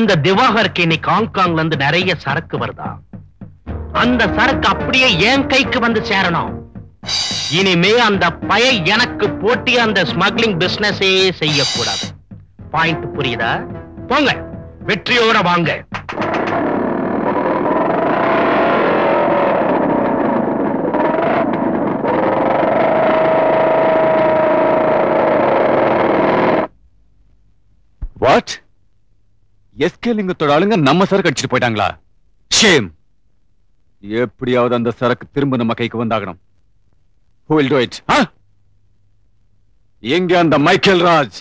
அந்த திவாகருக்கு இன்னைக்கு ஹாங்காங்ல இருந்து நிறைய சரக்கு வருதா அந்த சரக்கு அப்படியே என் கைக்கு வந்து சேரணும் இனிமே அந்த பய எனக்கு போட்டி அந்த ஸ்மக்லிங் பிசினஸே செய்யக்கூடாது பாயிண்ட் புரியுதா போங்க வெற்றியோட வாங்க வாட் எஸ்கே லிங்கத்தோட ஆளுங்க நம்ம சரக்கு அடிச்சிட்டு போயிட்டாங்களா ஷேம் எப்படியாவது அந்த சரக்கு திரும்ப நம்ம கைக்கு வந்தாகணும் Who will do it? ஆ? எங்க அந்த மைக்கேல் ராஜ்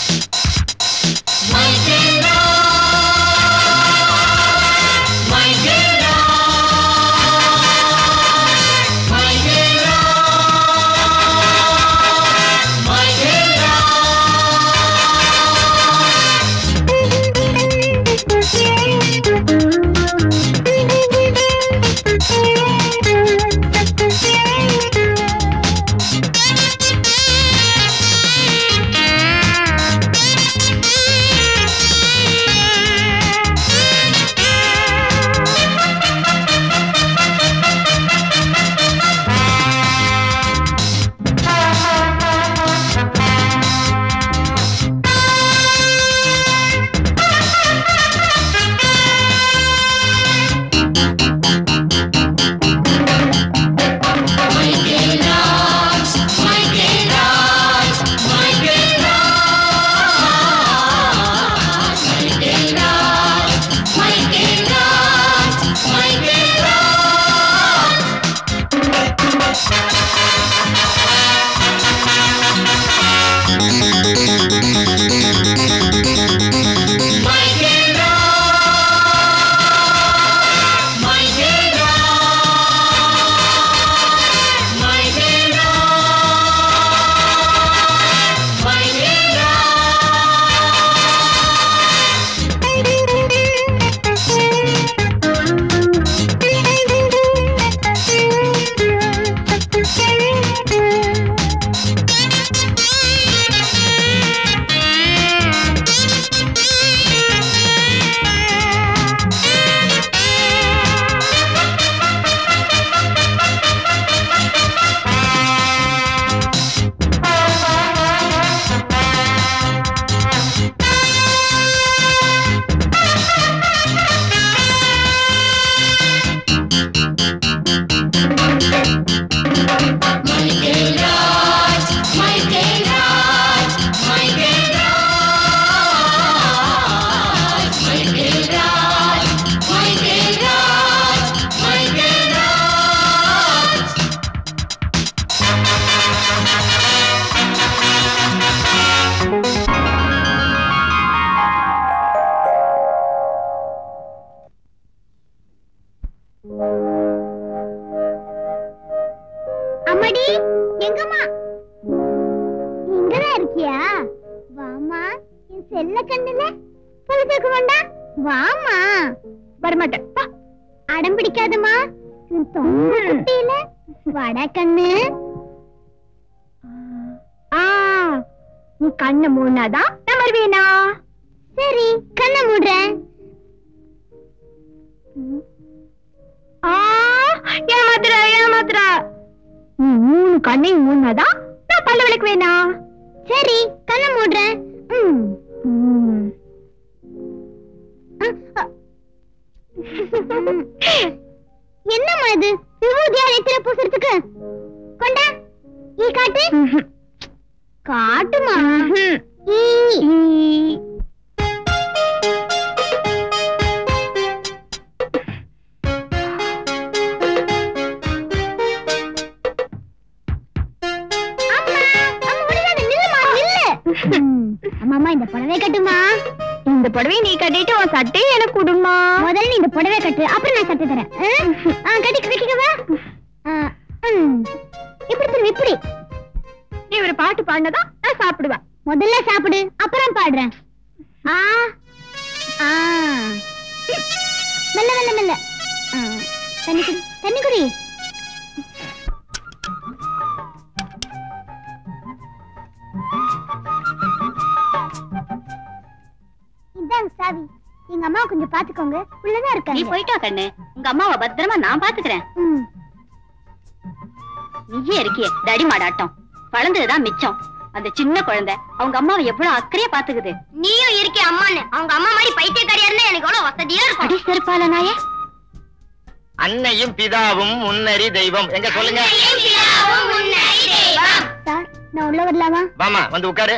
அம்மாடி எங்கம்மா இங்கதான் இருக்கியா வாமா என் செல்ல கண்ணுல பொழுது கேட்க வேண்டாம் வாமா வரமாட்டேன் வா. அடம் பிடிக்காதம்மா என் தொங்க குட்டியில வட கண்ணு ஆ நீ கண்ணை மூடினாதான் நான் வருவேனா சரி கண்ணை மூடுறேன் ஆ ஏமாத்துற ஏமாத்துற நீ மூணு கண்ணையும் மூணாதான் நான் பல்ல விளக்குவேனா சரி கண்ணை மூடுறேன் ம். ம். அ, அ. என்னம்மா இது விபூதி அழைத்துல பூசுறதுக்கு கொண்டா ஈ காட்டு காட்டுமா ஈ அம்மா, அம்மா, ஓடிடாத, நில்லும்மா, நில்லு. அம்மா, அம்மா, இந்த புடவை கட்டுமா இந்த புடவை நீ கட்டிட்டு உன் சட்டையை எனக்கு கொடுமா முதல்ல நீ இந்த புடவை கட்டு அப்புறம் நான் சட்டை தரேன் ஆ? ஆ, கட்டிக்க கட்டிக்கவா ஆ, ம். இப்படி திரும்பி இப்படி நீ ஒரு பாட்டு பாடினதா நான் சாப்பிடுவேன் முதல்ல சாப்பிடு அப்புறம் பாடுறேன் ஆ ஆ மெல்ல மெல்ல மெல்ல ஆ, தண்ணி குடி தண்ணி குடி இந்தாங்க சாவி எங்க அம்மா கொஞ்சம் பாத்துக்கோங்க உள்ளதான் நீ இருக்காங்க போயிட்டு வா கண்ணு உங்க அம்மாவை பத்திரமா நான் பாத்துக்கிறேன் ம். நீயே இருக்கியே தடி மாடாட்டம் வளர்ந்ததுதான் மிச்சம் அந்த சின்ன குழந்தை அவங்க அம்மாவை எவ்வளவு அக்கறையா பாத்துக்குது நீயும் இருக்கே அம்மான்னு அவங்க அம்மா மாதிரி பைத்தியக்காரியா இருந்தா எனக்கு எவ்வளவு வசதியா இருக்கும் அடி செருப்பால நாயே அன்னையும் பிதாவும் முன்னறி தெய்வம் எங்க சொல்லுங்க சார் நான் உள்ள வரலாமா வாமா வந்து உட்காரு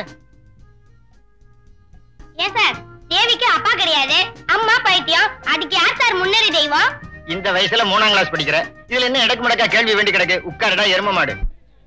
ஏன் சார் தேவிக்கு அப்பா கிடையாது அம்மா பைத்தியம் அதுக்கு யார் சார் முன்னறி தெய்வம் இந்த வயசுல மூணாம் கிளாஸ் படிக்கிற இதுல என்ன இடக்கு முடக்கா கேள்வி வேண்டி கிடக்கு உட்காருடா எரும மாடு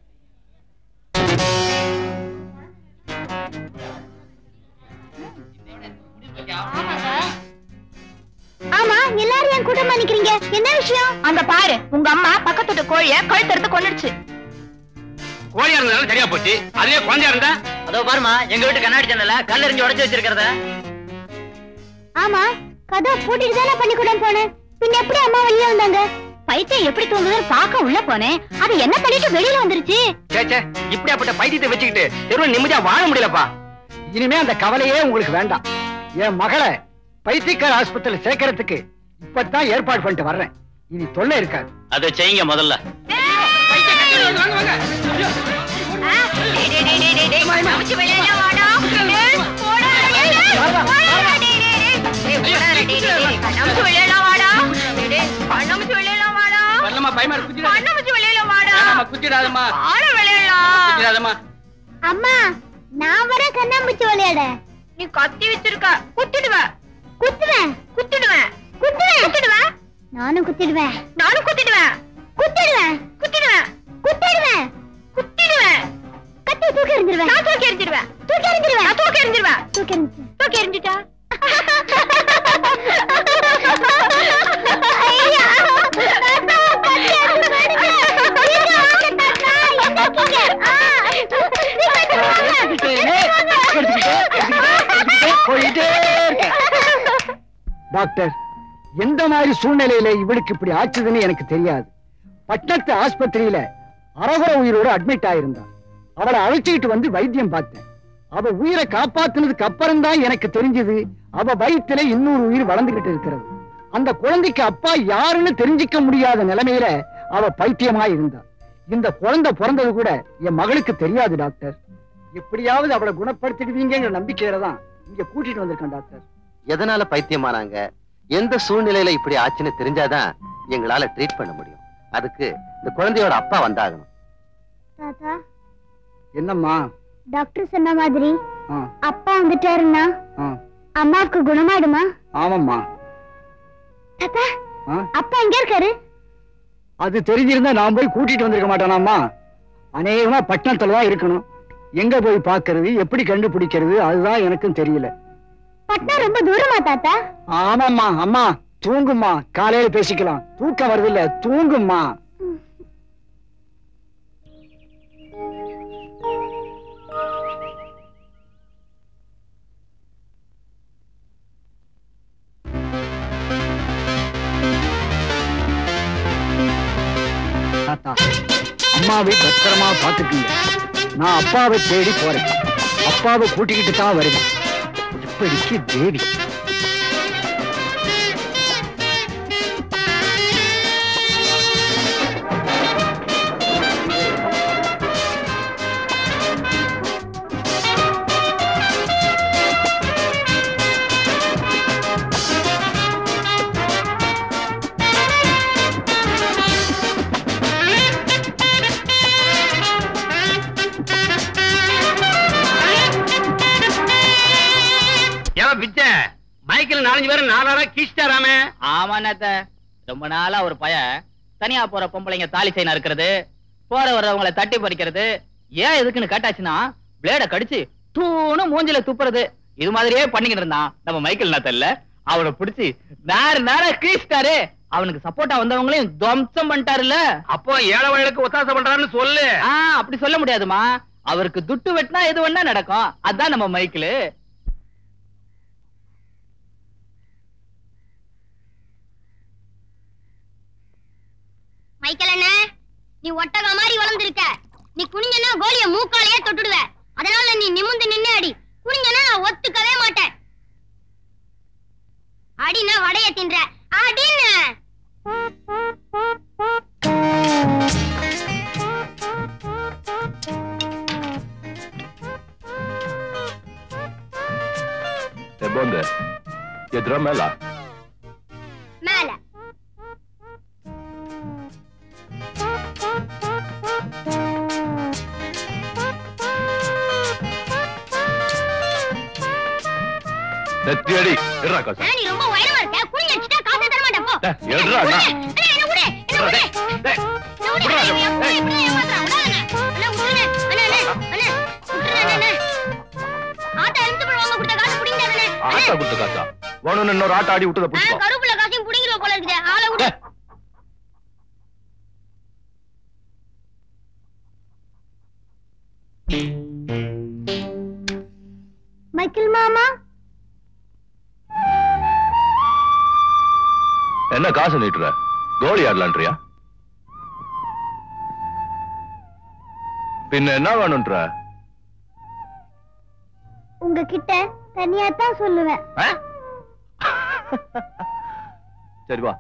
ஆமா எல்லாரும் என் கூட்டமா நிக்கிறீங்க என்ன விஷயம் அங்க பாரு உங்க அம்மா பக்கத்து வீட்டு கோழிய கழுத்தெடுத்து கொண்டுடுச்சு கோழியா இருந்தாலும் சரியா போச்சு அதுவே குழந்தையா இருந்தா அதோ பாருமா எங்க வீட்டு கண்ணாடி ஜன்னல கல்லெறிஞ்சு உடைச்சு வச்சிருக்கிறத ஆமா கதவை பூட்டிட்டு தானே பள்ளிக்கூடம் போனேன் பின்ன எப்படி அம்மா வெளியே வந்தாங்க பைத்தியம் எப்படி தூங்குதுன்னு பார்க்க உள்ள போனேன் அது என்ன பண்ணிட்டு வெளியில வந்துருச்சு சேச்சே இப்படியாப்பட்ட பைத்தியத்தை வச்சுக்கிட்டு தெருவில் நிம்மதியா வாழ முடியலப்பா இனிமே அந்த கவலையே உங்களுக்கு வேண்டாம் என் மகளை பைத்தியக்கார ஆஸ்பத்திரியில சேர்க்கறதுக்கு இப்பதான் ஏற்பாடு பண்ணிட்டு வர்றேன் இனி தொல்லை இருக்காது அதை செய்யுங்க முதல்ல வரலமா பயமா இருக்கு குத்திடாதம்மா குத்திடாதம்மா குத்திடாதம்மா அம்மா நான் வர கண்ணாமூச்சி விளையாட நீ கத்தி வச்சிருக்க குத்திடுவ குத்துவேன் குத்திடுவேன் குத்துவேன் குத்திடுவேன் நானும் குத்திடுவேன் நானும் குத்திடுவேன் குத்திடுவேன் குத்திடுவேன் குத்திடுவேன் குத்திடுவேன் கத்தி தூக்கி எறிஞ்சிருவேன் நான் தூக்கி எறிஞ்சிடுவேன் தூக்கி எறிஞ்சிருவேன் நான் தூக்கி எறிஞ்சிடுவேன் தூக்கி எறிஞ்சிருவேன் தூக்கி எறிஞ்சிட்டா ஐயா! தாத்தா, கத்தி எடுத்து வருது. சீக்கிரம் வாங்க, தாத்தா. எங்க இருக்கீங்க? ஆ, சீக்கிரம் வாங்க. போயிட்டே இருக்கேன். டாக்டர் எந்த மாதிரி சூழ்நிலையில இவளுக்கு இப்படி ஆச்சுதுன்னு எனக்கு தெரியாது பட்டணத்து ஆஸ்பத்திரியில அரகுர உயிரோடு அட்மிட் ஆயிருந்தா அவளை அழைச்சிக்கிட்டு வந்து வைத்தியம் பார்த்தேன் அவ உயிரை காப்பாத்துனதுக்கு அப்புறம் தான் எனக்கு தெரிஞ்சது அவ வயித்துல இன்னொரு உயிர் வளர்ந்துகிட்டு இருக்கிறது அந்த குழந்தைக்கு அப்பா யாருன்னு தெரிஞ்சுக்க முடியாத நிலைமையில அவ பைத்தியமா இருந்தா இந்த குழந்தை பிறந்தது கூட என் மகளுக்கு தெரியாது டாக்டர் எப்படியாவது அவளை குணப்படுத்திடுவீங்கிற நம்பிக்கையில தான் இங்க கூட்டிட்டு வந்திருக்கேன் டாக்டர் எதனால பைத்தியமானாங்க எந்த சூழ்நிலையில இப்படி ஆச்சுன்னு தெரிஞ்சாதான் எங்களால ட்ரீட் பண்ண முடியும் அதுக்கு இந்த குழந்தையோட அப்பா வந்தாகணும் தாத்தா என்னம்மா டாக்டர் சொன்ன மாதிரி ஆ, அப்பா வந்துட்டாருன்னா ஆ, அம்மாவுக்கு குணமாயிடுமா ஆமாம்மா தாத்தா ஆ, அப்பா எங்க இருக்காரு அது தெரிஞ்சிருந்தா நான் போய் கூட்டிட்டு வந்திருக்க மாட்டேனாம்மா அநேகமா பட்டணத்துல தான் இருக்கணும் எங்க போய் பார்க்கிறது எப்படி கண்டுபிடிக்கிறது அதுதான் எனக்கும் தெரியல பட்னம் ரொம்ப தூரமா தாத்தா ஆமாம்மா அம்மா தூங்கும்மா காலையில பேசிக்கலாம் தூக்கம் வருது இல்ல தூங்கும்மா தாத்தா அம்மாவை பத்திரமா பாத்துக்குங்க நான் அப்பாவை தேடி போறேன் அப்பாவை கூட்டிக்கிட்டு தான் வருவேன் இப்படிக்கு தேவி ஏன் பிச்சை மைக்கில் நாலஞ்சு பேரும் நாலாரா கீச்சிட்டாராமே ஆமாண்ணாத்த ரொம்ப நாளா ஒரு பய தனியா போற பொம்பளைங்க தாலி செயினா இருக்கிறது போற வர்றவங்கள தட்டி பறிக்கிறது ஏன் எதுக்குன்னு கேட்டாச்சுன்னா பிளேட கடிச்சு தூணு மூஞ்சில துப்புறது இது மாதிரியே பண்ணிக்கிட்டு இருந்தான் நம்ம மைக்கேல் நாத்தல்ல அவனை பிடிச்சி நேர நேர கீழ்ச்சிட்டாரு அவனுக்கு சப்போர்ட்டா வந்தவங்களையும் துவம்சம் பண்ணிட்டாருல்ல அப்போ ஏழை வயலுக்கு ஒத்தாசை பண்றாருன்னு சொல்லு ஆ அப்படி சொல்ல முடியாதுமா அவருக்கு துட்டு வெட்டினா எது வேணா நடக்கும் அதான் நம்ம மைக்கிளு மைக்கேல் அண்ணே நீ ஒட்டக மாதிரி வளர்ந்திருக்க நீ குனிஞ்சனா கோலிய மூக்காலையே தொட்டுடுவ அதனால நீ நிமிந்து நின்னு அடி குனிஞ்சனா நான் ஒத்துக்கவே மாட்டேன் அடினா வடைய தின்ற அடின்னு ಬಂದೆ ಎದ್ರ ಮೇಲ மேல ನೆತ್ತಿ ಅಡಿ ಇರ್ರ ಕಸ ஆ, நீ ரொம்ப உயரமா இருக்க குனிஞ்சு வச்சுட்டா காசே தர மாட்டேன் போ ஏ, எடுறா, விடு. அண்ணா. அண்ணா, என்ன விடு, என்ன விடு. என்ன விடு, விடுறா, நீ எப்பவும் ஏய். இப்படிதான் ஏமாத்துறா. விடாத அண்ணா. அண்ணா, விடுண்ணே. அண்ணா, அண்ணா, அண்ணா, விட்டுறா, அண்ணா, அண்ணா. ஆட்டோ எலுமிச்சம்பழம் வாங்க கொடுத்த காசு புடிங்கிட்டாருண்ணே. ಆಟ அண்ணா, ಬಿಟ್ಟು ಕಾಸ ಒಣ ಇನ್ನೂರು ಆಟ ಆಡಿ ಊಟದ ஆ, ಪುಷ್ಪ கருவேப்பிலை காசையும் புடிங்கிடுவ போல இருக்குது ஆளை விடு மைக்கேல் மாமா என்ன காசு நீட்டுற கோலி ஆடலான்றியா பின்ன என்ன வேணும்ன்ற உங்ககிட்ட தனியா தான் சொல்லுவேன் ஆ? சரி வா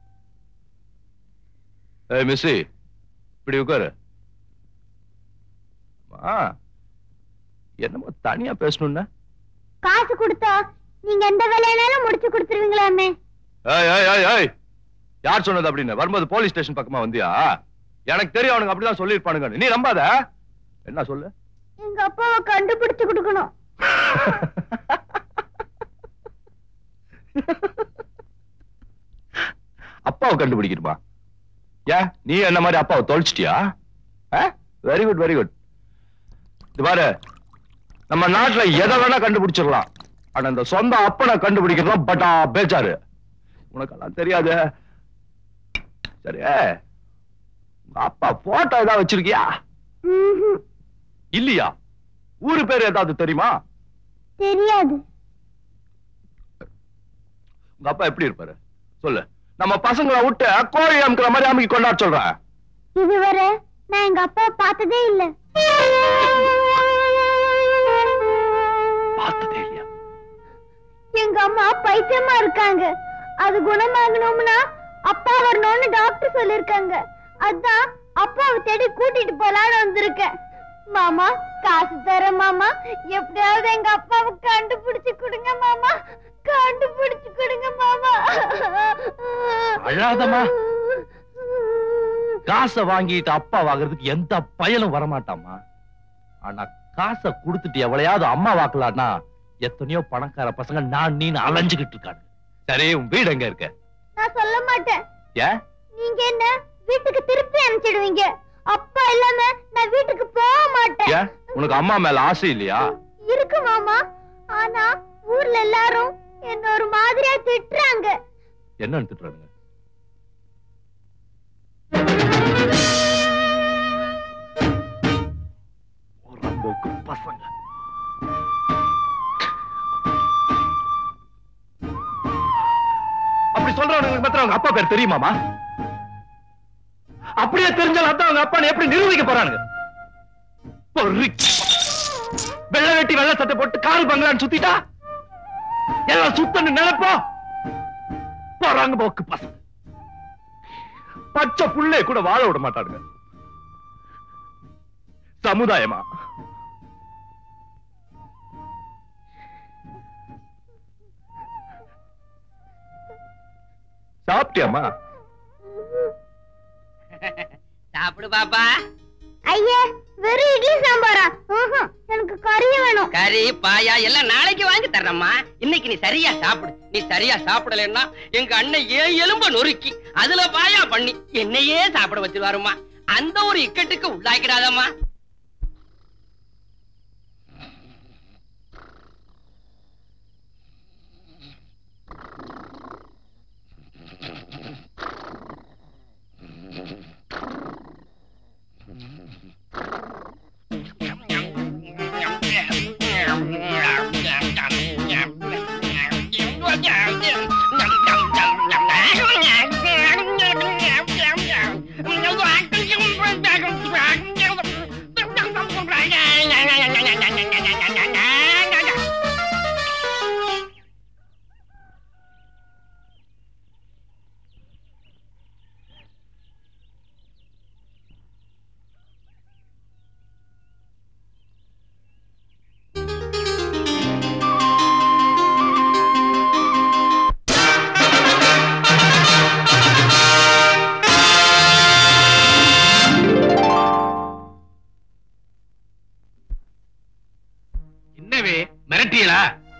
ஏய் மிஸ்ஸி இப்படி உட்காரு ஆ என்னமோ தனியா பேசணும்னா காசு கொடுத்தா நீங்க எந்த வேலையானாலும் முடிச்சு கொடுத்துருவீங்களாமே ஏய் ஏய் ஏய் ஏய் யார் சொன்னது அப்படின்னு வரும்போது போலீஸ் ஸ்டேஷன் பக்கமா வந்தியா எனக்கு தெரியும் அவனுக்கு அப்படிதான் சொல்லிருப்பானுங்க நீ நம்பாத என்ன சொல்லு எங்க அப்பாவை கண்டுபிடிச்சு கொடுக்கணும் அப்பாவை கண்டுபிடிக்கணுமா ஏன் நீ என்ன மாதிரி அப்பாவை தொலைச்சிட்டியா வெரி குட் வெரி குட் இது பாரு நம்ம நாட்டுல எதை வேணா கண்டுபிடிச்சிடலாம் ஆனா இந்த சொந்த அப்பனை கண்டுபிடிக்கிறதா பட்டா பேச்சாரு உனக்கெல்லாம் தெரியாது சரி உங்க அப்பா போட்டோ ஏதாவது வச்சிருக்கியா ம்ஹும். இல்லையா ஊரு பேர் ஏதாவது தெரியுமா தெரியாது உங்க அப்பா எப்படி இருப்பாரு சொல்லு நம்ம பசங்களை விட்டு கோழி அமுக்கிற மாதிரி அமுக்கி கொண்டாட சொல்றேன் இதுவரை நான் எங்க அப்பா பார்த்ததே இல்ல பார்த்ததே இல்லையா எங்க அம்மா பைத்தியமா இருக்காங்க அது குணமாகணும்னா அப்பா வரணும்னு டாக்டர் சொல்லிருக்காங்க அதான் அப்பாவை தேடி கூட்டிட்டு போலான்னு வந்திருக்கேன் மாமா காசு தரேன் மாமா எப்படியாவது எங்க அப்பாவை கண்டுபிடிச்சு கொடுங்க மாமா கண்டுபிடிச்சு கொடுங்க மாமா அழாதம்மா. காசை வாங்கிட்டு அப்பா வாங்குறதுக்கு எந்த பயலும் வரமாட்டாமா ஆனா காசை கொடுத்துட்டு எவ்வளையாவது அம்மா வாக்கலான்னா எத்தனையோ பணக்கார பசங்க நான் நீன்னு அலைஞ்சுகிட்டு இருக்காங்க சரி உன் வீடு எங்க இருக்க நான் சொல்ல மாட்டேன் ஏன் நீங்க என்ன வீட்டுக்கு திருப்பி அனுப்பிச்சிடுவீங்க அப்பா இல்லாம நான் வீட்டுக்கு போக மாட்டேன் ஏன் உனக்கு அம்மா மேல ஆசை இல்லையா இருக்கு மாமா ஆனா ஊர்ல எல்லாரும் என்ன ஒரு மாதிரியா திட்டுறாங்க என்ன திட்டுறானுங்க புறம்போக்கு பசங்க அப்படி சொல்றவனுக்கு மாத்திரம் அவங்க அப்பா பேர் தெரியுமாமா அப்படியே தெரிஞ்சாலும் அதான் அவங்க அப்பா எப்படி நிரூபிக்க போறானுங்க பொறுக்கி. வெள்ளை வெட்டி வெள்ளை சட்டை போட்டு கால் பங்களான்னு சுத்திட்டா எல்லாம் சுத்தன்னு நினைப்போம் போறாங்க போக்கு பசங்க பச்சை புள்ளே கூட வாழ விட மாட்டானுங்க சமுதாயமா சாப்பிட்டியாமா சாப்பிடு பாப்பா ஐயா வெறும் இட்லி சாம்பாரா ம்ஹும், எனக்கு கறி வேணும் கறி பாயா எல்லாம் நாளைக்கு வாங்கி தர்றேம்மா இன்னைக்கு நீ சரியா சாப்பிடு நீ சரியா சாப்பிடலன்னா எங்க அண்ணன் ஏன் எலும்ப நொறுக்கி அதுல பாயா பண்ணி என்னையே சாப்பிட வச்சிருவாருமா அந்த ஒரு இக்கட்டுக்கு உள்ளாக்கிடாதம்மா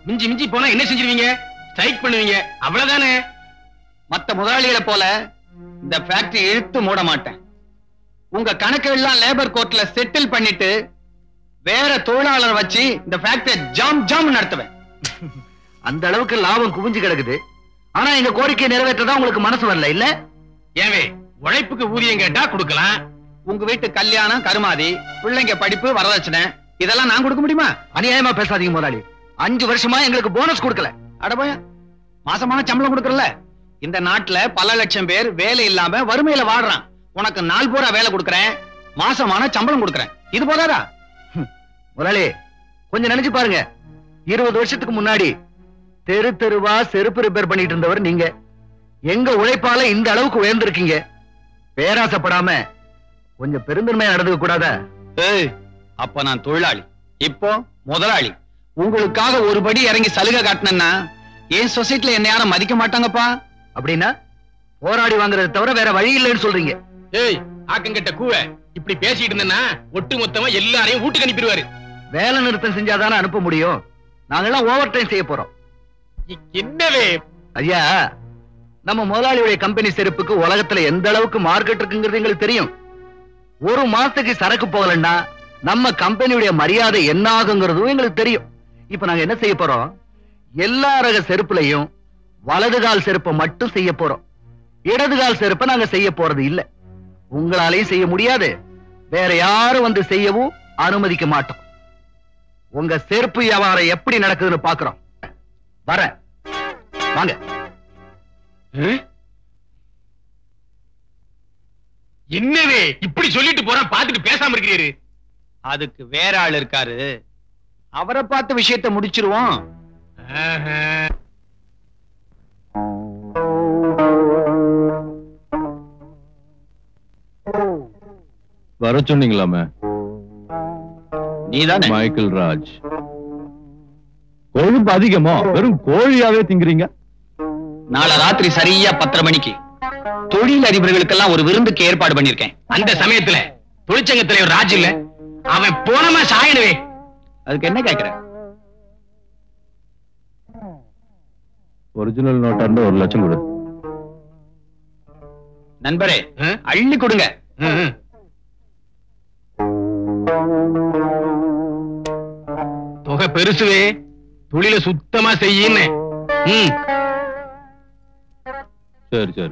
மிஞ்சி மிஞ்சி போனா என்ன செஞ்சிருவீங்க ஸ்ட்ரைக் பண்ணுவீங்க அவ்வளவுதானே மத்த முதலாளிகளை போல இந்த ஃபேக்டரி இழுத்து மூட மாட்டேன் உங்க கணக்கு எல்லாம் லேபர் கோர்ட்ல செட்டில் பண்ணிட்டு வேற தொழிலாளர் வச்சு இந்த ஃபேக்டரி ஜாம் ஜாம் நடத்துவேன் அந்த அளவுக்கு லாபம் குவிஞ்சு கிடக்குது ஆனா எங்க கோரிக்கையை நிறைவேற்றதான் உங்களுக்கு மனசு வரல இல்ல ஏவே உழைப்புக்கு ஊதியம் கேட்டா கொடுக்கலாம் உங்க வீட்டு கல்யாணம் கருமாதி பிள்ளைங்க படிப்பு வரதட்சணை இதெல்லாம் நான் கொடுக்க முடியுமா அநியாயமா பேசாதீங்க முதலாளி அஞ்சு வருஷமா எங்களுக்கு போனஸ் கொடுக்கல அடபோய மாசமான சம்பளம் கொடுக்கறல இந்த நாட்டுல பல லட்சம் பேர் வேலை இல்லாம வறுமையில வாடுறான் உனக்கு நாள் பூரா வேலை கொடுக்கறேன் மாசமான சம்பளம் கொடுக்கறேன் இது போதாதா ஹம், முதலாளி கொஞ்சம் நினைச்சு பாருங்க இருபது வருஷத்துக்கு முன்னாடி தெரு தெருவா செருப்பு ரிப்பேர் பண்ணிட்டு இருந்தவர் நீங்க எங்க உழைப்பால இந்த அளவுக்கு உயர்ந்திருக்கீங்க பேராசைப்படாம கொஞ்சம் பெருந்தன்மையா நடந்துக்க கூடாதா ஏய் அப்ப நான் தொழிலாளி இப்போ முதலாளி உங்களுக்காக ஒரு படி இறங்கி சலுகை காட்டினேன்னா என் சொசைட்டில என்ன யாரும் மதிக்க மாட்டாங்கப்பா அப்படின்னா போராடி வாங்குறதை தவிர வேற வழி இல்லைன்னு சொல்றீங்க ஏய் ஆக்கங்கிட்ட கூவ இப்படி பேசிட்டு இருந்தேன்னா ஒட்டு மொத்தமா எல்லாரையும் வீட்டுக்கு அனுப்பிடுவாரு வேலை நிறுத்தம் செஞ்சாதானே அனுப்ப முடியும் நாங்கெல்லாம் ஓவர் டைம் செய்ய போறோம் இ- என்னவே ஐயா நம்ம முதலாளியுடைய கம்பெனி செருப்புக்கு உலகத்துல எந்த அளவுக்கு மார்க்கெட் இருக்குங்கிறது எங்களுக்கு தெரியும் ஒரு மாசத்துக்கு சரக்கு போகலன்னா நம்ம கம்பெனியுடைய மரியாதை என்ன ஆகுங்கிறதும் எங்களுக்கு தெரியும் இப்ப நாங்க என்ன செய்ய போறோம் எல்லா ரக செருப்புலையும் வலது கால் செருப்பை மட்டும் செய்ய போறோம் இடது கால் செருப்பை நாங்க செய்ய போறது இல்ல உங்களாலையும் செய்ய முடியாது வேற யாரும் வந்து செய்யவும் அனுமதிக்க மாட்டோம் உங்க செருப்பு வியாபாரம் எப்படி நடக்குதுன்னு பாக்குறோம் வரேன் வாங்க என்னவே இப்படி சொல்லிட்டு போறான் பாத்துட்டு பேசாம இருக்கிறீரு அதுக்கு வேற ஆள் இருக்காரு அவரை பார்த்து விஷயத்தை முடிச்சிருவோம் ஆஹா. வர சொன்னீங்களாமே நீதானே மைக்கேல் ராஜ் கொழுப்பு அதிகமா வெறும் கோழியாவே திங்குறீங்க நாளை ராத்திரி சரியா பத்தரை மணிக்கு தொழில் அதிபர்களுக்கெல்லாம் ஒரு விருந்துக்கு ஏற்பாடு பண்ணிருக்கேன் அந்த சமயத்துல தொழிற்சங்க தலைவர் ராஜ் இல்ல அவன் போனமா சாயனவே அதுக்கு என்ன கேக்குற ஒரிஜினல் நோட்டா இருந்தா ஒரு லட்சம் கொடு நண்பரே ஆ? அள்ளி கொடுங்க ம், ம். தொகை பெருசுவே தொழில சுத்தமா செய்யின்னு ம் சரி சரி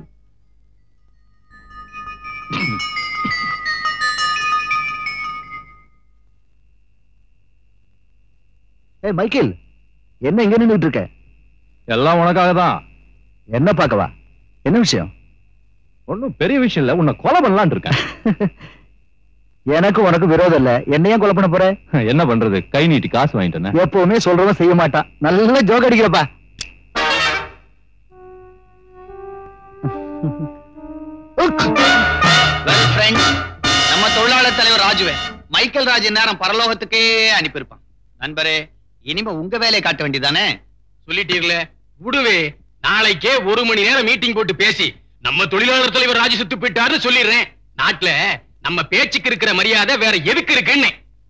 ஏய் மைக்கேல் என்ன இங்க நின்னுட்டு இருக்க எல்லாம் உனக்காக தான் என்ன பார்க்கவா என்ன விஷயம் ஒன்னும் பெரிய விஷயம் இல்ல உன்னை கொலை பண்ணலாம்னு இருக்கேன் எனக்கு உனக்கு விரோதம் இல்ல என்னையும் கொலை பண்ண போற என்ன பண்றது கை நீட்டி காசு வாங்கிட்டேனே எப்பவுமே சொல்றவன் செய்ய மாட்டான் நல்ல ஜோக் அடிக்கிறப்பா நம்ம தொழிலாளர் தலைவர் ராஜுவே மைக்கேல் ராஜ் நேரம் பரலோகத்துக்கே அனுப்பியிருப்பான் நண்பரே இனிமே உங்க வேலையை காட்ட வேண்டியதானே சொல்லிட்டீர்களே விடுவே நாளைக்கே ஒரு மணி நேரம் மீட்டிங் போட்டு பேசி நம்ம தொழிலாளர் தலைவர் ராஜு சுத்து போயிட்டாருன்னு சொல்லிடுறேன் நாட்டுல நம்ம பேச்சுக்கு இருக்கிற மரியாதை வேற எதுக்கு இருக்குன்னு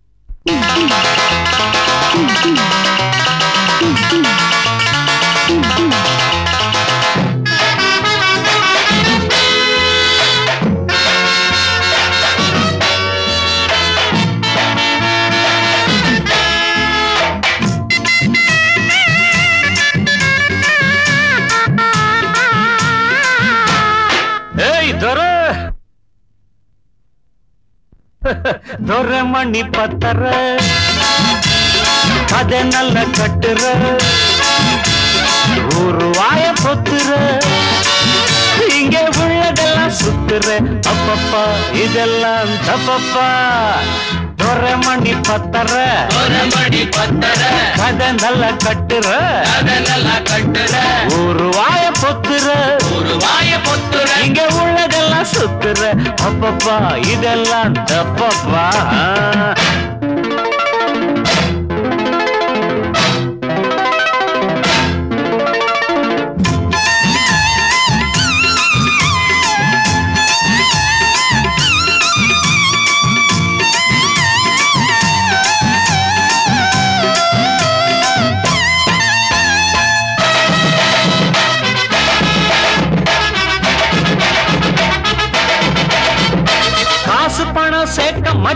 ஏய் ದೊರ ದೊರ மணி பத்தர கதை நல்ல கட்டுற ஒரு வாய பொத்துற இங்க உள்ளதெல்லாம் சுத்துற அப்பப்பா இதெல்லாம் தப்பப்பா ದೊರ மணி பத்தர மணி பத்தர கதை நல்ல கட்டுற நல்லா கட்டுற ஒரு வாய பொத்துற ஒரு வாய பொத்துற இங்க உள்ளதெல்லாம் சுத்துற அப்பப்பா இதெல்லாம் தப்பப்பா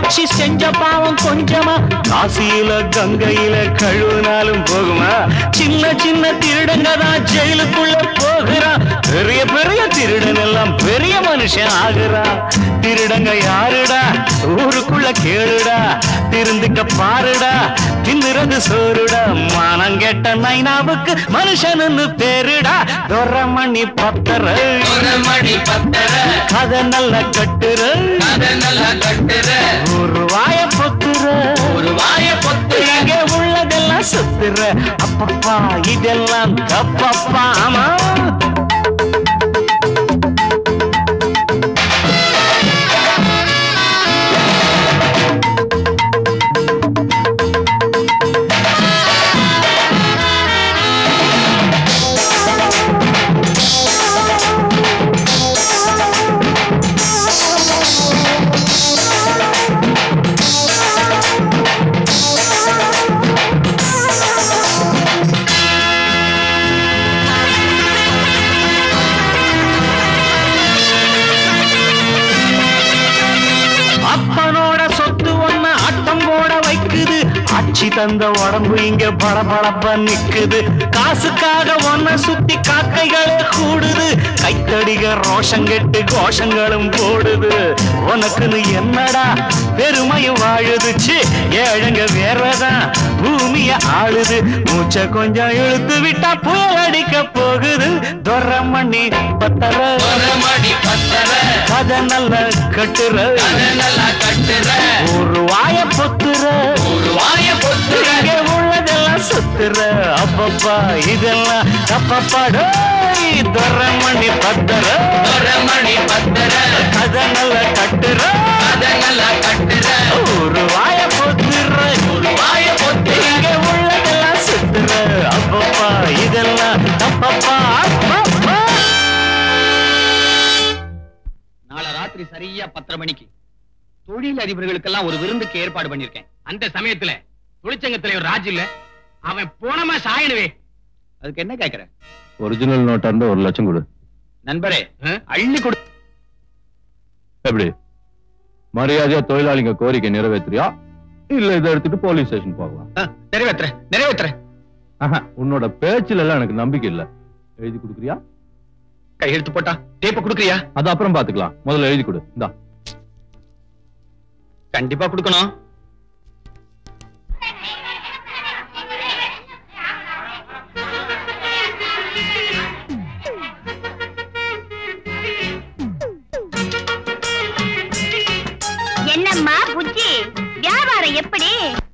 மீனாட்சி செஞ்ச பாவம் கொஞ்சமா காசியில கங்கையில கழுவினாலும் போகுமா சின்ன சின்ன திருடங்க தான் ஜெயிலுக்குள்ள போகிறான் பெரிய பெரிய திருடன் எல்லாம் பெரிய மனுஷன் ஆகுறான் திருடங்க யாருடா ஊருக்குள்ள கேளுடா திருந்துக்க பாருடா தின்னுறது சோறுடா மானம் கெட்ட நைனாவுக்கு மனுஷனுன்னு பேருடா துரமணி பத்தர மணி பத்தர கதை நல்ல கட்டுற கதை நல்லா கட்டுற ஒரு வாய பொத்துற ஒரு வாய பொத்துற இங்க உள்ளதெல்லாம் சுத்துற அப்பப்பா இதெல்லாம் தப்பப்பா ஆமா அப்பனோட சொத்து ஒண்ணு ஆட்டம் போட வைக்குது ஆட்சி தந்த உடம்பு இங்க பளபளப்பா நிக்குது காசுக்காக ஒன்ன சுத்தி காக்கைகளே கூடுது கைத்தடிக ரோஷம் கெட்டு கோஷங்களும் போடுது உனக்குன்னு என்னடா பெருமையும் வாழுதுச்சு ஏழுங்க வேறதான் பூமிய ஆளுது மூச்ச கொஞ்சம் இழுத்து விட்டா புயல் அடிக்க போகுது துரமணி பத்தர மணி பத்தர கதை நல்ல கட்டுற கதை நல்லா கட்டுற ஒரு வாய பொத்துற ஒரு வாய பொத்துற இங்க உள்ளதெல்லாம் சுத்துற அப்பப்பா இதெல்லாம் தப்பப்பாடு துரமணி பத்தர மணி பத்தர கதை நல்ல கட்டுற கதை நல்லா கட்டுற ஒரு வாய பொத்துற ஒரு வாய பொத்துற இங்க உள்ளதெல்லாம் சுத்துற அப்பப்பா இதெல்லாம் தப்பப்பா அப்பப்பா நாளை ராத்திரி சரியா பத்தரை மணிக்கு தொழில் அதிபர்களுக்கெல்லாம் ஒரு விருந்துக்கு ஏற்பாடு பண்ணிருக்கேன் அந்த சமயத்துல தொழிற்சங்க தலைவர் ராஜ் இல்ல அவன் போனமா சாயணுவே அதுக்கு என்ன கேக்குற ஒரிஜினல் நோட்டா இருந்தா ஒரு லட்சம் கொடு நண்பரே அள்ளி கொடு எப்படி மரியாதையா தொழிலாளிங்க கோரிக்கை நிறைவேத்துறியா இல்ல இதை எடுத்துட்டு போலீஸ் ஸ்டேஷன் போகலாம் நிறைவேத்துற நிறைவேத்துற ஆஹா, உன்னோட பேச்சுல எல்லாம் எனக்கு நம்பிக்கை இல்ல எழுதி கொடுக்குறியா கையெழுத்து போட்டா டேப்ப குடுக்குறியா அது அப்புறம் பாத்துக்கலாம் முதல்ல எழுதி கொடு இந்தா கண்டிப்பா குடுக்கணும் என்னம்மா புச்சி வியாபாரம் எப்படி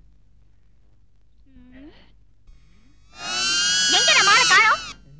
எங்க நம்ம ஆளை காணோம்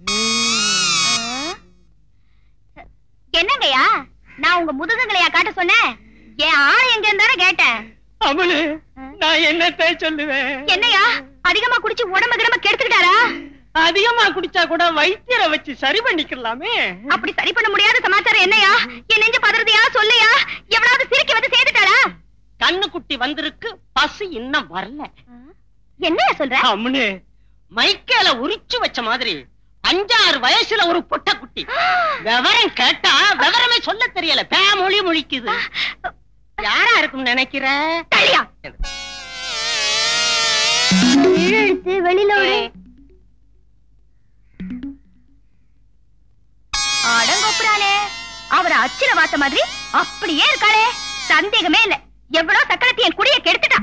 என்னங்கய்யா நான் உங்க முதுகுங்களையா காட்ட சொன்னேன் என் ஆளை எங்க இருந்தாலும் கேட்டேன் அவனு நான் என்னத்தை சொல்லுவேன் என்னையா அதிகமா குடிச்சு உடம்பு கிடம்ப கெடுத்துக்கிட்டாரா அதிகமா குடிச்சா கூட வைத்தியரை வச்சு சரி பண்ணிக்கலாமே அப்படி சரி பண்ண முடியாத சமாச்சாரம் என்னையா என் நெஞ்சு பதறதையா சொல்லையா எவ்வளவு சிரிக்கி வந்து சேர்த்துட்டாளா கண்ணுக்குட்டி வந்திருக்கு பசு இன்னும் வரல என்னையா சொல்ற அம்னு மைக்கேல உரிச்சு வச்ச மாதிரி அஞ்சாறு வயசுல ஒரு பொட்ட குட்டி விவரம் கேட்டா விவரமே சொல்ல தெரியல பே மொழி முழிக்குது யாரா இருக்கும் நினைக்கிற தள்ளியா இழுத்து வெளியில விடு அடங்கொப்புறானே அவர அச்சில பார்த்த மாதிரி அப்படியே இருக்காளே சந்தேகமே இல்ல எவ்வளவு சக்கரத்தை என் குடிய கெடுத்துட்டா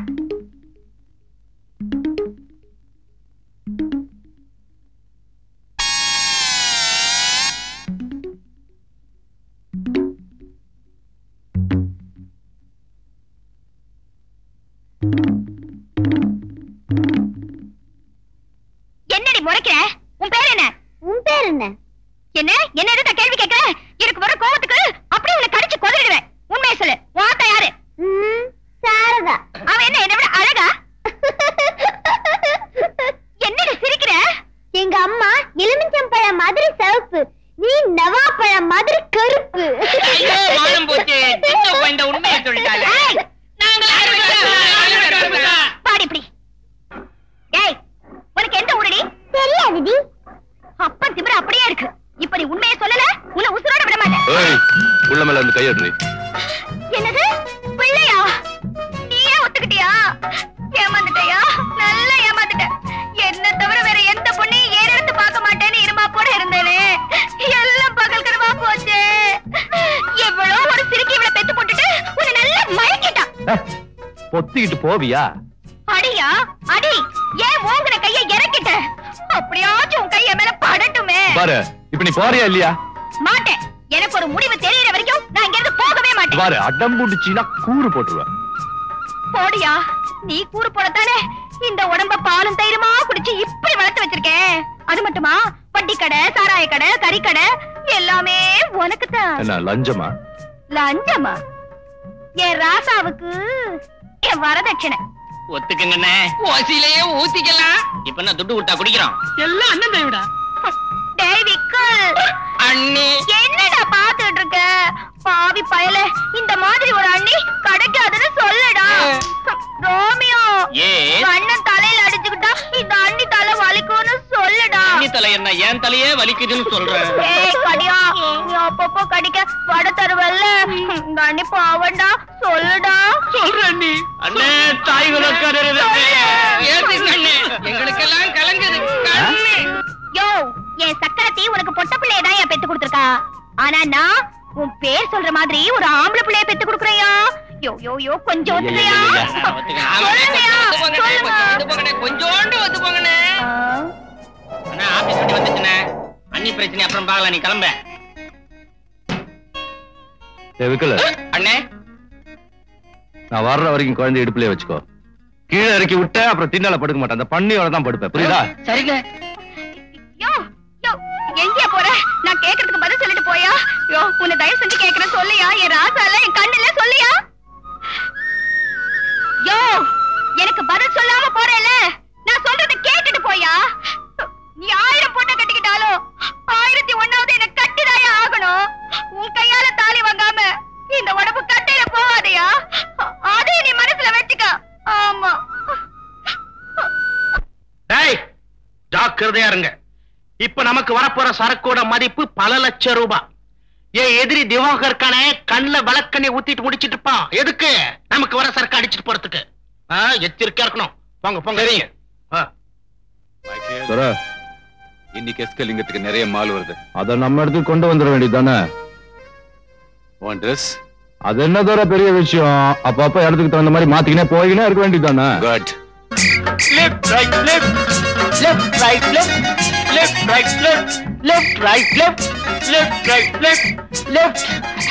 என்னடி முறைக்கிற உன் பேர் என்ன உன் பேர் என்ன என்ன என்ன எதுக்கு கேள்வி கேட்கிற எனக்கு வர கோவத்துக்கு அப்படியே உன்னை கடிச்சு கொதறிடுவேன் உண்மையை சொல்லு உன் ஆத்தா யாரு சாரதா அவ என்ன என்ன விட அழகா என்னடி சிரிக்கிற எங்க அம்மா எலுமிச்சம்பழம் மாதிரி சிவப்பு நீ நவாப்பழம் மாதிரி கருப்பு ஐயோ, மானம் போச்சு. சின்ன குழந்தை உண்மையை சொல்லிட்டாளே. ஏய், நாங்க பாடி இப்படி ஏய் உனக்கு எந்த ஊரடி தெரியாதுடி அப்பன் திமிர அப்படியே இருக்கு இப்ப நீ உண்மையை சொல்லல உன்னை உசுரோட விட மாட்டேன் ஏய் உள்ள மேல இருந்து கையெடு என்னது பிள்ளையா பொத்திக்கிட்டு போவியா அடியா அடி ஏன் ஓங்குற கைய இறக்கிட்ட அப்படியாச்சும் உன் கைய மேல படட்டுமே பாரு இப்ப நீ போறியா இல்லையா மாட்டேன் எனக்கு ஒரு முடிவு தெரியற வரைக்கும் நான் இங்க இருந்து போகவே மாட்டேன் பாரு அடம் புடிச்சினா கூறு போட்டுருவேன் போடியா நீ கூறு போடத்தானே இந்த உடம்ப பாலும் தயிருமா குடிச்சு இப்படி வளர்த்து வச்சிருக்கேன் அது மட்டுமா வட்டி கடை சாராய கடை கறி கடை எல்லாமே உனக்கு தான் என்ன லஞ்சமா லஞ்சமா என் ராசாவுக்கு என் வரதட்சணை ஒத்துக்குங்கண்ணே ஓசிலேயே ஊத்திக்கலாம் இப்ப என்ன துட்டு விட்டா குடிக்கிறோம் எல்லாம் அண்ணன் தயவுடா டேய் விக்கல் அண்ணி என்னடா பாத்துட்டு இருக்க பாவி பயல இந்த மாதிரி ஒரு அண்ணி கிடைக்காதுன்னு சொல்லுடா ரோமியோ ஏ அண்ணன் தலையில அடிச்சுக்கிட்டா இந்த அண்ணி தலை வலிக்கும்னு சொல்லுடா அண்ணி தலை என்ன என் தலையே வலிக்குதுன்னு சொல்றேன் ஏய் கடியா நீ அப்பப்போ கடிக்க வட தருவல்ல இந்த அண்ணி பாவண்டா சொல்லுடா சொல்றேன் நீ அண்ணே தாய் விளக்காரரு ஏத்துங்க அண்ணே எங்களுக்கெல்லாம் கலங்குது கண்ணு யோ என் சக்கரத்தி உனக்கு பொட்ட பிள்ளைய தான் என் பெத்து கொடுத்துருக்கா ஆனா நான் உன் பேர் சொல்ற மாதிரி ஒரு ஆம்பளை பிள்ளைய பெத்து கொடுக்குறையா யோ யோ யோ கொஞ்சம் ஒத்துக்கையா சொல்லுங்கயா சொல்லுங்க கொஞ்சோண்டு ஒத்து போங்கண்ணே அண்ணா ஆபீஸ் வண்டி வந்துச்சுண்ணே அண்ணி பிரச்சனை அப்புறம் பார்க்கலாம் நீ கிளம்ப ஏய், விக்கல அண்ணே நான் வர்ற வரைக்கும் குழந்தை இடுப்புலயே வச்சுக்கோ கீழே இறக்கி விட்ட அப்புறம் திண்ணல படுக்க மாட்டேன் அந்த பண்ணியோட தான் படுப்பேன் புரியுதா சரிங்க யோ யோ எங்கேயா போற நான் கேக்குறதுக்கு பதில் சொல்லிட்டு போயா யோ உன்னை தயவு செஞ்சு கேக்குறேன் சொல்லியா என் ராசால என் கண்ணுல சொல்லியா யோ எனக்கு பதில் சொல்லாம போறேல நான் சொல்றத கேட்டுட்டு போயா நீ ஆயிரம் பொண்ணை கட்டிக்கிட்டாலும் ஆயிரத்தி ஒண்ணாவது என்ன கட்டிதாயா ஆகணும் உன் கையால தாலி வாங்காம இந்த உடம்பு கட்டையில போவாதையா அதே நீ மனசுல வச்சுக்க ஆமா டேய் ஜாக்கிரதையா இருங்க இப்ப நமக்கு வரப்போற சரக்கோட மதிப்பு பல லட்சம் ரூபாய் என் எதிரி திவாகர் கணே கண்ணுல விளக்கண்ணை ஊத்திட்டு முடிச்சிட்டு இருப்பான் எதுக்கு நமக்கு வர சரக்கு அடிச்சிட்டு போறதுக்கு ஆ, எச்சரிக்கையா இருக்கணும் போங்க போங்க சரிங்க சொல்ற இன்னைக்கு எஸ்கே லிங்கத்துக்கு நிறைய மால் வருது அத நம்ம இடத்துக்கு கொண்டு வந்துட வேண்டியது தானே உன் ட்ரெஸ் அது என்ன தவிர பெரிய விஷயம் அப்பப்ப இடத்துக்கு தகுந்த மாதிரி மாத்திக்கினே போய்கினே இருக்க வேண்டியது தானே good left right left left right left left right left left right left left right left left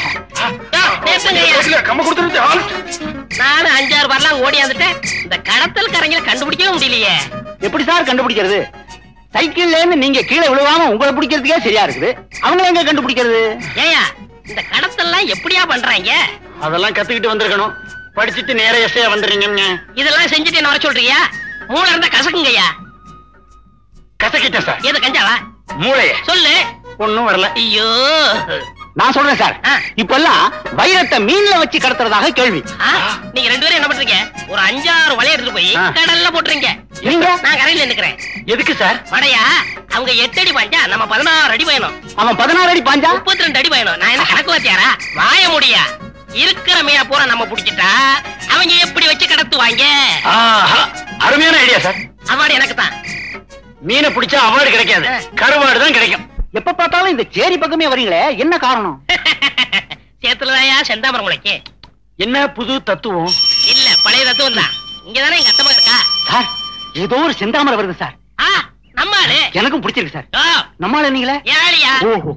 கம்ம கொடுத்துருச்சு நானும் அஞ்சாறு வரலாம் ஓடியாந்துட்டேன் இந்த கடத்தல் கரைங்களை கண்டுபிடிக்கவே முடியலையே எப்படி சார் கண்டுபிடிக்கிறது சைக்கிள்ல இருந்து நீங்க கீழே விழுவாம உங்களை பிடிக்கிறதுக்கே சரியா இருக்குது அவங்கள எங்க கண்டுபிடிக்கிறது ஏயா இந்த கடத்தல்லாம் எப்படியா பண்றாங்க அதெல்லாம் கத்துக்கிட்டு வந்திருக்கணும் படிச்சுட்டு நேர எஸ்ஐயா வந்துடுறீங்க இதெல்லாம் செஞ்சுட்டு என்ன வர சொல்றியா மூளை இருந்தா கசக்குங்கய்யா கசக்கிட்டேன் சார் எது கஞ்சாவா மூளைய சொல்லு ஒண்ணும் வரல ஐயோ நான் சொல்றேன் சார் ஆ. இப்பெல்லாம் வைரத்தை மீன்ல வச்சு கடத்துறதாக கேள்வி ஆ, நீங்க ரெண்டு பேரும் என்ன பண்றீங்க ஒரு அஞ்சாறு வலைய எடுத்துட்டு போய் ஆ. கடல்ல போட்டுறீங்க நீங்க நான் கரையில நிக்கிறேன் எதுக்கு சார் வடையா அவங்க எட்டு அடி பாஞ்சா நம்ம பதினாறு அடி பயணம் அவன் பதினாறு அடி பாஞ்சா முப்பத்தி ரெண்டு அடி பயணம் நான் என்ன கணக்கு வாத்தியாரா வாய முடியா இருக்கிற மீனை பூரா நம்ம புடிச்சிட்டா அவங்க எப்படி வச்சு கடத்துவாங்க ஆஹா, அருமையான ஐடியா சார் அவாடு எனக்கு தான் மீனை பிடிச்சா அவார்டு கிடைக்காது ஆ. கருவாடு தான் கிடைக்கும் எப்ப பார்த்தாலும் இந்த சேரி பக்கமே வரீங்களே என்ன காரணம் சேத்துலதாயா செந்தாமரம் முளைக்கு என்ன புது தத்துவம் இல்ல பழைய தத்துவம் தான் இங்கதானே எங்க அத்தமா இருக்கா சார் ஏதோ ஒரு செந்தாமரை வருது சார் ஆ நம்ம ஆளு எனக்கும் பிடிச்சிருக்கு சார் ஓ, நம்மால நீங்களே ஏழியா ஓஹோ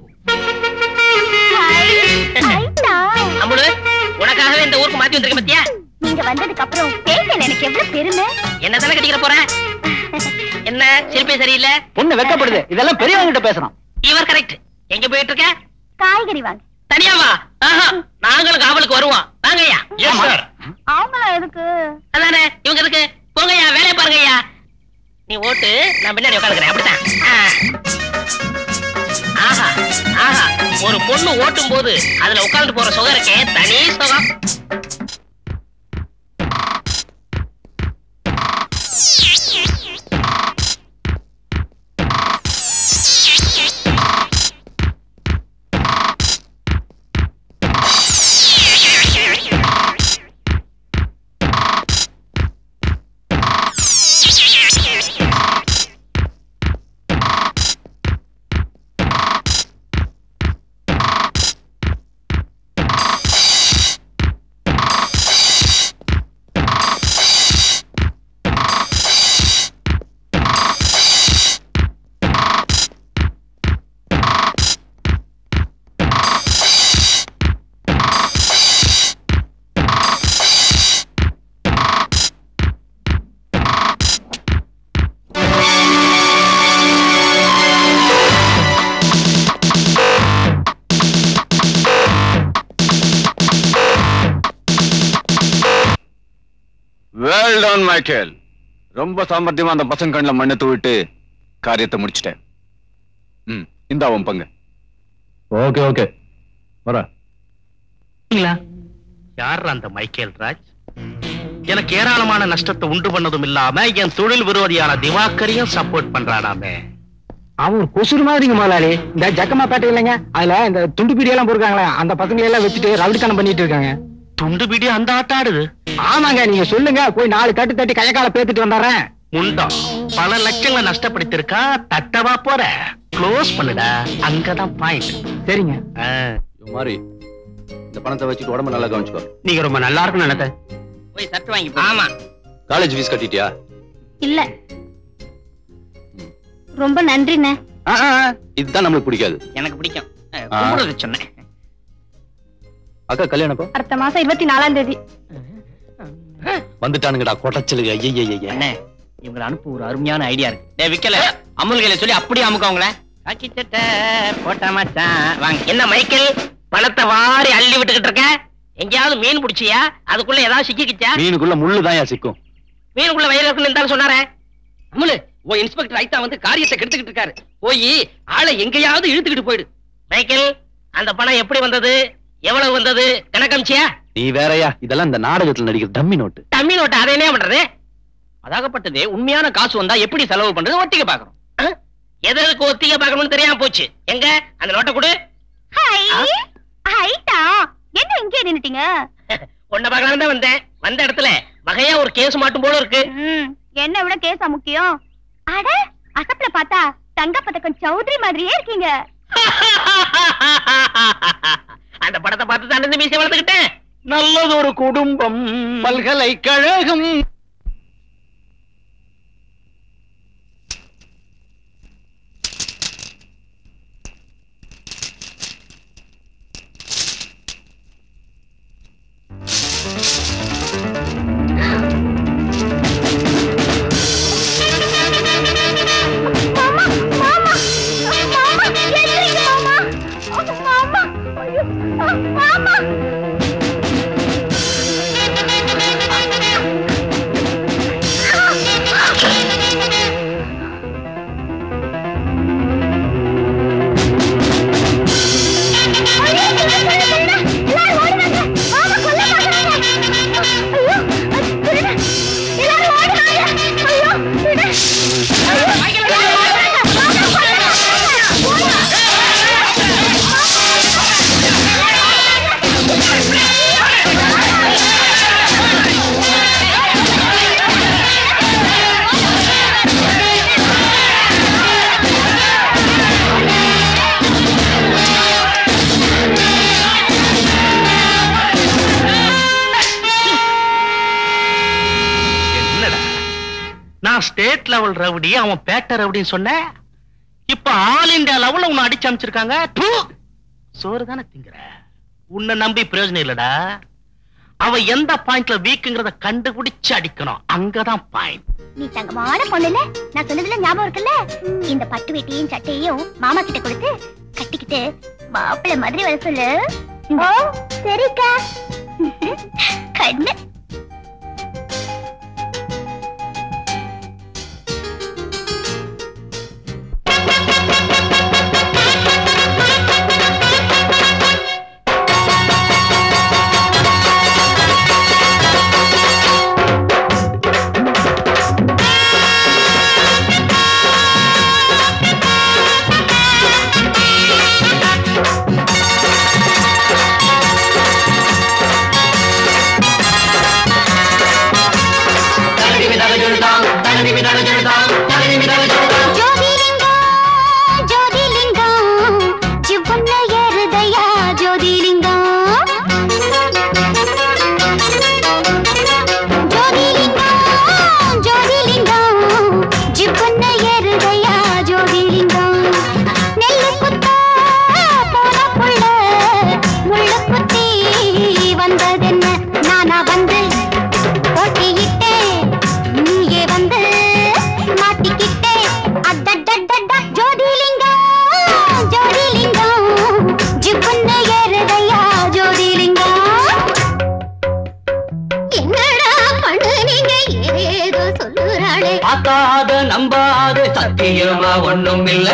அம்புடு உனக்காகவே இந்த ஊருக்கு மாத்தி வந்திருக்க பத்தியா நீங்க வந்ததுக்கு அப்புறம் பேசல எனக்கு எவ்வளவு பெருமை என்ன தானே கட்டிக்கிற போற என்ன சிரிப்பே சரியில்லை பொண்ணு வெக்கப்படுது இதெல்லாம் பெரியவங்க கிட்ட பேசணும் இவர் கரெக்ட் எங்க போயிட்டு இருக்க காய்கறி வாங்க தனியாவா ஆஹா, நாங்களும் காவலுக்கு வருவோம் வாங்கய்யா எஸ் சார் அவங்களாம் எதுக்கு அதானே இவங்க இருக்கு போங்கய்யா வேலையை பாருங்கய்யா நீ ஓட்டு நான் பின்னாடி உட்காந்துக்கிறேன் அப்படித்தான் ஆ. ஆஹா ஆஹா ஒரு பொண்ணு ஓட்டும் போது அதுல உட்கார்ந்து போற சுகம் இருக்கே தனி சுகம் மைக்கேல் ரொம்ப சாமர்த்தியமா அந்த பசங்க கண்ணில் மண்ணை தூவிட்டு காரியத்தை முடிச்சிட்டேன் ம் இந்த அவன் பங்கு ஓகே ஓகே வர யார் அந்த மைக்கேல் ராஜ் எனக்கு ஏராளமான நஷ்டத்தை உண்டு பண்ணதும் இல்லாம என் தொழில் விரோதியான திவாகரையும் சப்போர்ட் பண்றானாமே அவன் ஒரு கொசுறு மாதிரிங்க முதலாளி இந்த ஜக்கமா பேட்டை இல்லைங்க அதுல இந்த துண்டு பீடி எல்லாம் போயிருக்காங்களே அந்த பசங்களை எல்லாம் வச்சுட்டு ரவுடித்தனம் பண்ணிட்டு இருக்காங்க துண்டு பிடி அந்த ஆட்டம் ஆடுது ஆமாங்க நீங்க சொல்லுங்க போய் நாலு தட்டு தட்டி கையக்கால பேத்துட்டு வந்துடுறேன் முண்டம் பல லட்சங்களை நஷ்டப்படுத்திருக்கா தட்டவா போற க்ளோஸ் பண்ணுடா அங்கதான் பாயிண்ட் சரிங்க மாதிரி இந்த பணத்தை வச்சுட்டு உடம்ப நல்லா கவனிச்சுக்கோ நீங்க ரொம்ப நல்லா இருக்கும் நினைத்த போய் சட்டை வாங்கி ஆமா காலேஜ் ஃபீஸ் கட்டிட்டியா இல்ல ரொம்ப நன்றிண்ணே இதுதான் நம்மளுக்கு பிடிக்காது எனக்கு பிடிக்கும் அஹ், ஆ. கும்பிடுறது சொன்னேன் அக்கா கல்யாணம் எப்போ? அடுத்த மாசம் இருபத்தி நாலாம் தேதி வந்துட்டானுங்கடா கொட்டச்சலுக ஐயய்ய அண்ணே இவங்களை அனுப்ப ஒரு அருமையான ஐடியா இருக்கு டேய் விக்கல அமுல்களை சொல்லி அப்படியே அமுக்கவங்கள காக்கி சட்டை போட்டா மச்சான் வாங்க என்ன மைக்கேல் பணத்தை வாரி அள்ளி விட்டுக்கிட்டு இருக்க எங்கேயாவது மீன் பிடிச்சியா அதுக்குள்ள ஏதாவது சிக்கிக்கிச்சா மீனுக்குள்ள முள்ளுதான் சிக்கும் மீனுக்குள்ள வயிறு இருக்குன்னு இருந்தாலும் சொன்னாரே அமுலு உன் இன்ஸ்பெக்டர் ஐத்தா வந்து காரியத்தை கெடுத்துக்கிட்டு இருக்காரு போய் ஆளை எங்கேயாவது இழுத்துக்கிட்டு போயிடு மைக்கேல் அந்த பணம் எப்படி வந்தது எவ்வளவு வந்தது கணக்கமிச்சியா நீ வேறயா இதெல்லாம் இந்த நாடகத்துல நடிக்கிற டம்மி நோட்டு டம்மி நோட்டு அதை என்ன பண்றது அதாகப்பட்டது உண்மையான காசு வந்தா எப்படி செலவு பண்றது ஒத்திக்க பாக்குறோம் அஹ்? எதற்கு ஒத்திக்க பாக்கணும்னு தெரியாம போச்சு எங்க அந்த நோட்டை கொடு ஹைட்டா என்ன இங்கே நின்னுட்டீங்க உன்னை பார்க்கலாம் தான் வந்தேன் வந்த இடத்துல வகையா ஒரு கேஸ் மாட்டும் போல இருக்கு என்ன விட கேஸா முக்கியம் அட அசப்ல பார்த்தா தங்க பதக்கம் சௌத்ரி மாதிரியே இருக்கீங்க அந்த படத்தை பார்த்து தான் இந்த மீசை வளர்த்துக்கிட்டேன் நல்லதொரு குடும்பம் பல்கலைக்கழகம் என்னடா நான் ஸ்டேட் லெவல் ரவுடி அவன் பேட்ட ரவுடின்னு சொன்னேன் இப்ப ஆல் இந்தியா லெவல்ல உன்னை அடிச்சு அமைச்சிருக்காங்க தூ! சோறு தானே திங்கிற உன்னை நம்பி பிரயோஜனம் இல்லடா அவ எந்த பாயிண்ட்ல வீக்குங்கிறத கண்டுபிடிச்சு அடிக்கணும் அங்கதான் பாயிண்ட் நீ தங்கமான பொண்ணுல நான் சொன்னதுல ஞாபகம் இருக்குல்ல இந்த பட்டு வேட்டியும் சட்டையும் மாமா கிட்ட கொடுத்து கட்டிக்கிட்டு மாப்பிள்ளை மாதிரி வர சொல்லு ஓ சரிக்கா கண்ணு Thank பார்க்காத நம்பாத சத்தியமா ஒண்ணும் இல்ல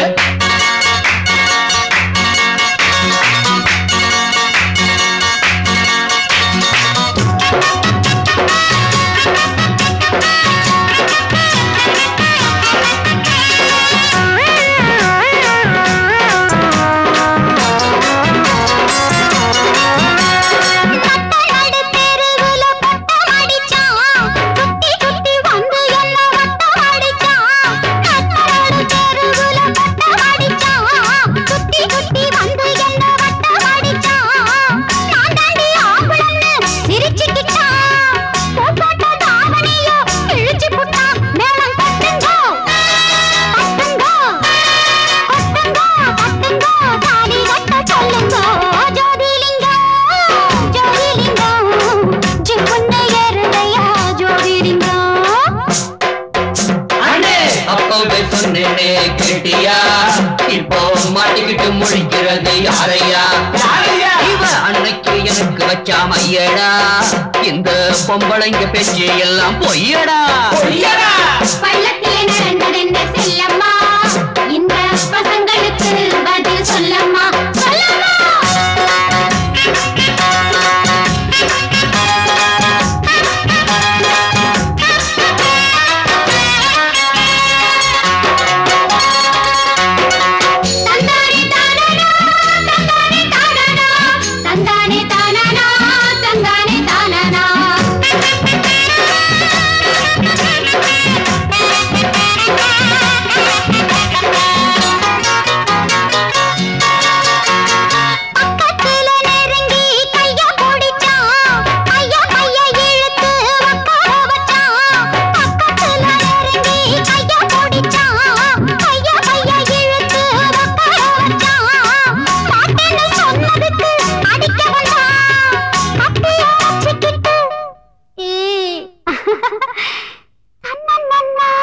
அண்ணே அப்பவே சொன்னேனே கேட்டியா இப்போ மாட்டிக்கிட்டு முழிக்கிறது யாரையா இவ அன்னைக்கு எனக்கு வச்சா மையடா இந்த பொம்பளைங்க பேச்சு எல்லாம் பொய்யடா பள்ளத்திலே நடந்ததென்ன செல்லம்மா இந்த பசங்களுக்கு பதில் சொல்லம்மா சொல்லம்மா தந்தானே தானானா தந்தானே தானானா தந்தானே தானானா தந்தானே தானானா பக்கத்துல நெருங்கி கைய பிடிச்சான் கைய கைய இழுத்து உட்கார வச்சான் பக்கத்துல நெருங்கி கைய பிடிச்சான் கைய கைய இழுத்து உட்கார வச்சான் மாட்டேன்னு சொன்னதுக்கு அடிக்க வந்தான் கத்திய வச்சுக்கிட்டு ஏய் தன்னன்னா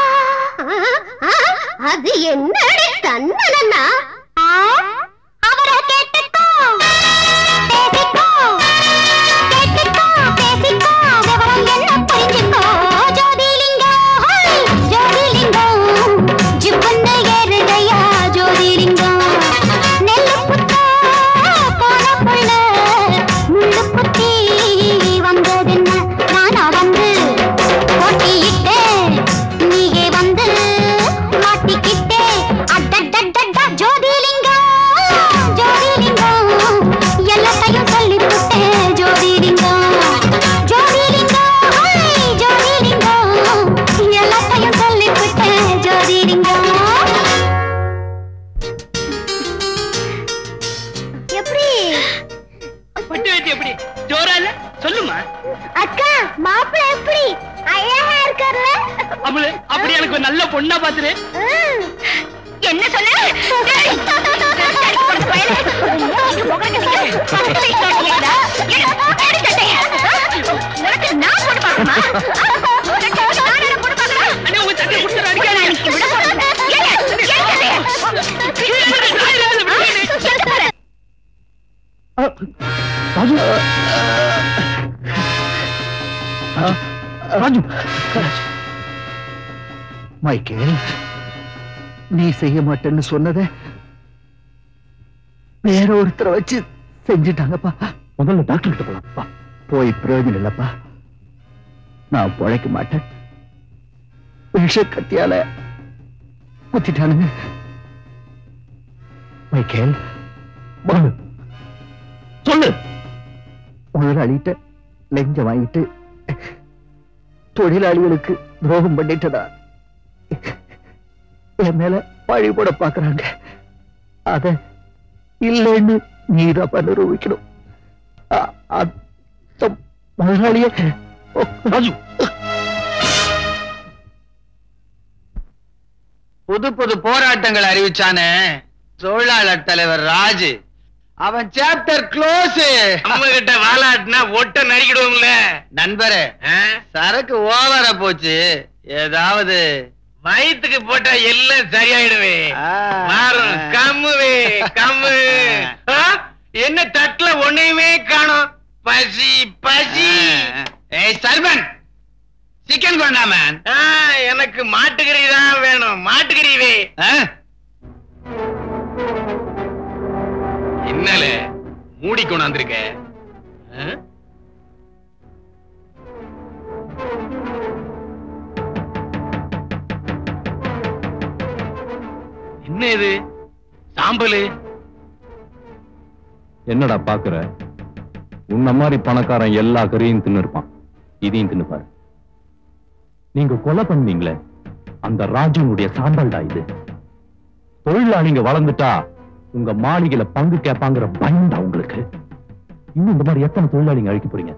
அது என்னடி தன்னன்னா அவரை கேட்டுக்கோ பேசிக்கோ கேட்டுக்கோ பேசிக்கோ விவரம் என்ன புரிஞ்சுக்கோ ஜோதிலிங்கம் ஹோய், ஜோதிலிங்கம் ஜிப்புன்னு ஏறுதையா ஜோதிலிங்கம் நெல்லு புத்தா போன புள்ள முள்ளு புத்தி வந்ததென்ன நானா வந்து போட்டியிட்டேன் நீயே வந்து மாட்டிக்கிட்டே அடடடடா ஜோதிலிங்கம் ஜோதிலிங்கம் எல்லாத்தையும் சொல்லிவிட்டேன் ஜோதிலிங்கம் ஜோதிலிங்கம் ஹோய், ஜோதிலிங்கம் எல்லாத்தையும் சொல்லிவிட்டேன் ஜோதிலிங்கம் எப்படி பட்டு வேட்டி எப்படி ஜோரா இல்ல சொல்லுமா அக்கா மாப்பிள்ளை எப்படி அழகா இருக்கார்ல அமுலு அப்படி எனக்கு ஒரு நல்ல பொண்ணா பாத்துரு ம். என்ன சொல்லு டேய். டேய், உனக்கு பயலே. நீங்க முகரக்க நீங்க பத்து வயசுல இருக்கீங்களா? எடு, எடு சட்டைய. உனக்கு நான் போட்டு பார்க்கணுமா? உனக்கு நான் என்ன போட்டு பார்க்கணும்? அண்ணே உங்க சட்டை கொடுத்துரு உன்னை அடிக்காதே. நான் இன்னைக்கு விட போறேன். ஏங்க, ஏன் சட்டைய? எங்க போற? ராஜு மைக்கேல் நீ செய்ய மாட்டேன்னு சொன்னதை வேற ஒருத்தரை வச்சு செஞ்சுட்டாங்கப்பா முதல்ல டாக்டர் கிட்ட போலாம்ப்பா போய் பிரயோஜனம் இல்லப்பா நான் பொழைக்க மாட்டேன் விஷ கத்தியால குத்திட்டானுங்க மைக்கேல் வாங்க. சொல்லு முதலாளிகிட்ட லெஞ்சம் வாங்கிட்டு தொழிலாளிகளுக்கு துரோகம் பண்ணிட்டதா என் மேல பழி போட பாக்குறாங்க அத இல்லைன்னு நீதான் நிரூபிக்கணும் அ- அந்த முதலாளிய ராஜு புது புது போராட்டங்கள் அறிவிச்சானே தொழிலாளர் தலைவர் ராஜு அவன் சாப்டர் க்ளோஸ் நம்ம கிட்ட வாலாட்டினா ஒட்ட நறுக்கிடுவோம்ல நண்பரே சரக்கு ஓவரா போச்சு ஏதாவது வயிற்றுக்கு போட்டா எல்லாம் சரியாயிடுவே ஆ. மாறும் கம்முவே கம்மு ஆ? என்ன தட்டுல ஒன்னையுமே காணோம் பசி பசி ஏய் சர்மன் சிக்கன் வேண்டாம் மேன் எனக்கு மாட்டுக்கறி தான் வேணும் மாட்டுக்கறிவே என்னல மூடி கொண்டாந்துருக்க ஆ? என்ன இது சாம்பலு என்னடா பாக்குற உன்ன மாதிரி பணக்காரன் எல்லா கறியும் தின்னு இருப்பான் இதையும் தின்னு பாரு நீங்க கொலை பண்ணீங்களே அந்த ராஜனுடைய சாம்பல்டா இது தொழிலாளிங்க வளர்ந்துட்டா உங்க மாளிகையில பங்கு கேட்பாங்கிற பயம்டா உங்களுக்கு இன்னும் இந்த மாதிரி எத்தனை தொழிலாளிங்க அழிக்க போறீங்க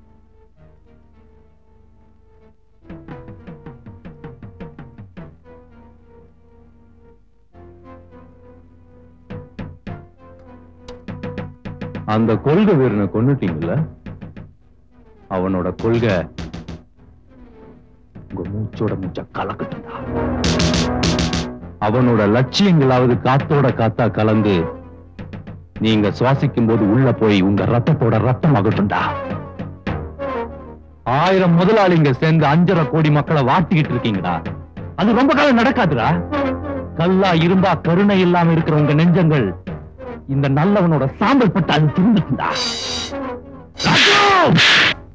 அந்த கொள்கை வீரனை கொன்னுட்டீங்கல்ல அவனோட கொள்கை உங்க மூச்சோட மூச்ச கலக்கட்டும்டா அவனோட லட்சியங்களாவது காத்தோட காத்தா கலந்து நீங்க சுவாசிக்கும் போது உள்ள போய் உங்க ரத்தத்தோட ரத்தம் ஆகட்டும்டா ஆயிரம் முதலாளிங்க சேர்ந்து அஞ்சரை கோடி மக்களை வாட்டிக்கிட்டு இருக்கீங்கடா அது ரொம்ப காலம் நடக்காதுடா கல்லா இரும்பா கருணை இல்லாம இருக்கிற உங்க நெஞ்சங்கள் இந்த நல்லவனோட சாம்பல் பட்டு அது திருந்துட்டுடா ராஜு!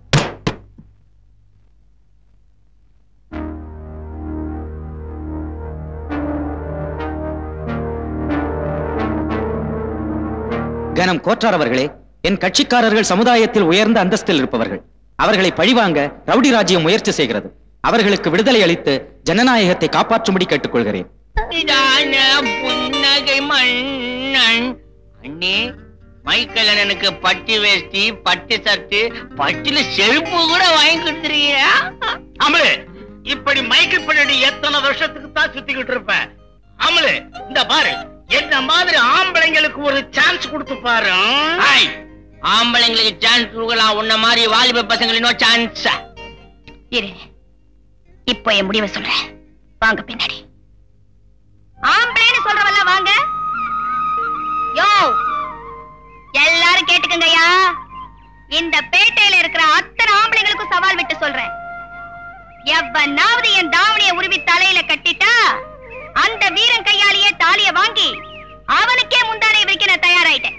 கனம் கோற்றார் அவர்களே என் கட்சிக்காரர்கள் சமுதாயத்தில் உயர்ந்த அந்தஸ்தில் இருப்பவர்கள் அவர்களை பழிவாங்க ரவுடி ராஜ்யம் முயற்சி செய்கிறது அவர்களுக்கு விடுதலை அளித்து ஜனநாயகத்தை காப்பாற்றும்படி கேட்டுக்கொள்கிறேன் இதான புன்னகை மன்னன் அண்ணே மைக்கேல் எனக்கு பட்டு வேஷ்டி பட்டு சட்டு பட்டுல செருப்பு கூட வாங்கி கொடுத்துருக்கியா அமலு இப்படி மைக்கு பின்னாடி எத்தனை வருஷத்துக்கு தான் சுத்திக்கிட்டு இருப்பேன் அமலு இந்த பாரு என்ன மாதிரி ஆம்பளைங்களுக்கு ஒரு சான்ஸ் கொடுத்து பாரு ஹாய் ஆம்பளைங்களுக்கு சான்ஸ் கொடுக்கலாம் உன்ன மாதிரி வாலிப பசங்களுக்கு நோ சான்ஸ் இரு இப்போ என் முடிவை சொல்றேன் வாங்க பின்னாடி ஆம்பளைன்னு சொல்றவல்ல வாங்க யோ எல்லாரும் கேட்டுக்கங்கய்யா இந்த பேட்டையில இருக்கிற அத்தனை ஆம்பளைங்களுக்கும் சவால் விட்டு சொல்றேன் எவனாவது என் தாவணிய உருவி தலையில கட்டிட்டா அந்த வீரன் கையாலேயே தாலிய வாங்கி அவனுக்கே முந்தானை வைக்க நான் தயாராயிட்டேன்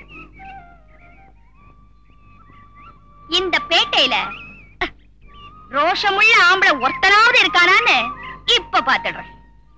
இந்த பேட்டையில ரோஷமுள்ள ஆம்பளை ஒருத்தனாவது இருக்கானான்னு இப்ப பாத்துடுறேன்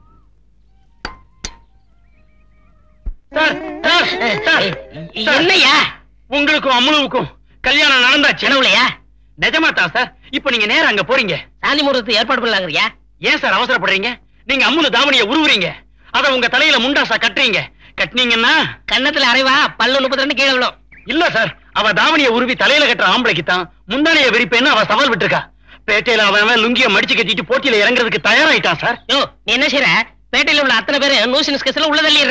என்னையா உங்களுக்கும் அமுலுவுக்கும் கல்யாணம் நடந்தா செலவுலையா நிஜமா தான் சார் இப்ப நீங்க நேரா அங்க போறீங்க சாந்தி முகூர்த்தத்தை ஏற்பாடு பண்ணலாங்கறியா ஏன் சார் அவசரப்படுறீங்க நீங்க அம்முல தாவணிய உருவுறீங்க அத உங்க தலையில முண்டாசா கட்டுறீங்க கட்டினீங்கன்னா கன்னத்துல அரைவா பல்லு முப்பத்தி ரெண்டு கீழே விழும் இல்ல சார் அவ தாவணிய உருவி தலையில கட்டுற ஆம்பளைக்கு தான் முந்தானைய விரிப்பேன்னு அவ சவால் விட்டுருக்கா பேட்டையில அவன் அவன் லுங்கிய மடிச்சு கட்டிட்டு போட்டியில இறங்குறதுக்கு தயாராயிட்டான் சார் யோ நீ என்ன செய்யற பேட்டையில உள்ள அத்தனை பேரு நூசினஸ் கேஸ்ல உள்ள தள்ளிடுற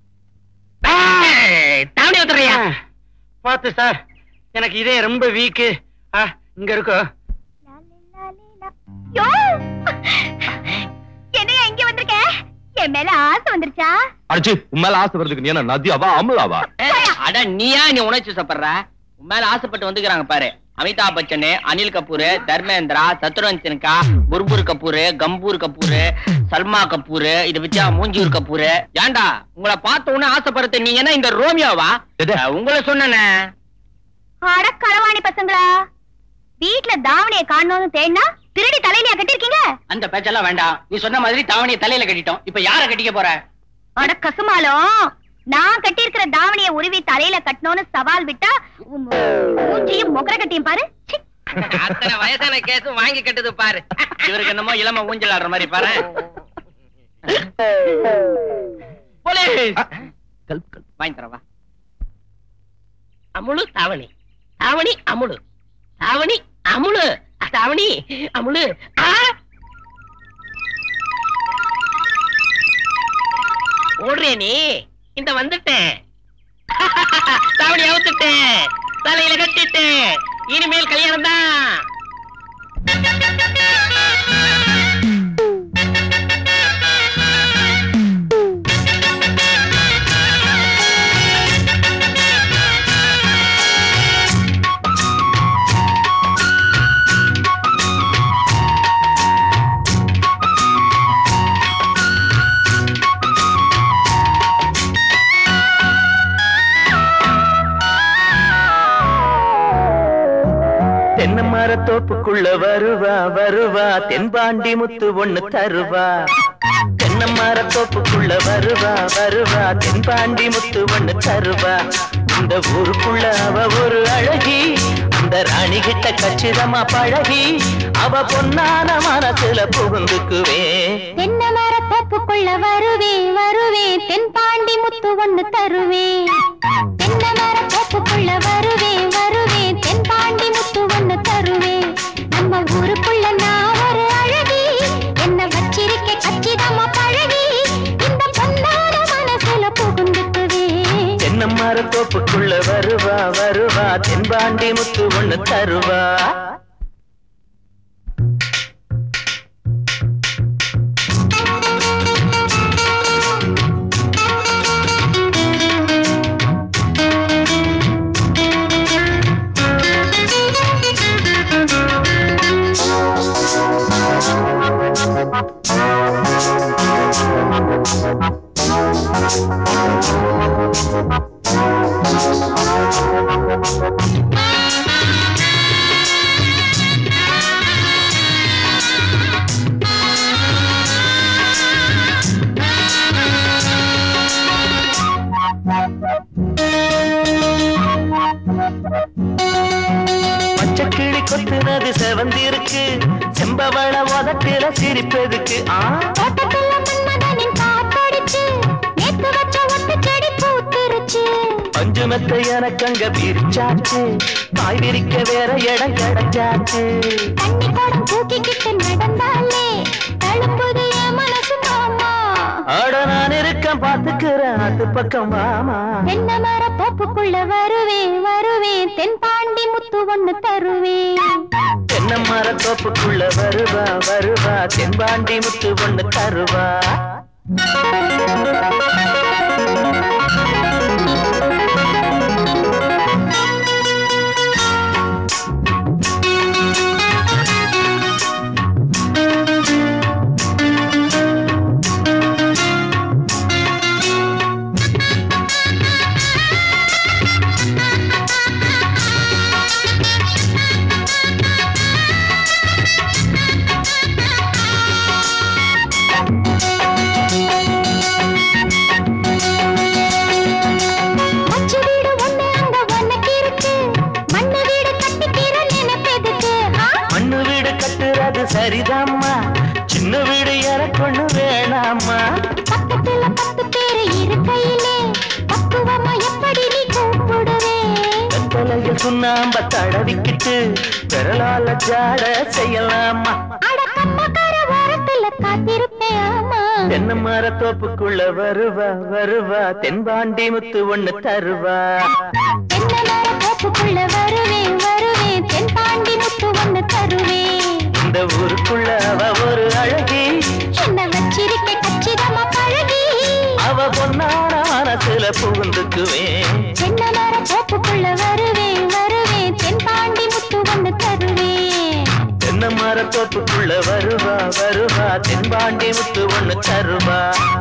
தாவணி வந்துடுறியா பார்த்து சார் எனக்கு இதே ரொம்ப வீக்கு இங்க இருக்கோ யோ என்னையா இங்க வந்திருக்க என் மேல ஆசை வந்துருச்சா அடிச்சு உன் மேல ஆசை வருதுக்கு நீ என்ன நதியாவா அமலாவா அட நீயா நீ உணர்ச்சி சப்படுற உன் மேல ஆசைப்பட்டு வந்துக்கிறாங்க பாரு அமிதாப் பச்சன் அனில் கபூர் தர்மேந்திரா சத்ருவன் சின்கா புர்புர் கபூர் கம்பூர் கபூர் சல்மா கபூர் இது வச்சா மூஞ்சூர் கபூர் ஏன்டா உங்களை பார்த்த உடனே ஆசைப்படுறது நீங்க என்ன இந்த ரோமியோவா அஹ், உங்களை சொன்னனே அட களவாணி பசங்களா வீட்ல தாவணியை காணணும்னு தேடினா திருடி தலையிலயா கட்டிருக்கீங்க அந்த பேச்செல்லாம் வேண்டாம் நீ சொன்ன மாதிரி தாவணியை தலையில கட்டிட்டோம் இப்ப யார கட்டிக்க போற அட கசுமாலும் நான் கட்டியிருக்கிற தாவணியை உருவி தலையில கட்டணும்னு சவால் விட்டா உம், மூஞ்சியும் முகர கட்டியும் பாரு சி. அத்தனை வயசான கேஸ் வாங்கி கட்டுது பாரு இவருக்கு என்னமோ இளம ஊஞ்சல் ஆடுற மாதிரி பாரு போலீஸ் வாங்கி தரவா அமுலு தாவணி தாவணி அமுலு தாவணி அமுலு தாவணி அமுலு ஆ! ஓடுறே நீ இந்த வந்துட்டேன் தாவணி அவுத்துட்டேன் தலையில கட்டிட்டேன் இனிமேல் கல்யாணம் தான் தென்னை மரத்தோப்புக்குள்ள வருவா வருவா தென்பாண்டி முத்து ஒண்ணு தருவா தென்னை மரத்தோப்புக்குள்ள வருவா வருவா தென்பாண்டி முத்து ஒண்ணு தருவா இந்த ஊருக்குள்ள அவ ஒரு அழகி அந்த ராணி கிட்ட கச்சிதமா பழகி அவ பொன்னான மனசுல புகுந்துக்குவே தென்னை மரத்தோப்புக்குள்ள வருவே வருவே தென்பாண்டி முத்து ஒண்ணு தருவே தென்னை மரத்தோப்புக்குள்ள வருவே வருவே தென்பாண்டி முத்து ஒண்ணு தருவே நம்ம ஊருக்குள்ள நான் ஒரு அழகி என்ன வச்சிருக்க கச்சிதமா பழகி இந்த பொன்னான மனசுல புகுந்துக்குவே தென்னை மரத்தோப்புக்குள்ள வருவா வருவா தென்பாண்டி முத்து ஒண்ணு தருவா பச்சை கிளி கொத்துனது செவந்திருக்கு செம்பவள உதட்டில சிரிப்பதுக்கு ஆ தோட்டத்துல மன்மதனின் காத்தடிச்சு நேத்து வச்ச ஒட்டு செடி பூத்துருச்சு பஞ்சு மெத்த எனக்கு அங்க பிரிச்சாச்சு காய் விரிக்க வேற இடம் கிடைச்சாச்சு தண்ணி குடம் தூக்கிக்கிட்டு நடந்தாலே தழும்புது என் மனசு மாமா ஆட நான் இருக்கேன் பாத்துக்கிறேன் அது பக்கம் மாமா தென்னை மர தோப்புக்குள்ள வருவே வருவே தென்பாண்டி முத்து ஒண்ணு தருவே தென்னை மரத்தோப்புக்குள்ள வருவா வருவா தென்பாண்டி முத்து ஒண்ணு தருவா மச்சு வீடு ஒண்ணு அங்க உனக்கு இருக்கு மண்ணு வீடு கட்டிக்கிற நினைப்பெதுக்கு ஆ? மண்ணு வீடு கட்டுறது சரிதாம்மா சின்ன வீடு எனக்கொண்ணு வேணாம்மா பக்கத்துல பத்து பேரு இருக்கையிலே பக்குவமா எப்படி நீ கூப்பிடுவே வெத்தலையில் சுண்ணாம்ப தடவிக்கிட்டு விரலால ஜாட செய்யலாமா அட கம்மக்கார ஓரத்துல காத்திருப்பேன் ஆமா தென்னை மரத்தோப்புக்குள்ள வருவா வருவா தென்பாண்டி முத்து ஒண்ணு தருவா தென்னை மர தோப்புக்குள்ள வருவே வருவே தென்பாண்டி முத்து ஒண்ணு தருவே இந்த ஊருக்குள்ள அவ ஒரு அழகி என்ன வச்சிருக்க கச்சிதமா பழகி அவ பொன்னான மனசுல புகுந்துக்குவேன் தென்னை மர தோப்புக்குள்ள வருவே வருவே தென்பாண்டி முத்து ஒண்ணு தருவே தென்னை மரத்தோப்புக்குள்ள வருவா வருவா தென்பாண்டி முத்து ஒண்ணு தருவா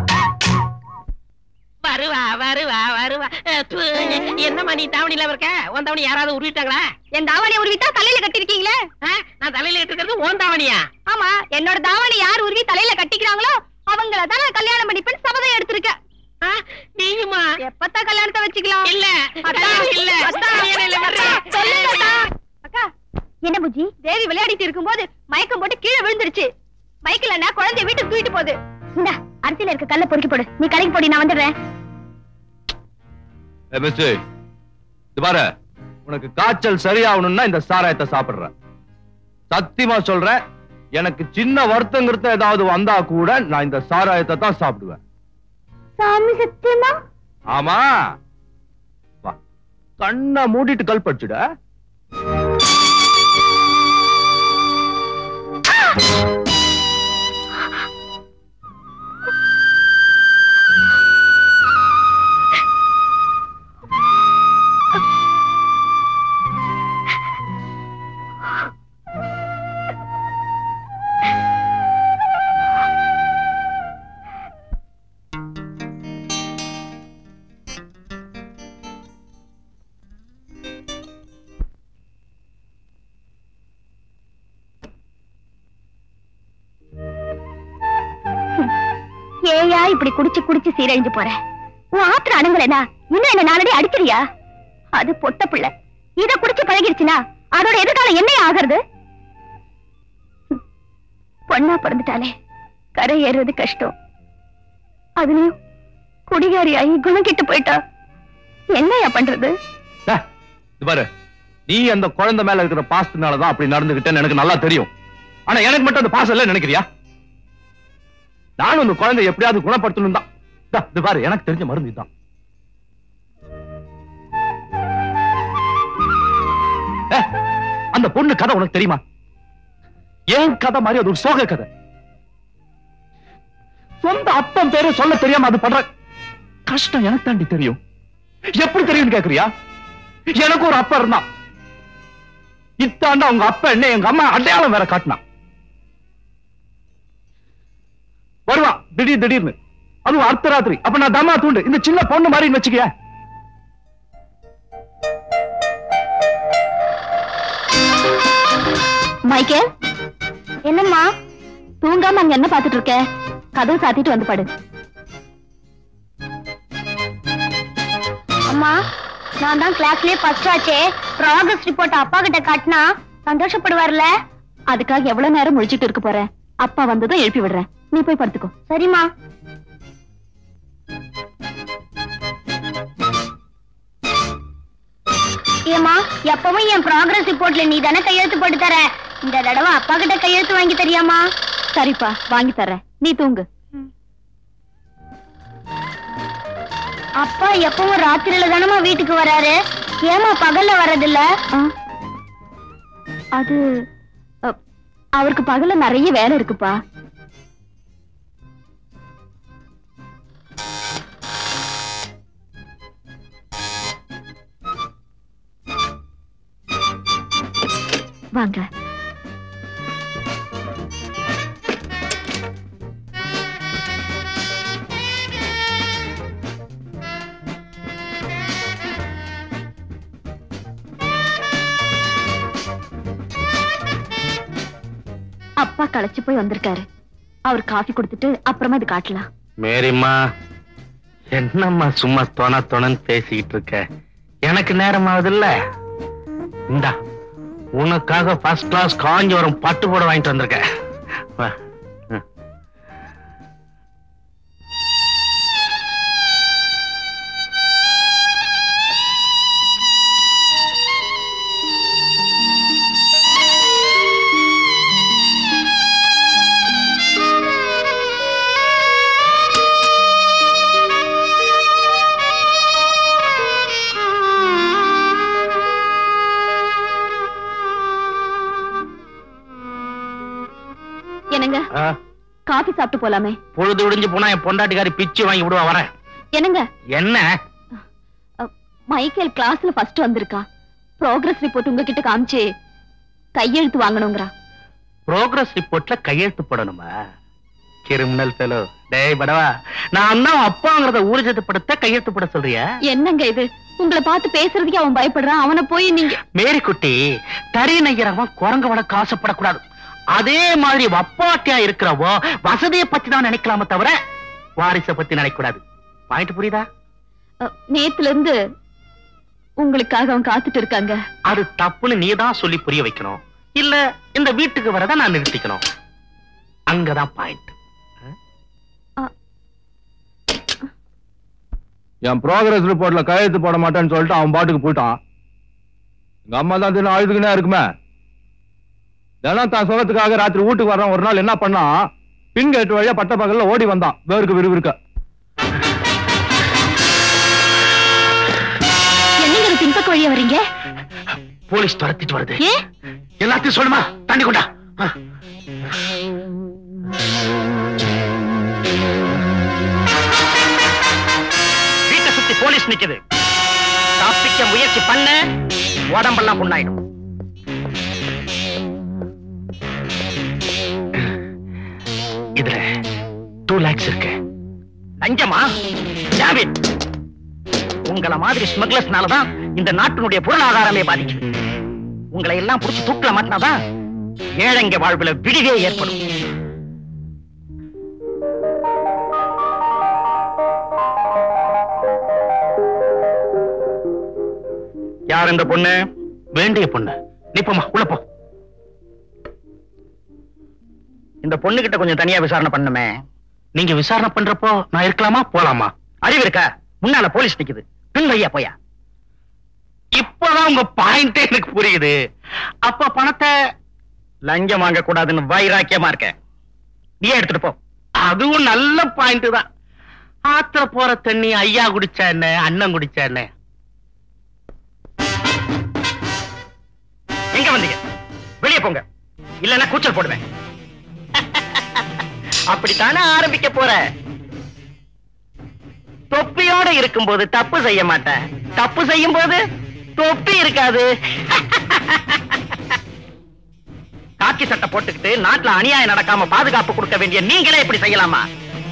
வருவா வருவா வருவா அஹ், து, என்னம்மா நீ தாவணியில இருக்க உன் தாவணி யாராவது உருவிட்டாங்களா என் தாவணி உருவிட்டா தலையில கட்டிருக்கீங்களே அஹ், நான் தலையில இருக்கிறது உன் தாவணியா ஆமா என்னோட தாவணி யார் உருவி தலையில கட்டிக்கிறாங்களோ அவங்கள தான் நான் கல்யாணம் பண்ணிப்பேன் சபதம் எடுத்திருக்கேன் அஹ், நீயுமா எப்பத்தான் கல்யாணத்தை வச்சுக்கலாம் இல்ல அத்தா, இல்ல அத்தா, இல்ல, அத்தா, சொல்லுங்க அத்தா. அக்கா என்ன புஜி தேவி விளையாடிட்டு இருக்கும்போது மயக்கம் போட்டு கீழே விழுந்துருச்சு பைக்ல நான் குழந்தைய வீட்டுக்கு தூக்கிட்டு போகுது இந்த அரிசியில இருக்க கல்ல பொறுக்கி போடு நீ கடைக்கு போடி நான் வந்துடுறேன் மிஸ் இது பாரு உனக்கு காய்ச்சல் சரியாகணும்னா இந்த சாராயத்தை சாப்பிடுற சத்தியமா சொல்றேன் எனக்கு சின்ன வருத்தங்கிறது ஏதாவது வந்தா கூட நான் இந்த சாராயத்தை தான் சாப்பிடுவேன் சாமி சத்தியமா ஆமா வா கண்ணை மூடிட்டு கல் படிச்சுட ஏன்டா இப்படி குடிச்சு குடிச்சு சீரழிஞ்சு போற உன் ஆத்திர அடங்கலனா இன்னும் என்ன நாளடி அடிக்கிறியா அது பொட்ட பிள்ளை இத குடிச்சு பழகிருச்சுனா அதோட எதிர்காலம் என்ன ஆகிறது ஹம். பொண்ணா பிறந்துட்டாலே கரை ஏறுறது கஷ்டம் அதுலயும் குடிகாரி ஆகி குணம் கெட்டு போயிட்டா என்னையா பண்றது டேய், இது பாரு நீ அந்த குழந்தை மேல இருக்கிற பாசத்தினாலதான் அப்படி நடந்துகிட்டேன்னு எனக்கு நல்லா தெரியும் ஆனா எனக்கு மட்டும் அந்த பாசம் இல்ல நினைக்கிறியா நானும் அந்த குழந்தை எப்படியாவது குணப்படுத்தணும் தான் இந்தா, இது பாரு எனக்கு தெரிஞ்ச மருந்து இதுதான் ஏய், அந்த பொண்ணு கதை உனக்கு தெரியுமா ஏன் கதை மாதிரி அது ஒரு சோக கதை சொந்த அப்பன் பேரு சொல்ல தெரியாம அது படுற கஷ்டம் எனக்கு தாண்டி தெரியும் எப்படி தெரியும்னு கேக்குறியா எனக்கு ஒரு அப்பா இருந்தான் இத்தாண்டா உங்க அப்பா என்ன எங்க அம்மா அடையாளம் வேற காட்டினான் வருவான் திடீர் திடீர்னு அதுவும் அர்த்தராத்திரி அப்ப நான் தம்மா தூண்டு இந்த சின்ன பொண்ணு மாதிரி வச்சுக்கிய மைக்கேல் என்னம்மா தூங்காம அங்க என்ன பாத்துட்டு இருக்க கதவு சாத்திட்டு வந்து படு அம்மா நான் தான் கிளாஸ்லயே ஃபர்ஸ்ட் ஆச்சே ப்ராக்ரஸ் ரிப்போர்ட் அப்பா கிட்ட காட்டினா சந்தோஷப்படுவார்ல அதுக்காக எவ்வளவு நேரம் முழிச்சிட்டு இருக்க போற அப்பா வந்ததும் எழுப்பி விடுறேன் நீ போய் படுத்துக்கோ சரிம்மா ஏமா எப்பவும் என் ப்ராக்ரஸ் ரிப்போர்ட்ல நீ தானே கையெழுத்து போட்டு தர இந்த தடவை அப்பா கிட்ட கையெழுத்து வாங்கி தரியாமா சரிப்பா வாங்கி தரேன் நீ தூங்கு அப்பா எப்பவும் ராத்திரியில தானமா வீட்டுக்கு வராரு ஏமா பகல்ல வர்றதில்ல அது அ, அவருக்கு பகல்ல நிறைய வேலை இருக்குப்பா வாங்க அப்பா களைச்சு போய் வந்திருக்காரு அவர் காஃபி கொடுத்துட்டு அப்புறமா இது காட்டலாம் மேரிம்மா என்னம்மா சும்மா தொண தொணன்னு பேசிக்கிட்டு இருக்க எனக்கு நேரம் ஆகுதுல்ல இந்தா உனக்காக ஃபர்ஸ்ட் கிளாஸ் காஞ்சிபுரம் பட்டு போட வாங்கிட்டு வந்திருக்கேன் வா. ம். என்னங்க ஆ, காஃபி சாப்பிட்டு போலாமே பொழுது விடிஞ்சு போனா என் பொண்டாட்டிக்காரி பிச்சு வாங்கி விடுவா வரேன் என்னங்க என்ன மைக்கேல் கிளாஸ்ல ஃபர்ஸ்ட் வந்திருக்கா ப்ரோக்ரஸ் ரிப்போர்ட் உங்ககிட்ட காமிச்சு கையெழுத்து வாங்கணுங்கிறா ப்ரோக்ரஸ் ரிப்போர்ட்ல கையெழுத்து போடணுமா கிரிமினல் ஃபெலோ டேய் படவா நான் தான் அப்பாங்கிறத ஊர்ஜிதப்படுத்த கையெழுத்து போட சொல்றியா என்னங்க இது உங்களை பார்த்து பேசுறதுக்கே அவன் பயப்படுறான் அவனை போய் நீங்க மேரி குட்டி தறி நெய்யறவன் குரங்க வளர்க்க ஆசைப்படக்கூடாது அதே மாதிரி வப்பாட்டியா இருக்கிறவோ வசதியை பத்தி தான் நினைக்கலாமே தவிர வாரிசை பத்தி நினைக்க கூடாது பாயிண்ட் புரியுதா அ, நேத்துல இருந்து உங்களுக்காக அவன் காத்துட்டு இருக்காங்க அது தப்புன்னு நீ தான் சொல்லி புரிய வைக்கணும் இல்ல இந்த வீட்டுக்கு வரத நான் நிறுத்திக்கணும் அங்கதான் பாயிண்ட் என் ப்ரோக்ரஸ் ரிப்போர்ட்ல கையெழுத்து போட மாட்டேன்னு சொல்லிட்டு அவன் பாட்டுக்கு போயிட்டான் எங்க அம்மா தான் தினம் அழுதுக்குனே இருக்குமே தினம் தான் சுகத்துக்காக ராத்திரி வீட்டுக்கு வர்றான் ஒரு நாள் என்ன பண்ணா பின் கேட்டு வழியா பட்ட பகல்ல ஓடி வந்தான் வேருக்கு விறுவிறுக்க என்னங்க இது பின்பக்க வழியா வர்றீங்க போலீஸ் துரத்திட்டு வருது ஏ எல்லாத்தையும் சொல்லுமா தண்ணி கொண்டா ஆ. வீட்டை சுத்தி போலீஸ் நிக்குது தப்பிக்க முயற்சி பண்ண உடம்பெல்லாம் புண்ணாயிடும் இதுல டூ லேக்ஸ் இருக்கு லஞ்சமா ஜாமீன் உங்கள மாதிரி ஸ்மக்லர்ஸ்னாலதான் இந்த நாட்டினுடைய பொருளாதாரமே பாதிக்குது உங்களை எல்லாம் புடிச்சு தூக்கல மாட்டினாதான் ஏழைங்க வாழ்வுல விடிவே ஏற்படும் யார் இந்த பொண்ணு வேண்டிய பொண்ணு நீ போம்மா உள்ள போ இந்த பொண்ணு கிட்ட கொஞ்சம் தனியா விசாரணை பண்ணுமே நீங்க விசாரணை பண்றப்போ நான் இருக்கலாமா போலாமா அறிவு இருக்கா முன்னால போலீஸ் நிக்குது பின் வையா போயா இப்பதான் உங்க பாயிண்டே எனக்கு புரியுது அப்ப பணத்தை லஞ்சம் வாங்க கூடாதுன்னு வைராக்கியமா இருக்க நீயே எடுத்துட்டு போ அதுவும் நல்ல பாயிண்ட் தான் ஆத்துல போற தண்ணி ஐயா குடிச்சா என்ன அண்ணன் குடிச்சா என்ன எங்க வந்தீங்க வெளியே போங்க இல்லன்னா கூச்சல் போடுவேன் அப்படித்தானே ஆரம்பிக்க போற தொப்பியோட இருக்கும்போது தப்பு செய்ய மாட்டேன் தப்பு செய்யும் போது தொப்பி இருக்காது காக்கி சட்டை போட்டுக்கிட்டு நாட்டுல அநியாயம் நடக்காம பாதுகாப்பு கொடுக்க வேண்டிய நீங்களே இப்படி செய்யலாமா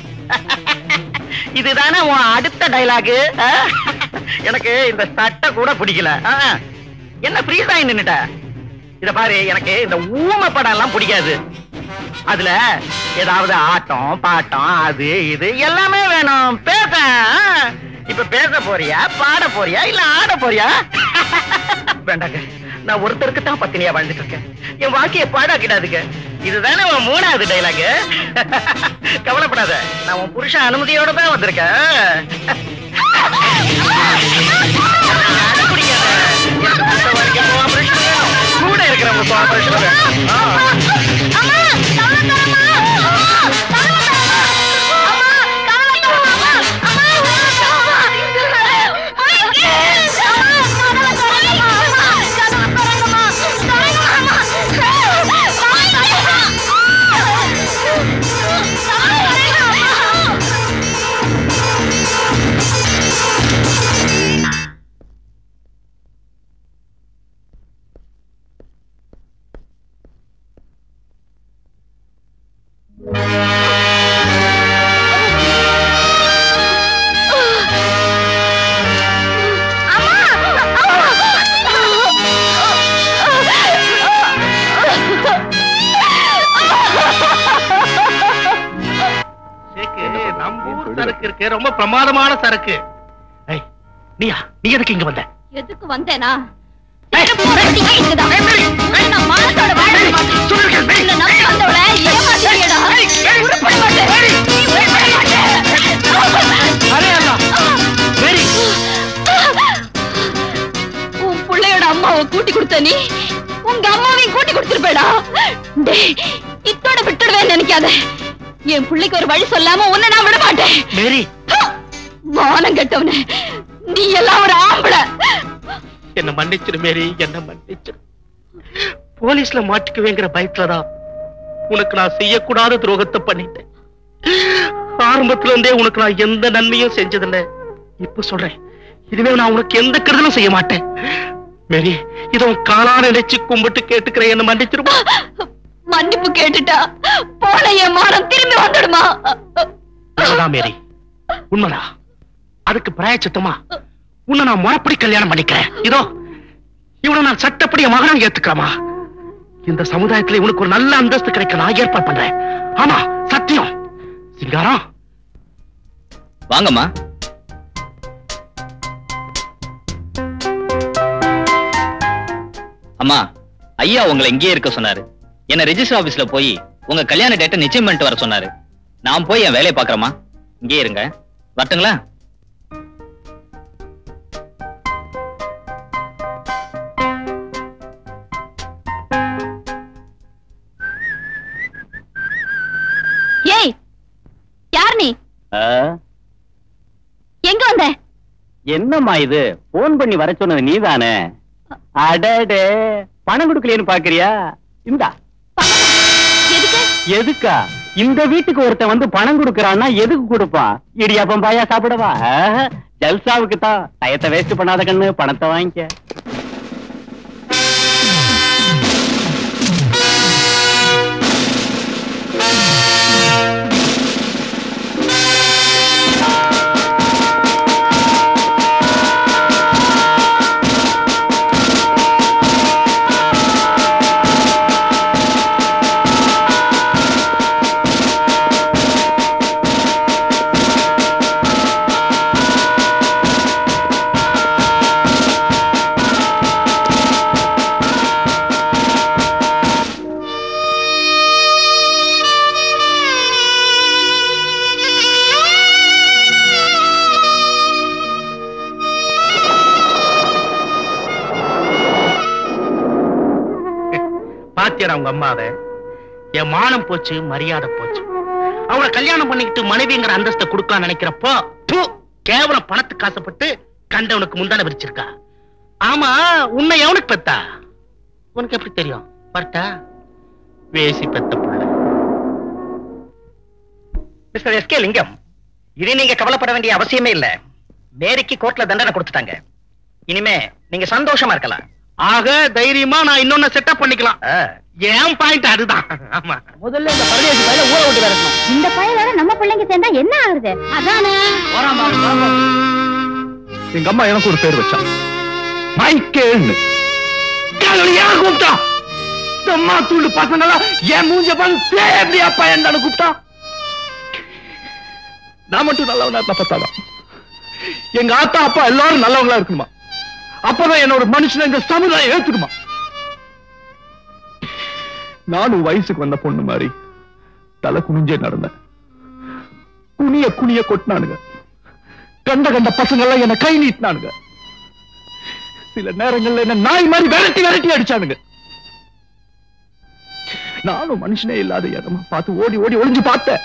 இதுதானே உன் அடுத்த டைலாக் எனக்கு இந்த சட்டை கூட பிடிக்கல ஆ, என்ன ஃப்ரீஸ் ஆகி நின்னுட்ட இத பாரு எனக்கு இந்த ஊமை படம் எல்லாம் பிடிக்காது அதுல ஏதாவது ஆட்டம் பாட்டம் அது இது எல்லாமே வேணும் பேச ஆ. இப்ப பேச போறியா பாட போறியா இல்ல ஆட போறியா வேண்டாங்க நான் ஒருத்தருக்கு தான் பத்தினியா வாழ்ந்துட்டு இருக்கேன் என் வாழ்க்கைய பாடாக்கிடாதுங்க இதுதானே உன் மூணாவது டைலாக் கவலைப்படாத நான் உன் புருஷன் அனுமதியோட தான் வந்திருக்கேன் அடம் பிடிக்காத. எனக்கு புருஷன் வரைக்கும் cooperation வேணும். கூட இருக்கிறவங்க cooperation வேணும். ஆ. சேக்கு, நம்ம ஊர் சரக்கு இருக்கு ரொம்ப பிரமாதமான சரக்கு ஏய், நீயா நீ எதுக்கு இங்க வந்த எதுக்கு வந்தேனா ஏய், நான் மானத்தோட வாழ மாட்டேன் உன்னை நம்பி வந்தவளை ஏமாத்திட்டியேடா. உருப்பட மாட்டேன். நீ உருப்பட மாட்டேன். அரே அல்லா வெரி உன் பிள்ளையோட அம்மாவை கூட்டி கொடுத்த நீ உங்க அம்மாவையும் கூட்டி கொடுத்துருப்பேடா டேய் இத்தோட விட்டுடுவேன்னு நினைக்காத என் பிள்ளைக்கு ஒரு வழி சொல்லாம உன்னை நான் விட மாட்டேன் மேரி மானம் கெட்டவனே நீ எல்லாம் ஒரு ஆம்பளை என்ன மன்னிச்சிரு மேரி என்ன மன்னிச்சிரு போலீஸ்ல மாட்டிக்குவேங்கிற பயத்துலதான் உனக்கு நான் செய்யக்கூடாத துரோகத்தை பண்ணிட்டேன் ஆரம்பத்துல இருந்தே உனக்கு நான் எந்த நன்மையும் செஞ்சதில்லை இப்ப சொல்றேன் இதுவே நான் உனக்கு எந்த கருதலும் செய்ய மாட்டேன் மேரி இதை உன் காலான நினைச்சு கும்பிட்டு கேட்டுக்கிறேன் என்ன மன்னிச்சிருமா மன்னிப்பு கேட்டுட்டா போன என் மானம் திரும்பி வந்துடுமா உண்மைதான் மேரி உண்மைதான் அதுக்கு பிராயச்சித்தமா உன்னை நான் முறைப்படி கல்யாணம் பண்ணிக்கிறேன் இதோ இவனை நான் சட்டப்படி என் மகனா ஏத்துக்கிறமா இந்த சமுதாயத்துல இவனுக்கு ஒரு நல்ல அந்தஸ்து கிடைக்க நான் ஏற்பாடு பண்றேன் ஆமா சத்தியம் சிங்காரம் வாங்கம்மா அம்மா ஐயா உங்களை இங்கேயே இருக்க சொன்னாரு என்ன ரெஜிஸ்டர் ஆபீஸ்ல போய் உங்க கல்யாண டேட்டை நிச்சயம் பண்ணிட்டு வர சொன்னாரு நான் போய் என் வேலையை பாக்குறேம்மா இங்கேயே இருங்க வரட்டுங்களா ஏய் யார் நீ எங்க வந்த என்னம்மா இது போன் பண்ணி வர சொன்னது நீதானே அடடே பணம் கொடுக்கலையேன்னு பாக்குறியா இந்தா எதுக்கு எதுக்கா இந்த வீட்டுக்கு ஒருத்தன் வந்து பணம் கொடுக்கறான்னா எதுக்கு கொடுப்பான் இடியாப்பம் பாயா சாப்பிடவா ஆஹா, ஜல்சாவுக்கு தான் டயத்தை வேஸ்ட் பண்ணாத கண்ணு பணத்தை வாங்கிக்க பாத்தியடா அவங்க அம்மாவை என் மானம் போச்சு மரியாதை போச்சு அவளை கல்யாணம் பண்ணிக்கிட்டு மனைவிங்கிற அந்தஸ்தை கொடுக்கலாம் நினைக்கிறப்போ ப்பு, கேவலம் பணத்துக்கு ஆசைப்பட்டு கண்டவனுக்கு முந்தான விரிச்சிருக்கா ஆமா உன்னை எவனுக்கு பெத்தா உனக்கு எப்படி தெரியும் பர்ட்டா வேசி பெத்த புள்ள மிஸ்டர் எஸ்கே லிங்கம் இனி நீங்க கவலைப்பட வேண்டிய அவசியமே இல்ல மேரிக்கு கோர்ட்ல தண்டனை கொடுத்துட்டாங்க இனிமே நீங்க சந்தோஷமா இருக்கலாம் ஆக தைரியமா நான் இன்னொன்னு செட்டப் பண்ணிக்கலாம் ஏன் பாயிண்ட் அதுதான் ஆமா முதல்ல இந்த பரதேசி பையில ஊற விட்டு வரணும் இந்த பையனோட நம்ம பிள்ளைங்க சேர்ந்தா என்ன ஆகுது அதானே எங்க அம்மா எனக்கு ஒரு பேர் வச்சா மைக்கேல்னு யார் கூப்பிட்டா இந்த அம்மா தூண்டு பசங்களா என் மூஞ்ச பண்ண தேடி அப்பா என்ன கூப்பிட்டா நான் மட்டும் நல்லவனா இருந்தா பத்தாதான் எங்க ஆத்தா அப்பா எல்லாரும் நல்லவங்களா இருக்கணுமா அப்பதான் என்னோட மனுஷன் இந்த சமுதாயம் ஏத்துக்குமா நானும் வயசுக்கு வந்த பொண்ணு மாதிரி தலை குனிஞ்சே நடந்தேன் குனிய குனிய கொட்டினானுங்க கண்ட கண்ட பசங்க எல்லாம் என்ன கை நீட்டினானுங்க சில நேரங்கள்ல என்ன நாய் மாதிரி விரட்டி விரட்டி அடிச்சானுங்க நானும் மனுஷனே இல்லாத இடமா பார்த்து ஓடி ஓடி ஒளிஞ்சு பார்த்தேன்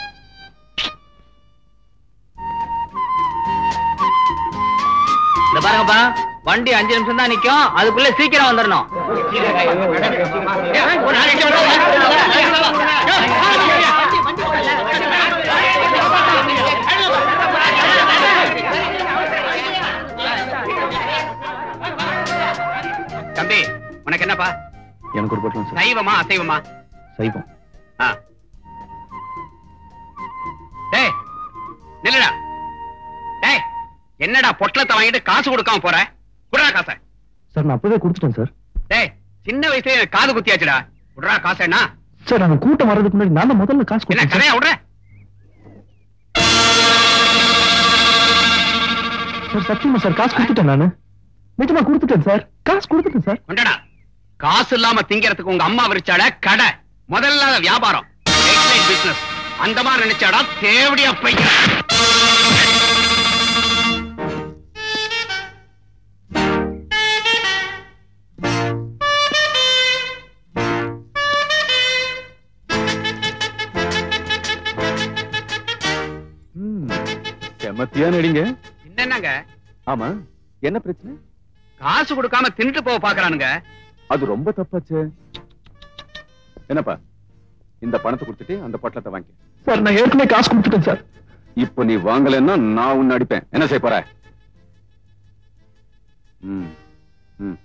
இந்த பாருங்கப்பா வண்டி அஞ்சு நிமிஷம் தான் நிக்கும் அதுக்குள்ள சீக்கிரம் வந்துடணும் தம்பி உனக்கு என்னப்பா எனக்கு ஒரு போட்டலாம் சார் சைவமா அசைவமா சைவம் ஆ. டேய் நில்லுடா டேய் என்னடா பொட்டலத்தை வாங்கிட்டு காசு கொடுக்காம போற குடுறா காசை சார் நான் அப்பவே கொடுத்துட்டேன் சார் டேய் சின்ன வயசுல எனக்கு காது குத்தியாச்சுடா குடுறா காசு என்ன சார் அந்த கூட்டம் வர்றதுக்கு முன்னாடி நான் தான் முதல்ல காசு என்ன கொடுத்தேன் கதையா சார். விடுற சார் சத்தியமா சார் காசு கொடுத்துட்டேன் நானு நிஜமா கொடுத்துட்டேன் சார் காசு கொடுத்துட்டேன் சார் கொண்டடா காசு இல்லாம திங்கிறதுக்கு உங்க அம்மா விரிச்சாட கடை முதல்ல வியாபாரம் பிசினஸ் அந்த மாதிரி நினைச்சாடா தேவடியா பையன் செமத்தியா நடிங்க என்னங்க ஆமா என்ன பிரச்சனை காசு கொடுக்காம தின்னுட்டு போக பாக்குறானுங்க அது ரொம்ப தப்பாச்சு என்னப்பா இந்த பணத்தை கொடுத்துட்டு அந்த பொட்டலத்தை வாங்கி சார் நான் ஏற்கனவே காசு கொடுத்துட்டேன் சார் இப்போ நீ வாங்கலைன்னா நான் உன்னை அடிப்பேன் என்ன செய்ய போற ம் ம்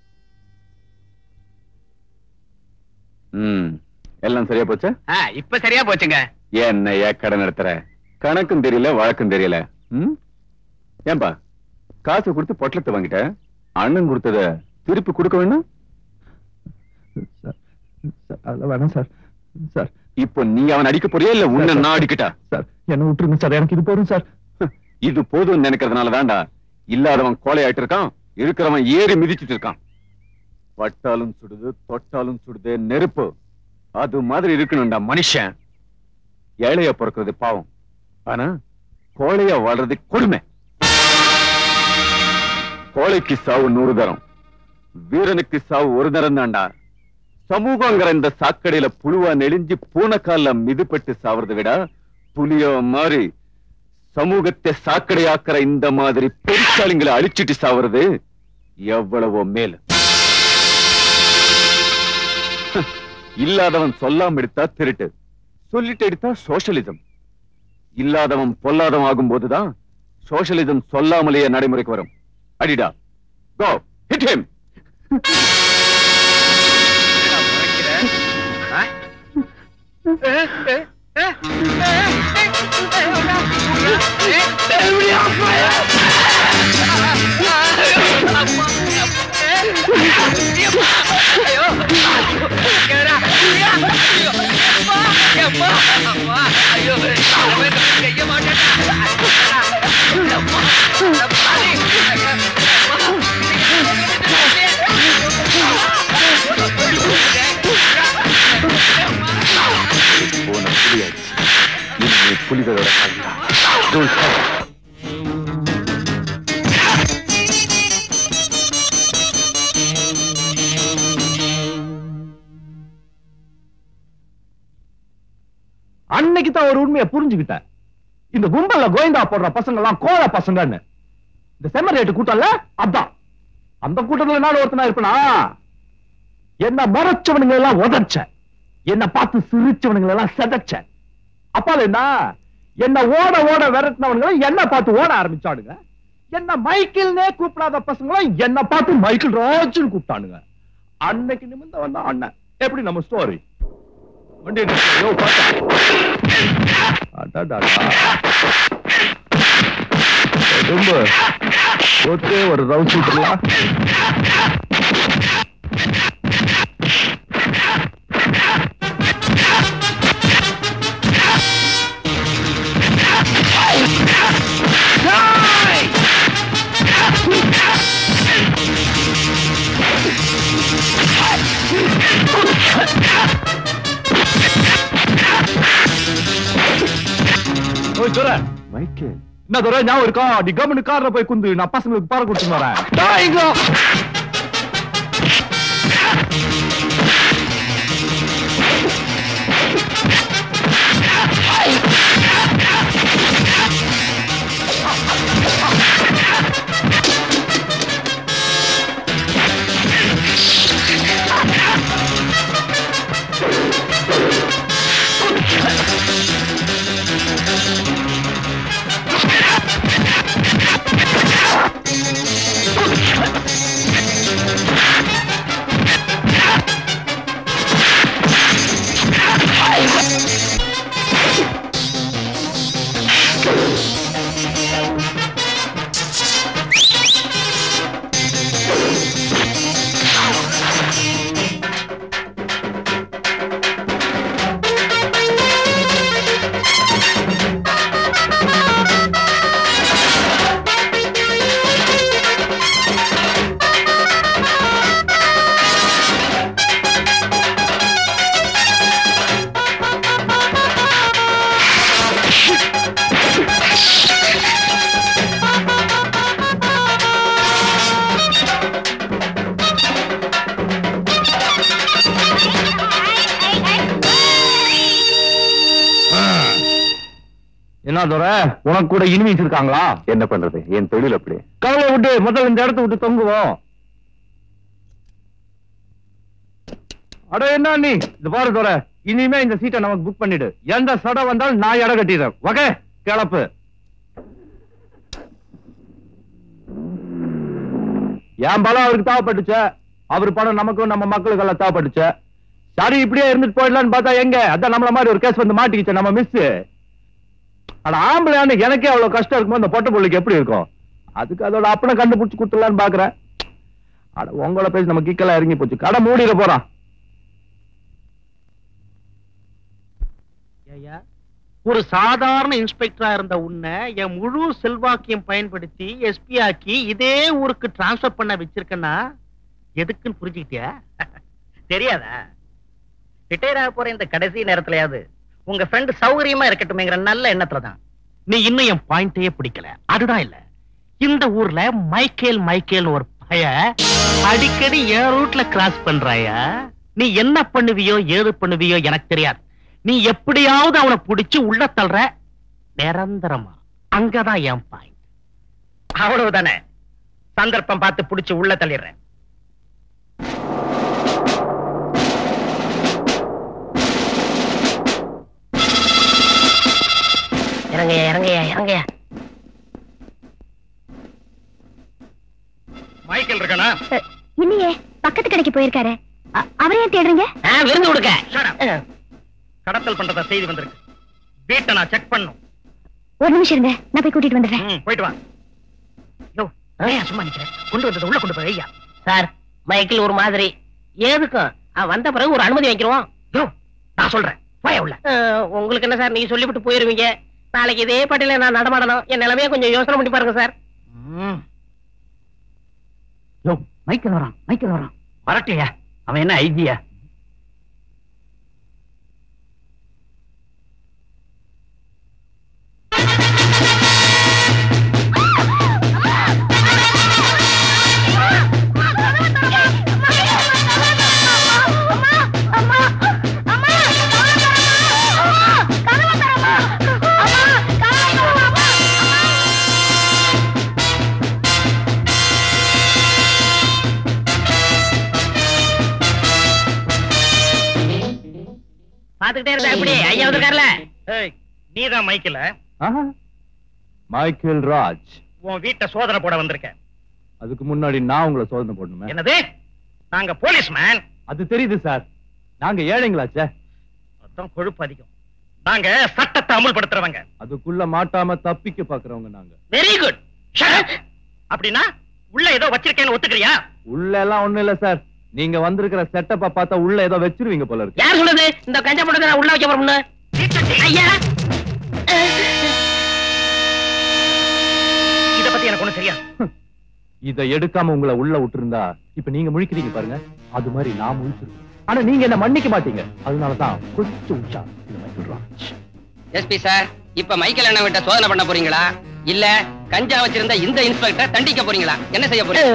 ம் எல்லாம் சரியா போச்சா ஆ, இப்ப சரியா போச்சுங்க என்ன ஏன் கடை நடத்துற கணக்கும் தெரியல வழக்கும் தெரியல ம் ஏன்பா காசு கொடுத்து பொட்டலத்தை வாங்கிட்ட அண்ணன் கொடுத்தத திருப்பி கொடுக்க வேணும் சார் சார் அதெல்லாம் வேணாம் சார் சார் இப்போ நீ அவன் அடிக்க போறியா இல்ல உன்னை நான் அடிக்கட்டா சார் என்ன விட்டுருங்க சார் எனக்கு இது போதும் சார் இது போதும் நினைக்கிறதுனால தான்டா இல்லாதவன் கோலையாயிட்டு இருக்கான் இருக்கிறவன் ஏறி மிதிச்சிட்டு இருக்கான் பட்டாலும் சுடுது தொட்டாலும் சுடுது நெருப்பு அது மாதிரி இருக்கணும்டா மனுஷன் ஏழையா பிறக்கிறது பாவம் ஆனா கோழையா வாழ்றது கொடுமை கோழைக்கு சாவு நூறு தரம் வீரனுக்கு சாவு ஒரு தரம் தான்டா சமூகங்கிற இந்த சாக்கடையில புழுவா நெளிஞ்சு பூனைக்கால மிதுப்பட்டு சாவறதை விட புலியோ மாதிரி சமூகத்தை சாக்கடையாக்குற இந்த மாதிரி பெருசாலிங்களை அழிச்சிட்டு சாவறது எவ்வளவோ மேல் இல்லாதவன் சொல்லாம எடுத்தா திருட்டு சொல்லிட்டு எடுத்தா சோஷலிசம் இல்லாதவன் பொல்லாதவன் ஆகும்போதுதான் சோஷலிசம் சொல்லாமலேயே நடைமுறைக்கு வரும் அடிடா கோ ஹிட் ஹிம் போன புலியாச்சு இனிமே புலிகளோட காலம் Don't fight. அன்னைக்கு தான் ஒரு உண்மையை புரிஞ்சுக்கிட்டேன் இந்த கும்பல்ல கோவிந்தா போடுற பசங்க எல்லாம் கோழ பசங்கன்னு இந்த செம்மரேட்டு கூட்டம்ல அதான் அந்த கூட்டத்துல நான் ஒருத்தனா இருப்பேனா என்ன மறைச்சவனுங்க எல்லாம் உதச்ச என்ன பார்த்து சிரிச்சவனுங்க எல்லாம் செதச்ச அப்பால என்ன என்ன ஓட ஓட விரட்டினவனுங்க என்ன பார்த்து ஓட ஆரம்பிச்சானுங்க என்ன மைக்கேல்னே கூப்பிடாத பசங்களும் என்ன பார்த்து மைக்கேல் ராஜ்னு கூப்பிட்டானுங்க அன்னைக்கு நிமிர்ந்த வந்த அண்ணன் எப்படி நம்ம ஸ்டோரி வண்டி நிறுத்து. யோ, பாத்தா. அடடடா. ரொம்ப ஒத்தே ஒரு ரவுண்ட் சூட்டர்லாம் ஓய் துரை மைக்கேல் என்ன துரை ஞாபகம் இருக்கா நீ கவர்மெண்ட் கார்ல போய் குந்து நான் பசங்களுக்கு பார கொடுத்துன்னு வரேன் என்ன துரை உனக்கு கூட இனிமீஸ் இருக்காங்களா என்ன பண்றது என் தொழில் அப்படி கவலை விட்டு முதல்ல இந்த இடத்த விட்டு தொங்குவோம் அட என்ன நீ இது பாரு துரை இனிமே இந்த சீட்டை நமக்கு புக் பண்ணிடு எந்த சடை வந்தாலும் நான் இடம் கட்டிடுறேன் ஓகே கிளப்பு என் பலம் அவருக்கு தேவைப்பட்டுச்சு அவர் பணம் நமக்கும் நம்ம மக்களுக்கு எல்லாம் தேவைப்பட்டுச்சு சரி இப்படியே இருந்துட்டு போயிடலாம்னு பார்த்தா எங்க அதான் நம்மள மாதிரி ஒரு கேஸ் வந்து மாட்டிக்கிச்சு நம்ம மிஸ் அட ஆம்பளையான்னு எனக்கே அவ்வளவு கஷ்டம் இருக்கும்போது அந்த பொட்டை புள்ளைக்கு எப்படி இருக்கும் அதுக்கு அதோட அப்பனை கண்டுபிடிச்சு கொடுத்துடலான்னு பாக்குறேன் அட உங்கள பேசி நம்ம கிக்கெல்லாம் இறங்கி போச்சு கடை மூடிட போறான் ஐயா, ஒரு சாதாரண இன்ஸ்பெக்டரா இருந்த உன்னை என் முழு செல்வாக்கையும் பயன்படுத்தி எஸ்பி ஆக்கி இதே ஊருக்கு டிரான்ஸ்பர் பண்ண வச்சிருக்கேன்னா எதுக்குன்னு புரிஞ்சுக்கிட்டியா தெரியாதா ரிட்டையர் ஆக போற இந்த கடைசி நேரத்துலயாவது உங்க ஃப்ரெண்ட் சௌகரியமா இருக்கட்டுமேங்கிற நல்ல எண்ணத்துல தான் நீ இன்னும் என் பாயிண்டையே பிடிக்கல அதுதான் இல்ல இந்த ஊர்ல மைக்கேல் மைக்கேல் ஒரு பய அடிக்கடி என் ரூட்ல கிராஸ் பண்றாயா நீ என்ன பண்ணுவியோ ஏது பண்ணுவியோ எனக்கு தெரியாது நீ எப்படியாவது அவனை புடிச்சு உள்ள தள்ளுற நிரந்தரமா அங்கதான் என் பாயிண்ட் அவ்வளவுதானே சந்தர்ப்பம் பார்த்து புடிச்சு உள்ள தள்ளிடுறேன் இறங்கய்யா இறங்கய்யா இறங்கய்யா மைக்கேல் இருக்கானா இல்லையே பக்கத்து கடைக்கு போயிருக்காரு அ- அவரை ஏன் தேடுறீங்க விருந்து கொடுக்க கடத்தல் பண்றதா செய்தி வந்திருக்கு வீட்டை நான் செக் பண்ணும் ஒரு நிமிஷம் இருங்க நான் போய் கூட்டிட்டு வந்துடுறேன் ம், போயிட்டு வா யோ ஏன் சும்மா நிக்கிறேன் கொண்டு வந்தது உள்ள கொண்டு போய் ஐயா சார் மைக்கேல் ஒரு மாதிரி ஏதுக்கும் அவன் வந்த பிறகு ஒரு அனுமதி வைக்கிறோம் யோ நான் சொல்றேன் போய உள்ள உங்களுக்கு என்ன சார் நீங்க சொல்லிவிட்டு போயிருவீங்க நாளைக்கு இதே பாட்டில நான் நடமாடணும் என் நிலைமைய கொஞ்சம் யோசனை பண்ணி பாருங்க சார் யோ மைக்கேல் வரான் மைக்கேல் வரான் வரட்டையா அவன் என்ன ஐஜியா அம்மா பாத்துக்கிட்டே இருந்தா எப்படி ஐயா வந்திருக்காருல நீதான் மைக்கில் ஆஹா. மைக்கேல் ராஜ் உன் வீட்டை சோதனை போட வந்திருக்கேன் அதுக்கு முன்னாடி நான் உங்களை சோதனை போடணுமே என்னது நாங்க போலீஸ் மேன் அது தெரியுது சார் நாங்க ஏழைங்களாச்சே அதான் கொழுப்பு அதிகம் நாங்க சட்டத்தை அமுல்படுத்துறவங்க அதுக்குள்ள மாட்டாம தப்பிக்க பாக்குறவங்க நாங்க வெரி குட் அப்படின்னா உள்ள ஏதோ வச்சிருக்கேன்னு ஒத்துக்கிறியா உள்ள எல்லாம் ஒண்ணும் இல்ல சார் நீங்க வந்திருக்கிற செட்டப்ப பார்த்தா உள்ள ஏதோ வச்சிருவீங்க போல இருக்கு யார் சொன்னது இந்த கஞ்சா போட்டதை நான் உள்ள வைக்க போறோம்னு ஐயா இத பத்தி எனக்கு ஒண்ணு தெரியாது இத எடுக்காம உங்களை உள்ள விட்டுருந்தா இப்ப நீங்க முழிக்கிறீங்க பாருங்க அது மாதிரி நான் முழிச்சிருக்கேன் ஆனா நீங்க என்ன மன்னிக்க மாட்டீங்க அதனாலதான் கொஞ்சம் உஷா இந்த மைக்கேல் ராஜ் எஸ்பி சார் இப்ப மைக்கேல் அண்ணன் விட்ட சோதனை பண்ண போறீங்களா இல்ல கஞ்சா வச்சிருந்த இந்த இன்ஸ்பெக்டர் தண்டிக்க போறீங்களா என்ன செய்ய போறீங்க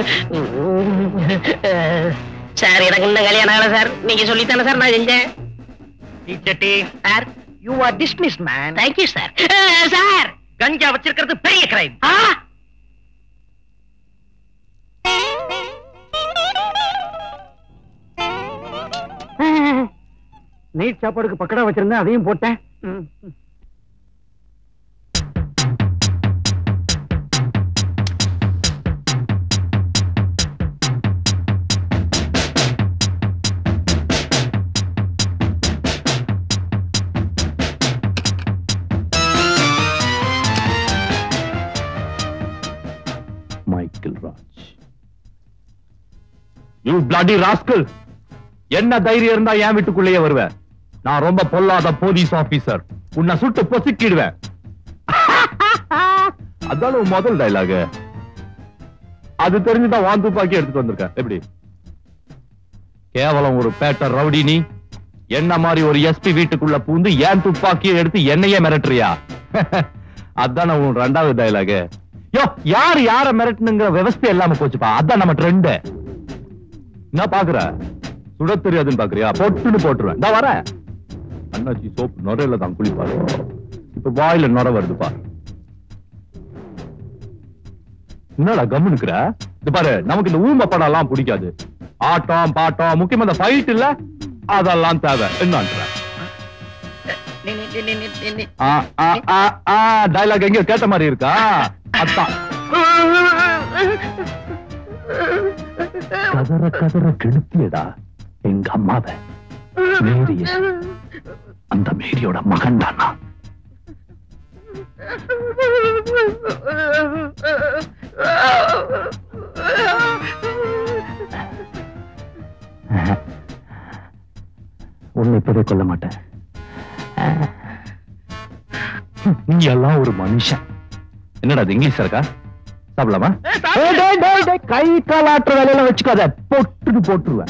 சார் எனக்கு இன்னும் கல்யாணம் ஆகல சார் நீங்க சொல்லித்தானே சார் நான் செஞ்சேன் டீச்சட்டி sir you are dismiss man thank you sir sir கஞ்சா வச்சிருக்கிறது பெரிய கிரைம் ஆ நைட் சாப்பாடுக்கு பக்கடா வச்சிருந்தேன் அதையும் போட்டேன் Michael Raj you bloody rascal என்ன தைரியம் இருந்தா என் வீட்டுக்குள்ளேயே வருவேன் நான் ரொம்ப பொல்லாத போலீஸ் ஆபீசர் உன்னை சுட்டு பொசுக்கிடுவேன் அதான உன் முதல் டைலாக் அது தெரிஞ்சுதான் வான் துப்பாக்கி எடுத்துட்டு வந்திருக்க எப்படி கேவலம் ஒரு பேட்டர் ரவுடி நீ என்ன மாதிரி ஒரு எஸ்பி வீட்டுக்குள்ள பூந்து ஏன் துப்பாக்கியை எடுத்து என்னையே மிரட்டுறியா அதான உன் ரெண்டாவது டைலாக் யோ யார் யார மிரட்டணுங்கிற விவஸ்தை இல்லாம போச்சுப்பா அதான் நம்ம ட்ரெண்ட் என்ன பாக்குற சுட தெரியாதுன்னு பாக்குறியா பொட்டுன்னு போட்டுருவேன் நான் வரேன் அண்ணாச்சி சோப் நுரையில தான் குளிப்பாரு இப்ப வாயில நுர வருது பாரு என்னடா கம்முனுக்குற இது பாரு நமக்கு இந்த ஊம படம் எல்லாம் பிடிக்காது ஆட்டம் பாட்டம் முக்கியமா இந்த ஃபைட் இல்ல அதெல்லாம் தேவை என்னன்ற டைலாக் எங்கேயோ கேட்ட மாதிரி இருக்கா அதான் கதற கதற கெடுத்தியடா எங்க அம்மாவை மேரிய அந்த மேரியோட மகன் தானா உன்னை இப்பவே கொல்ல மாட்டேன் நீ எல்லாம் ஒரு மனுஷன் என்னடா அது இங்கிலீஷ் இருக்கா சாப்பிடலாமா டேய், டேய், டேய், டேய், கை காலாட்டுற வேலையில வச்சுக்காத பொட்டுன்னு போட்டுருவேன்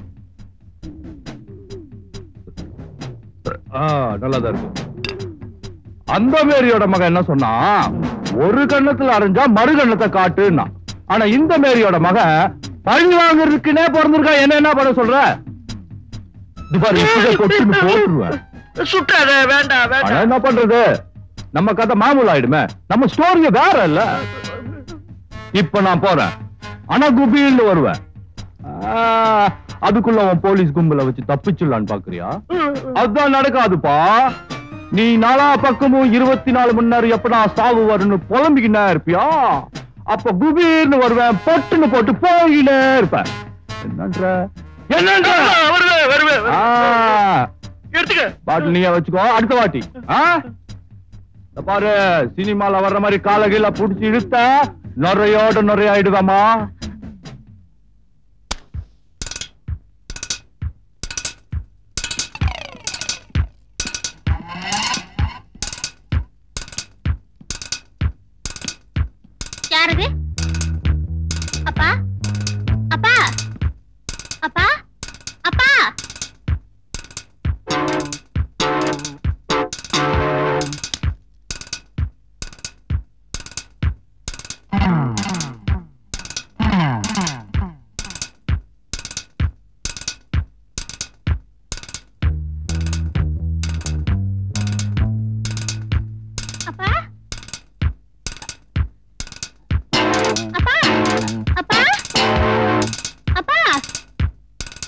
ஆ, நல்லாதான் இருக்கு அந்த மேரியோட மகன் என்ன சொன்னா ஒரு கண்ணத்துல அரைஞ்சா மறு கண்ணத்தை காட்டுன்னா ஆனா இந்த மேரியோட மகன் பழி வாங்குறதுக்குன்னே பிறந்திருக்கா என்ன என்ன பண்ண சொல்ற இது பாரு இப்பவே கொட்டுன்னு போட்டுருவேன் சுட்டாத வேண்டாம் ஆனா என்ன பண்றது நம்ம கதை மாமூல் ஆயிடுமே நம்ம ஸ்டோரிய வேற இல்ல இப்ப நான் போறேன் ஆனா குபின்னு வருவேன் ஆ, அதுக்குள்ள உன் போலீஸ் கும்பல வச்சு தப்பிச்சிடலான்னு பாக்குறியா அதான் நடக்காதுப்பா நீ நாலா பக்கமும் இருபத்தி நாலு மணி நேரம் எப்படா சாவு வரும்னு புலம்பிக்கிட்டே இருப்பியா அப்ப குபீர்னு வருவேன் பொட்டுன்னு போட்டு போயினே இருப்பேன் என்னன்ற என்னன்ற வருவேன் வருவேன் ஆ, எடுத்துக்க பாட்டில் நீயே வச்சுக்கோ அடுத்த வாட்டி ஆ? இந்த பாரு சினிமால வர்ற மாதிரி கால கீழ புடிச்சு இழுத்த நுரையோட நுரையாயிடுவாமா யாரது அப்பா அப்பா அப்பா அப்பா அப்பா அப்பா அப்பா அப்பா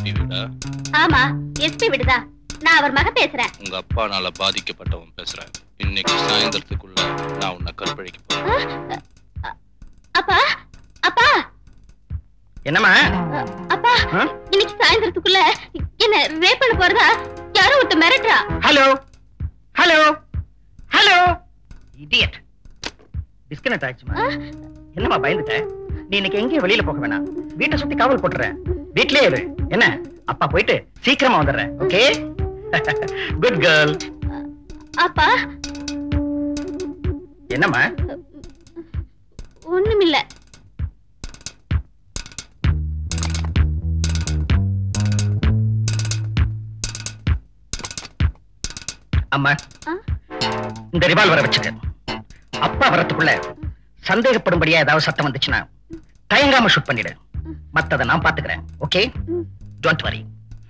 எஸ்பி வீடா ஆமா எஸ்பி விடுதா நான் அவர் மக பேசுறேன் உங்க அப்பானால பாதிக்கப்பட்டவன் பேசுறேன் இன்னைக்கு சாயந்தரத்துக்குள்ள நான் உன்னை கற்பழிக்க போறேன் அப்பா அப்பா என்னம்மா அப்பா இன்னைக்கு சாயந்தரத்துக்குள்ள என்ன ரேப் பண்ண போறதா யாரோ ஒருத்த மிரட்டுறா hello hello hello idiot disconnect ஆயிடுச்சுமா என்னம்மா பயந்துட்ட நீ இன்னைக்கு எங்கேயும் வெளியில போக வேணாம் வீட்டை சுத்தி காவல் போட்டுற வீட்லயே இரு என்ன அப்பா போயிட்டு சீக்கிரமா வந்துடுறேன் ஓகே குட் கேர்ள் அப்பா என்னம்மா ஒண்ணுமில்ல அம்மா இந்த ரிவால்வரை வச்சுக்க அப்பா வரத்துக்குள்ள சந்தேகப்படும்படியா ஏதாவது சத்தம் வந்துச்சுன்னா தயங்காம ஷூட் பண்ணிடு மத்தத நான் பாத்துக்கிறேன் ஓகே டோன்ட் வரி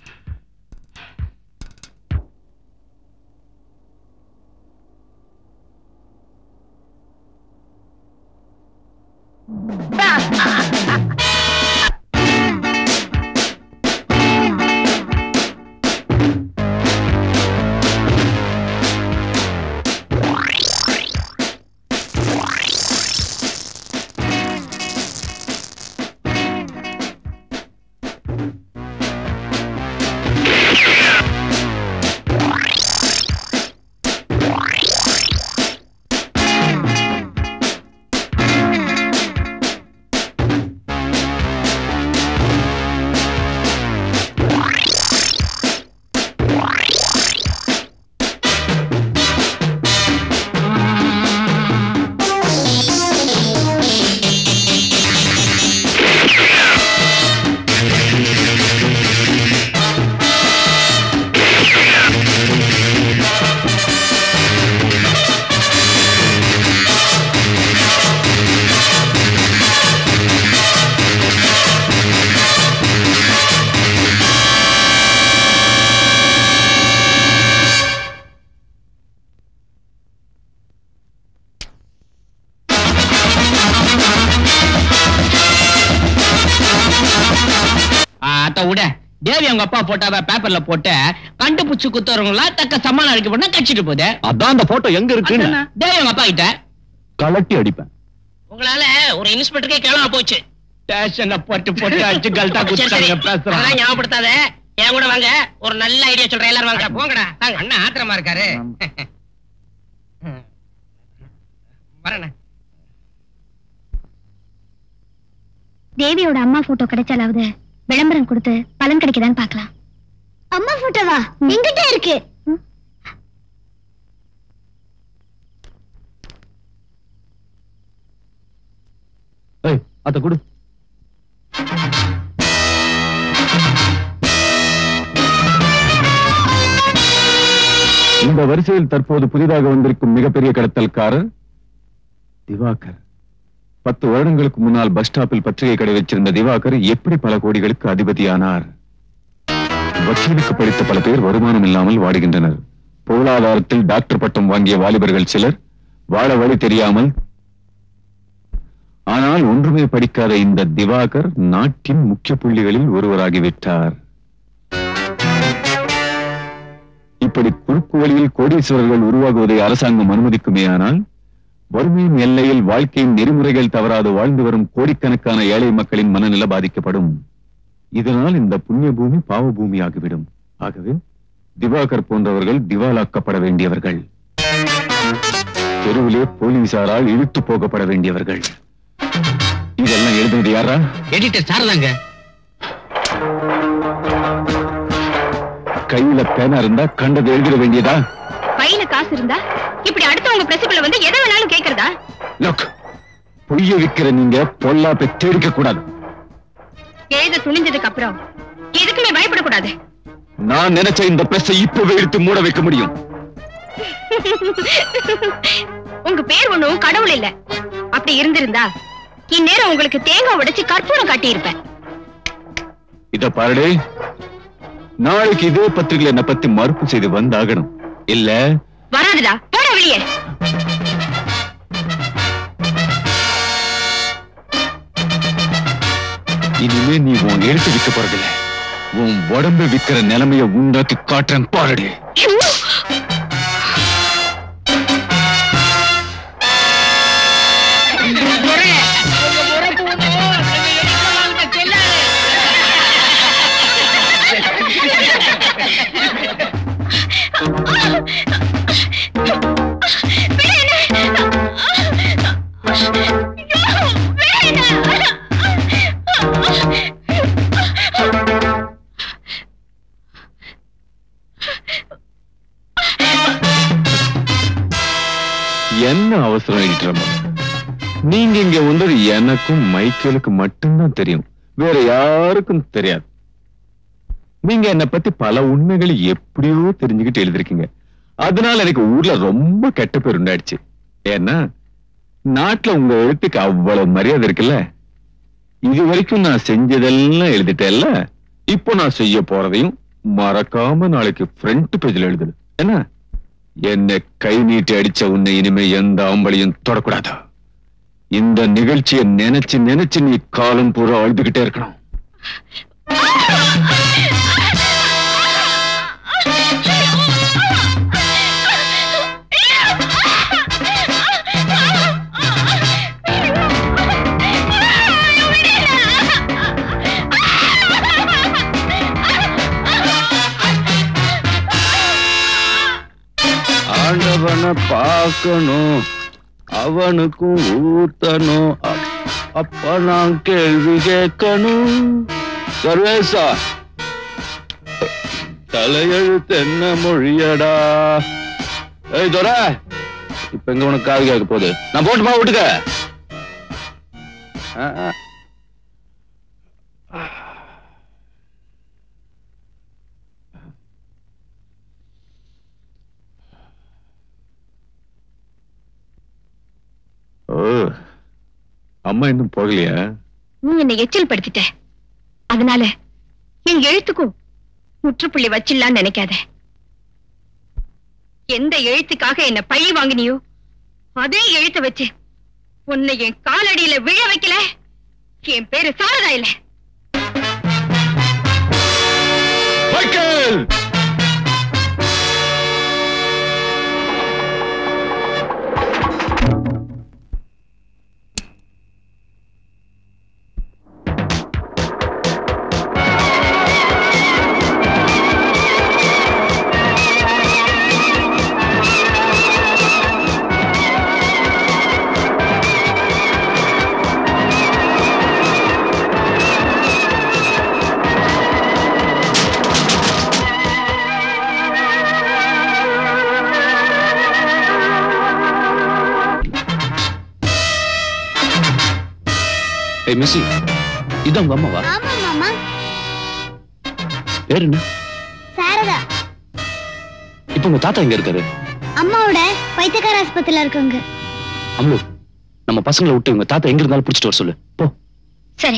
அத்த விட தேவி அவங்க அப்பா போட்டாவ பேப்பர்ல போட்டு கண்டுபிடிச்சு குத்துறவங்களா தக்க சம்மானம் அடிக்க பண்ண கச்சிட்டு போகுது அதான் அந்த போட்டோ எங்க இருக்குன்னு தேவி அவங்க அப்பா கிட்ட கலட்டி அடிப்பேன் உங்களால ஒரு இன்ஸ்பெக்டருக்கே கேளாம போச்சு ஸ்டேஷன்ல போட்டு போட்டு அடிச்சு கல்ட்டா சரி, சரி. குத்தாங்க பேசுறான் அதெல்லாம் ஞாபகப்படுத்தாத என் கூட வாங்க ஒரு நல்ல ஐடியா சொல்றேன் எல்லாரும் வாங்க போங்கடா வாங்க அண்ணா ஆத்திரமா இருக்காரு வரேண்ணே தேவியோட அம்மா போட்டோ கிடைச்சாலாவது விளம்பரம் கொடுத்து பலன் கிடைக்குதான்னு பார்க்கலாம் அம்மா போட்டோவா எங்கிட்ட இருக்கு ஏய் அத கொடு இந்த வரிசையில் தற்போது புதிதாக வந்திருக்கும் மிகப்பெரிய கடத்தல்காரர் திவாகர் பத்து வருடங்களுக்கு முன்னால் பஸ் ஸ்டாப்பில் பத்திரிகை கடை வச்சிருந்த திவாகர் எப்படி பல கோடிகளுக்கு அதிபதியானார் வக்கீலுக்கு படித்த பல பேர் வருமானம் இல்லாமல் வாடுகின்றனர் பொருளாதாரத்தில் டாக்டர் பட்டம் வாங்கிய வாலிபர்கள் சிலர் வாழ வழி தெரியாமல் ஆனால் ஒன்றுமே படிக்காத இந்த திவாகர் நாட்டின் முக்கிய புள்ளிகளில் ஒருவராகிவிட்டார் இப்படி குறுக்கு வழியில் கோடீஸ்வரர்கள் உருவாகுவதை அரசாங்கம் அனுமதிக்குமேயானால் வறுமையின் எல்லையில் வாழ்க்கையின் நெறிமுறைகள் தவறாது வாழ்ந்து வரும் கோடிக்கணக்கான ஏழை மக்களின் மனநிலை பாதிக்கப்படும் இதனால் இந்த புண்ணிய பூமி பாவ பூமி ஆகிவிடும் ஆகவே திவாகர் போன்றவர்கள் திவாலாக்கப்பட வேண்டியவர்கள் தெருவிலே போலீசாரால் இழுத்து போகப்பட வேண்டியவர்கள் இதெல்லாம் எழுதுனது யாரா எடிட்டர் சாரதாங்க கையில பேனா இருந்தா கண்டது எழுதிட வேண்டியதா கையில காசு இருந்தா இப்படி அடுத்தவங்க பிரசுக்குள்ள வந்து எதை வேணாலும் கேக்குறதா லுக் பொய்ய விக்கிற நீங்க பொல்லாப்பை தேடிக்க கூடாது எழுத துணிஞ்சதுக்கு அப்புறம் எதுக்குமே பயப்படக்கூடாது நான் நினைச்ச இந்த பிரஸை இப்பவே எடுத்து மூட வைக்க முடியும் உங்க பேர் ஒண்ணும் கடவுள் இல்ல அப்படி இருந்திருந்தா இந்நேரம் உங்களுக்கு தேங்காய் உடைச்சு கற்பூரம் காட்டியிருப்பேன் இத பாருடே நாளைக்கு இதே பத்திரிகையில் என்ன பத்தி மறுப்பு செய்து வந்தாகணும் இல்ல வராதுடா போட வெளியே இனிமே நீ உன் எழுத்து விற்க போறதில்ல உன் உடம்பு விக்கிற நிலைமைய உண்டாக்கி காட்டுறேன் பாருடி என்ன அவசரம் இருக்கிறமா நீங்க இங்க வந்தது எனக்கும் மைக்கேலுக்கு மட்டும்தான் தெரியும் வேற யாருக்கும் தெரியாது நீங்க என்ன பத்தி பல உண்மைகளை எப்படியோ தெரிஞ்சுக்கிட்டு எழுதிருக்கீங்க அதனால எனக்கு ஊர்ல ரொம்ப கெட்ட பேர் உண்டாயிடுச்சு ஏன்னா நாட்டுல உங்க எழுத்துக்கு அவ்வளவு மரியாதை இருக்குல்ல இது வரைக்கும் நான் செஞ்சதெல்லாம் எழுதிட்டேன்ல இப்போ நான் செய்ய போறதையும் மறக்காம நாளைக்கு ஃப்ரண்ட் பேஜ்ல எழுதுது என்ன என்னை கை நீட்டி அடிச்ச உன்னை இனிமே எந்த ஆம்பளையும் தொடக்கூடாது இந்த நிகழ்ச்சியை நினைச்சு நினைச்சு நீ காலம் பூரா அழுதுகிட்டே இருக்கணும் ஆண்டவனை பார்க்கணும் அவனுக்கும் ஊத்தணும் அப்- அப்ப நான் கேள்வி கேட்கணும் சர்வேசா தலையெழுத்து என்ன மொழியடா ஏய் தோர இப்ப எங்க உனக்கு காது கேட்க போகுது நான் போட்டுமா விட்டுக்க ஆ, ஆ. ஓ அம்மா இன்னும் போகலையா நீ என்னை எச்சில் படுத்திட்ட அதனால என் எழுத்துக்கும் முற்றுப்புள்ளி வச்சிடலான்னு நினைக்காத எந்த எழுத்துக்காக என்ன பழி வாங்கினியோ அதே எழுத்த வச்சு உன்னை என் காலடியில விழ வைக்கல என் பேரு சாரதா இல்ல மைக்கேல் ஏய் மிஸ்ஸி இது உங்க அம்மாவா ஆமா மாமா பேர் என்ன சாரதா இப்போ உங்க தாத்தா எங்க இருக்காரு அம்மாவோட பைத்தியக்கார ஆஸ்பத்திரியில இருக்காங்க அம்லு நம்ம பசங்களை விட்டு உங்க தாத்தா எங்க இருந்தாலும் பிடிச்சிட்டு வர சொல்லு போ சரி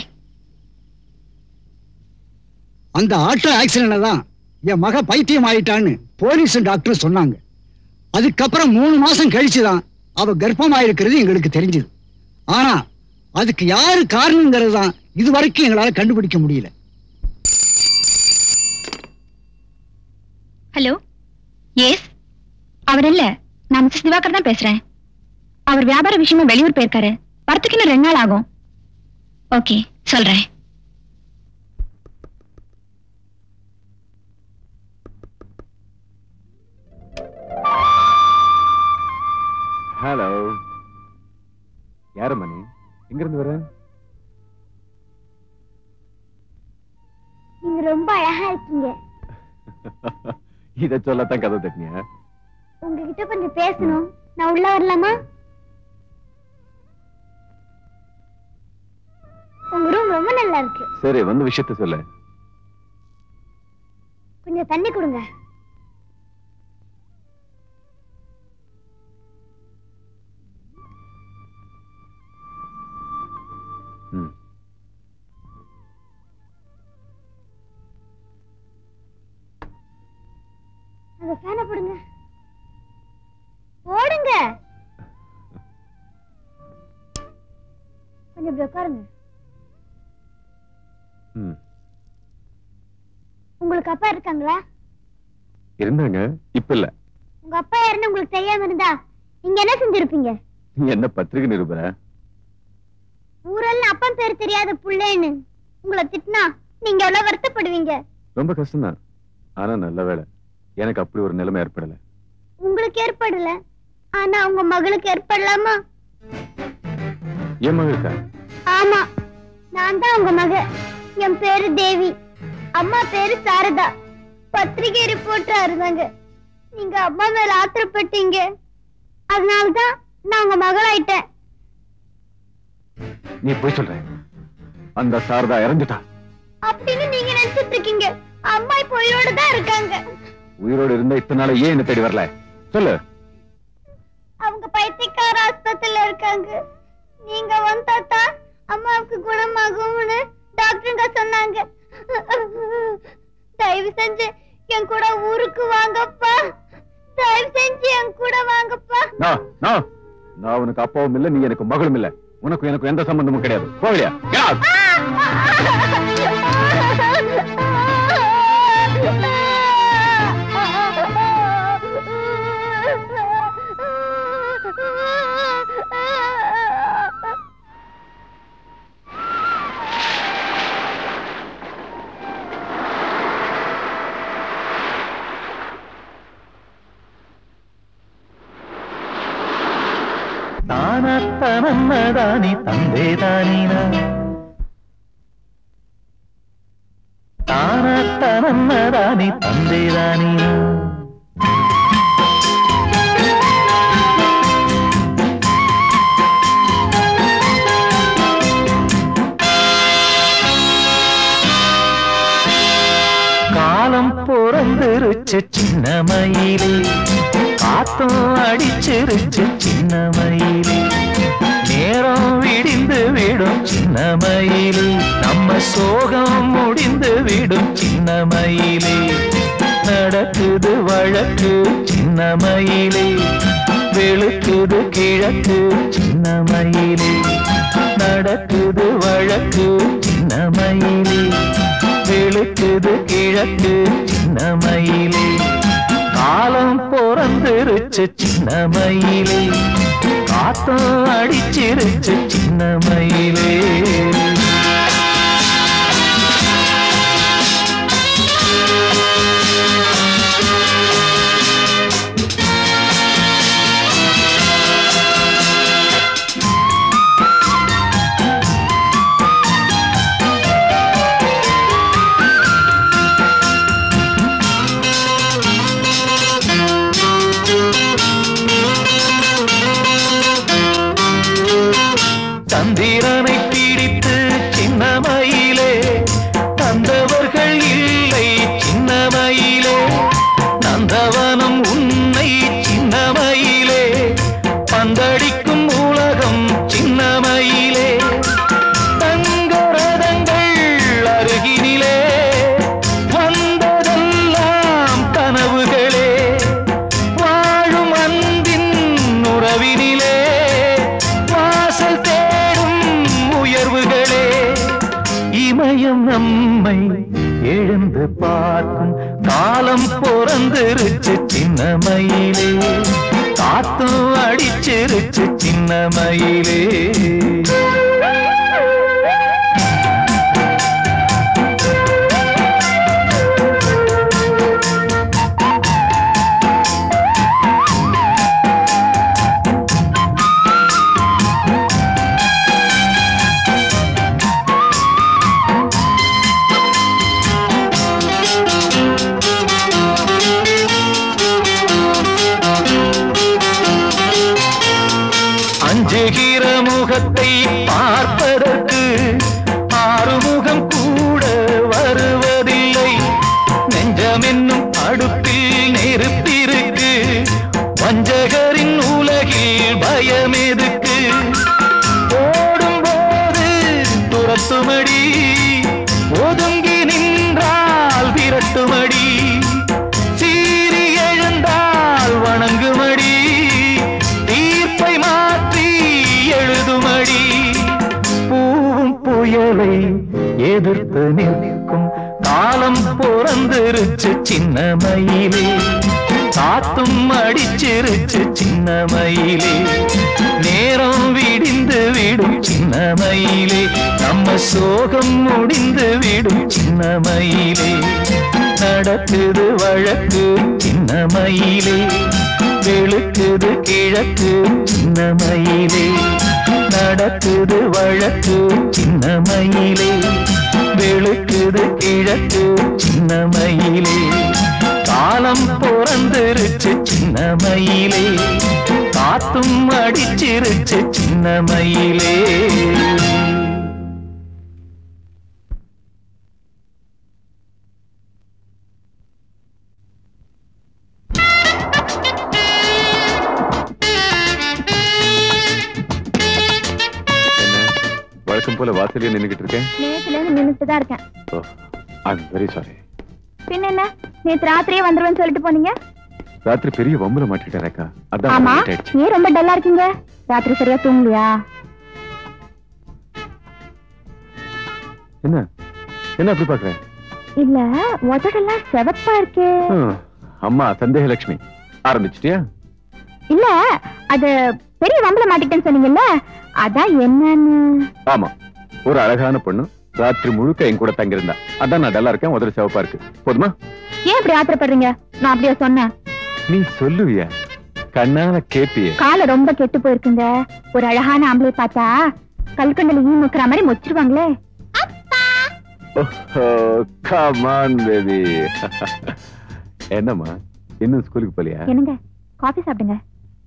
அந்த ஆட்டோ ஆக்சிடென்ட்ல தான் என் மக பைத்தியம் ஆயிட்டான்னு போலீஸ் டாக்டர் சொன்னாங்க அதுக்கப்புறம் மூணு மாசம் கழிச்சுதான் அவ கர்ப்பமாயிருக்கிறது எங்களுக்கு தெரிஞ்சது ஆனா அதுக்கு யாரு காரணங்கிறது தான் இது வரைக்கும் எங்களால கண்டுபிடிக்க முடியல ஹலோ எஸ் அவர் இல்ல நான் மிஸ்ஸஸ் திவாகர் தான் பேசுறேன் அவர் வியாபார விஷயமா வெளியூர் போயிருக்காரு வரத்துக்கு இன்னும் ரெண்டு நாள் ஆகும் ஓகே சொல்றேன் ஹலோ யாரு மணி எங்க இருந்து வர நீங்க ரொம்ப அழகா இருக்கீங்க இத சொல்லத்தான் கதை தட்டினியா உங்ககிட்ட கொஞ்சம் பேசணும் நான் உள்ள வரலாமா உங்க ரூம் ரொம்ப நல்லா இருக்கு சரி வந்து விஷயத்த சொல்லு கொஞ்சம் தண்ணி கொடுங்க ம். அந்த ஃபேனை போடுங்க போடுங்க கொஞ்சம் இப்படி உட்காருங்க ம். உங்களுக்கு அப்பா இருக்காங்களா இருந்தாங்க இப்ப இல்ல உங்க அப்பா யாருன்னு உங்களுக்கு தெரியாம இருந்தா நீங்க என்ன செஞ்சிருப்பீங்க நீ என்ன பத்திரிகை நிருபர ஊரெல்லாம் அப்பன் பேர் தெரியாத புள்ளேன்னு உங்களை திட்டினா நீங்க எவ்வளவு வருத்தப்படுவீங்க ரொம்ப கஷ்டம்தான் ஆனா நல்ல வேளை எனக்கு அப்படி ஒரு நிலைமை ஏற்படல உங்களுக்கு ஏற்படல ஆனா உங்க மகளுக்கு ஏற்படலாமா என் மகளுக்கா ஆமா நான் தான் உங்க மக என் பேரு தேவி அம்மா பேரு சாரதா பத்திரிகை ரிப்போர்ட்டரா இருந்தாங்க நீங்க அம்மா மேல ஆத்திரப்பட்டீங்க அதனாலதான் நான் உங்க மகளாயிட்டேன் நீ போய் சொல்ற அந்த சாரதா இறந்துட்டா அப்படின்னு நீங்க நினைச்சிட்டு இருக்கீங்க அம்மா இப்ப உயிரோட தான் இருக்காங்க உயிரோடு இருந்த இத்தனை நாள் ஏன் என்ன தேடி வரல சொல்லு அவங்க பைத்தியக்கார ஆஸ்பத்திரியில இருக்காங்க நீங்க வந்தா தான் அம்மாவுக்கு குணமாகும்னு டாக்டருங்க சொன்னாங்க தயவு செஞ்சு என் கூட ஊருக்கு வாங்கப்பா தயவு செஞ்சு என் கூட வாங்கப்பா நான் நான் நான் உனக்கு அப்பாவும் இல்ல நீ எனக்கு மகளும் இல்ல உனக்கும் எனக்கு எந்த சம்பந்தமும் கிடையாது போகலையா ತಾನತ್ತನನ್ನದಾನಿ ತಂದೆದಾನಿನ ತಾನತ್ತನನ್ನದಾನಿ ತಂದೆದಾನಿನ காலம் பிறந்துருச்சு சின்ன மயிலே காத்தும் அடிச்சிருச்சு சின்ன மயிலே நேரம் விடிந்து விடும் சின்ன மயிலே நம்ம சோகம் முடிந்து விடும் சின்ன மயிலே நடக்குது வழக்கு சின்ன மயிலே வெளுக்குது கிழக்கு சின்ன மயிலே நடக்குது வழக்கு சின்ன மயிலே வெளுக்குது கிழக்கு சின்ன மயிலே காலம் பிறந்துருச்சு சின்ன மயிலே காத்தும் அடிச்சிருச்சு சின்ன மயிலே சந்திரனை பிடித்து சின்ன மயிலே தந்தவர்கள் இல்லை சின்ன மயிலே நந்தவனம் உன்னை சின்ன மயிலே பந்தடிக்கும் உலகம் சின்ன மயிலே தங்கரதங்கள் அருகினிலே வந்ததெல்லாம் கனவுகளே வாழும் அன்பின் உறவினிலே வாசல் தேடும் உயர்வுகளே இமயம் நம்மை எழுந்து பார்க்கும் காலம் பிறந்திருச்சு சின்ன மயிலே காத்தும் அடிச்சிருச்சு சின்ன மயிலே அஞ்சுகிற முகத்தை பார்ப்பதற்கு ஆறுமுகம் கூட வருவதில்லை நெஞ்சமென்னும் அடுப்பில் நெருப்பிருக்கு வஞ்சகரின் உலகில் பயம் எதுக்கு ஓடும்போது துரத்துமடி ஒதுங்கி நின்றால் விரட்டுமடி சீறி எழுந்தால் வணங்குமடி தீர்ப்பை மாற்றி எழுதுமடி பூவும் புயலை எதிர்த்து நிற்கும் காலம் பிறந்துருச்சு சின்ன மயிலே காத்தும் அடிச்சிருச்சு சின்ன மயிலே நேரம் விடிந்து விடும் சின்ன மயிலே நம்ம சோகம் முடிந்து விடும் சின்ன மயிலே நடக்குது வழக்கு சின்ன மயிலே வெளுக்குது கிழக்கு சின்ன மயிலே நடக்குது வழக்கு சின்ன மயிலே வெளுக்குது கிழக்கு சின்ன மயிலே காலம் பிறந்துருச்சு சின்ன மயிலே காத்தும் அடிச்சிருச்சு சின்ன மயிலே வழக்கம் போல வாசலே நின்னுகிட்டு இருக்கேன் நேத்துல இருந்து நின்னுட்டு தான் இருக்கேன் ஓ ஐம் வெரி சாரி பின்ன என்ன நேத்து ராத்திரியே வந்துருவேன்னு சொல்லிட்டு போனீங்க ராத்திரி பெரிய வம்புல மாட்டிக்கிட்டேன் ரேக்கா அதான் ஆமா late ஆயிடுச்சு. ஏன் ரொம்ப டல்லா இருக்கீங்க ராத்திரி சரியா தூங்கலையா என்ன என்ன அப்படி பாக்குற இல்ல உதடெல்லாம் செவப்பா இருக்கே ஹம், அம்மா சந்தேகலட்சுமி ஆரம்பிச்சிட்டியா இல்ல அது பெரிய வம்பல மாட்டிக்கிட்டேன்னு சொன்னீங்கல்ல அதான் என்னன்னு ஆமா ஒரு அழகான பொண்ணு ராத்திரி முழுக்க என் கூட தங்கியிருந்தா அதான் நான் டல்லா இருக்கேன் உதடு சிவப்பா இருக்கு போதுமா ஏன் இப்படி ஆத்திரப்படுறீங்க நான் அப்படியே சொன்னேன் நீ சொல்லுவியா கண்ணால கேப்பிய காலை ரொம்ப கெட்டு போயிருக்குங்க ஒரு அழகான ஆம்பளை பார்த்தா கல்கண்டல ஈ முக்கிற மாதிரி மொச்சிருவாங்களே கமான் பேபி என்னம்மா இன்னும் ஸ்கூலுக்கு போலியா என்னங்க காஃபி சாப்பிடுங்க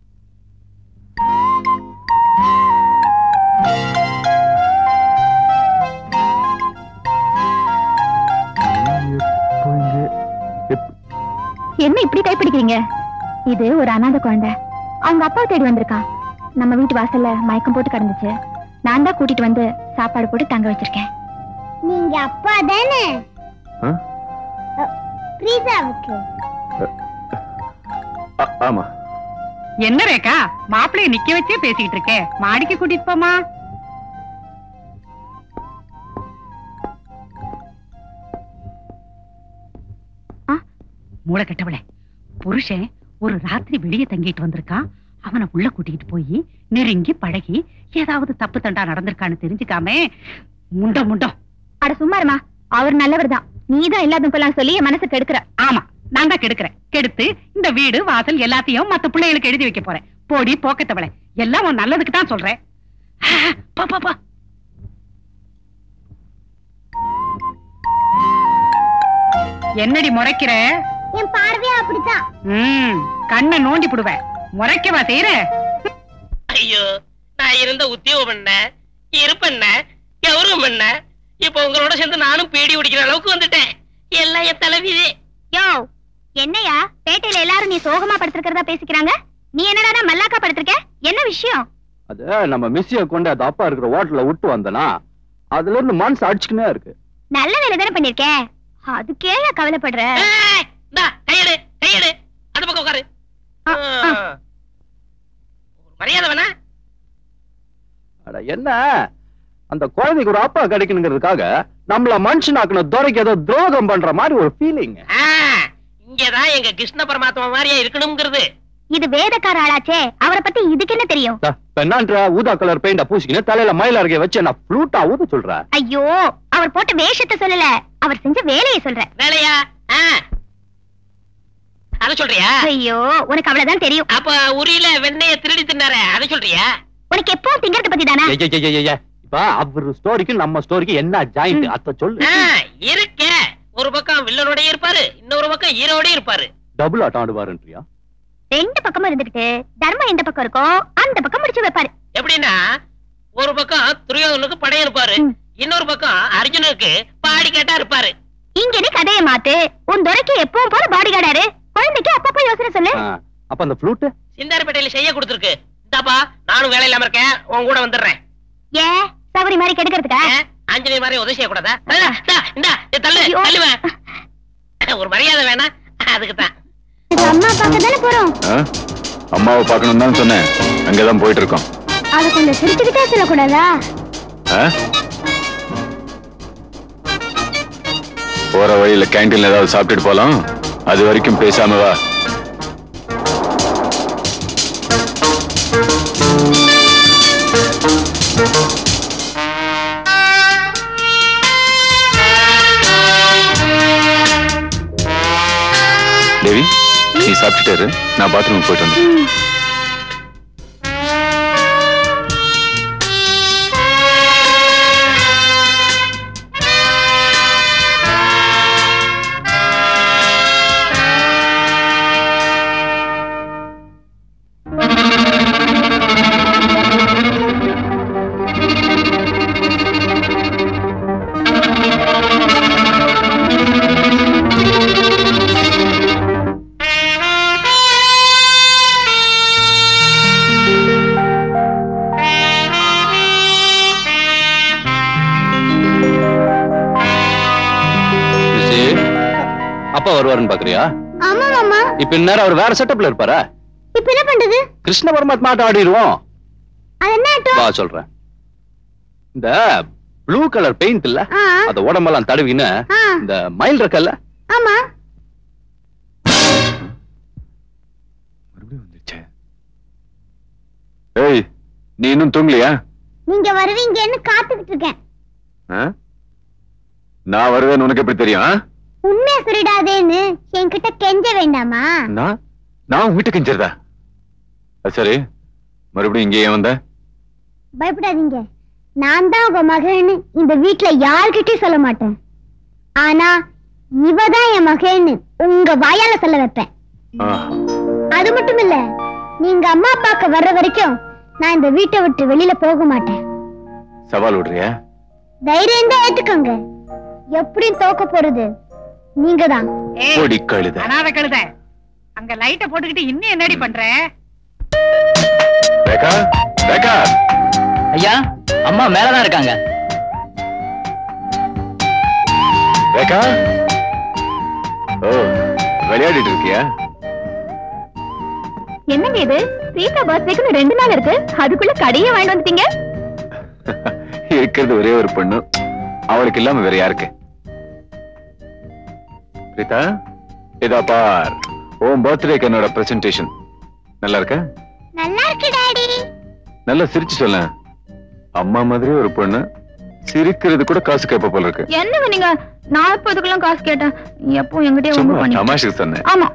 என்ன இப்படி கைப்பிடிக்கிறீங்க இது ஒரு அனாதை குழந்தை அவங்க அப்பா தேடி வந்திருக்கான் நம்ம வீட்டு வாசல்ல மயக்கம் போட்டு கிடந்துச்சு நான் தான் கூட்டிட்டு வந்து சாப்பாடு போட்டு தங்க வச்சிருக்கேன் நீங்க அப்பா தானே ஆ? பிரீசாவுக்கு ஆ- ஆமா என்ன ரேக்கா மாப்பிள்ளைய நிக்க வச்சே பேசிக்கிட்டு இருக்கே மாடிக்கு கூட்டிட்டு போமா மூளை கெட்டவளே புருஷன் ஒரு ராத்திரி வெளியே தங்கிட்டு வந்திருக்கான் அவனை உள்ள கூட்டிக்கிட்டு போய் நெருங்கி பழகி ஏதாவது தப்பு தண்டா நடந்திருக்கான்னு தெரிஞ்சுக்காம முண்டம் முண்டம் அட சும்மாருமா அவர் நல்லவர் தான் நீதான் இல்லாதவங்கெல்லாம் சொல்லி என் மனசு கெடுக்கிற ஆமா நான் தான் கெடுக்கிறேன் கெடுத்து இந்த வீடு வாசல் எல்லாத்தையும் மத்த பிள்ளைகளுக்கு எழுதி வைக்க போறேன் போடி போக்கத்தவளை எல்லாம் உன் நல்லதுக்கு தான் சொல்றேன் ஆ, போ போ போ என்னடி முறைக்கிற என் பார்வையா அப்படித்தான் ம் கண்ணை நோண்டி புடுவேன் முறைக்கவா செய்யற ஐயோ நான் இருந்த உத்தியோகம் பண்ண இருப்பண்ண கௌரவம் பண்ண இப்ப உங்களோட சேர்ந்து நானும் பீடி குடிக்கிற அளவுக்கு வந்துட்டேன் எல்லாம் என் தலைவிதே யோ என்னையா பேட்டையில எல்லாரும் நீ சோகமா படுத்திருக்கிறதா பேசிக்கிறாங்க நீ என்னடா மல்லாக்கா படுத்திருக்க என்ன விஷயம் அது நம்ம மிஸ்ஸிய கொண்டு அது அப்பா இருக்கிற ஹோட்டல்ல விட்டு வந்தனா அதுல இருந்து மனசு அடிச்சுக்கினே இருக்கு நல்ல வேலை தானே பண்ணிருக்க அதுக்கே ஏன் கவலைப்படுற இந்தா கையெடு கையெடு அந்த பக்கம் உட்காரு ஒரு மரியாதை வேணா அட என்ன அந்த குழந்தைக்கு ஒரு அப்பா கிடைக்கணுங்கிறதுக்காக நம்மள மனுஷனாக்குன துரைக்கு ஏதோ துரோகம் பண்ற மாதிரி ஒரு ஃபீலிங் ஆ, இங்கதான் எங்க கிருஷ்ண பரமாத்மா மாதிரியா இருக்கணுங்கிறது இது வேதக்கார ஆளாச்சே அவரை பத்தி இதுக்கு என்ன தெரியும் என்னன்ற ஊதா கலர் பெயிண்ட பூசிக்கின்னு தலையில மயில அருகே வச்சு நான் ஃப்ளூட்டா ஊத சொல்ற ஐயோ அவர் போட்ட வேஷத்தை சொல்லல அவர் செஞ்ச வேலையை சொல்ற வேலையா ஆ. அத சொல்றியா ஐயோ உனக்கு அவ்வளவுதான் தெரியும் அப்ப உரியில வெண்ணெய திருடி தின்னாரே அத சொல்றியா உனக்கு எப்பவும் திங்கறத பத்தி தானே ஏய், ஏய், ஏய், ஏய், ஏய். இப்ப அவர் ஸ்டோரிக்கு நம்ம ஸ்டோரிக்கு என்ன ஜாயிண்ட் அத சொல்லு ஆ, இருக்க ஒரு பக்கம் வில்லனோட இருப்பாரு இன்னொரு பக்கம் ஹீரோட இருப்பாரு டபுள் ஆட்டம் ஆடுவாருன்றியா ரெண்டு பக்கமும் இருந்துகிட்டு தர்மம் எந்த பக்கம் இருக்கோ அந்த பக்கம் முடிச்சு வைப்பாரு எப்படின்னா ஒரு பக்கம் துரியோதனுக்கு படையம் இருப்பாரு இன்னொரு பக்கம் அர்ஜுனுக்கு பாடி கேட்டா இருப்பாரு இங்க நீ கதையை மாத்து உன் துரைக்கு எப்பவும் போல பாடி கார்டாரு குழந்தைக்கு அப்பப்ப யோசனை சொல்லு ஆ, அப்ப அந்த ஃப்ளூட் சிந்தாரப்பேட்டையில செய்ய கொடுத்துருக்கு இந்தாப்பா நானும் வேலை இல்லாம இருக்கேன் உன் கூட வந்துடுறேன் ஏ சவரி மாதிரி கெடுக்கிறதுக்கா ஆஞ்சநேயர் மாதிரி உதவி செய்யக்கூடாதா இந்தா, இந்தா, இந்தா, இதை தள்ளு தள்ளுவேன் ஒரு மரியாதை வேணா அதுக்கு தான் அம்மா பார்க்க தானே போறோம் ஆ? அம்மாவை பார்க்கணும் தான் சொன்னேன் அங்கதான் போயிட்டு இருக்கோம் அதை கொஞ்சம் சிரிச்சுக்கிட்டே சொல்லக்கூடாதா ஆ? போற வழியில கேண்டீன்ல ஏதாவது சாப்பிட்டுட்டு போலாம் அது வரைக்கும் பேசாம வா தேவி நீ சாப்பிட்டுட்டு இரு. நான் பாத்ரூம் போயிட்டு வந்தேன் மிஸ்ஸே, அப்பா வருவாருன்னு பாக்குறியா ஆமா மாமா இப்ப இந்நேரம் அவர் வேற செட்டப்ல இருப்பாரா இப்ப என்ன பண்றது கிருஷ்ண பரமாத்மா ஆட்டம் ஆடிடுவோம் அது என்ன ஆட்டம் வா சொல்றேன் இந்த ப்ளூ கலர் பெயிண்ட் இல்ல ஆ. அத உடம்பெல்லாம் தடவின்னு ஆ. இந்த மயில் இருக்கல்ல ஆமா ஏய் நீ இன்னும் தூங்கலையா நீங்க வருவீங்கன்னு காத்துக்கிட்டு இருக்கேன் ஆ? நான் வருவேன்னு உனக்கு எப்படி தெரியும் ஆ? உண்மையை சொல்லிடாதேன்னு என்கிட்ட கெஞ்ச வேண்டாமா நான் நான் உன் வீட்டுக்கு கெஞ்சிருதா அது சரி மறுபடியும் இங்கே ஏன் வந்த பயப்படாதீங்க நான் தான் உங்க மகன்னு இந்த வீட்ல யார்கிட்டயும் சொல்ல மாட்டேன் ஆனா இவ தான் என் மகன்னு உங்க வாயால சொல்ல வைப்பேன் ஆ, அது மட்டும் இல்ல நீங்க அம்மா அப்பாக்கு வர்ற வரைக்கும் நான் இந்த வீட்டை விட்டு வெளியில போக மாட்டேன் சவால் விடுறியா தைரியம் தான் ஏத்துக்கோங்க எப்படியும் தோக்க போறது நீங்க தான் பொடி கழுத அனாத கழுத அங்க லைட்ட போட்டுக்கிட்டு இன்னும் என்னடி பண்ற ரேகா ரேகா ஐயா அம்மா மேலதான் இருக்காங்க ரேகா ஓ விளையாடிட்டு இருக்கியா என்னங்க இது சீதா பர்த்டேக்கு ரெண்டு நாள் இருக்கு அதுக்குள்ள கடையே வாங்கிட்டு வந்துட்டீங்க இருக்கிறது ஒரே ஒரு பொண்ணு அவளுக்கு இல்லாம வேற யாருக்கு பிரீதா இதா பார் உன் பர்த்டேக்கு என்னோட பிரசன்டேஷன் நல்லா இருக்க நல்லா இருக்கு டாடி நல்லா சிரிச்சு சொல்ல அம்மா மாதிரி ஒரு பொண்ணு சிரிக்கிறது கூட காசு கேட்ப போல இருக்கு என்னங்க நீங்க நான் எப்ப இதுக்கெல்லாம் காசு கேட்டேன் எப்போ என்கிட்டயே சும்மா ஒண்ணு பண்ணி தமாஷுக்கு சொன்னேன் ஆமா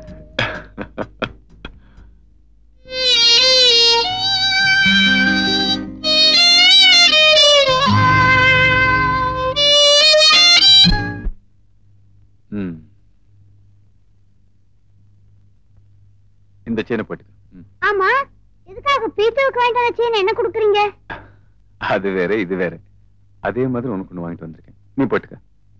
ம். இந்த செயினை போட்டுக்க ம். ஆமா எதுக்காக பீத்தாவுக்கு வாங்கிட்டு வந்த செயின் என்ன கொடுக்குறீங்க அது வேற இது வேற அதே மாதிரி உனக்கு ஒண்ணு வாங்கிட்டு வந்திருக்கேன் நீ போட்டுக்க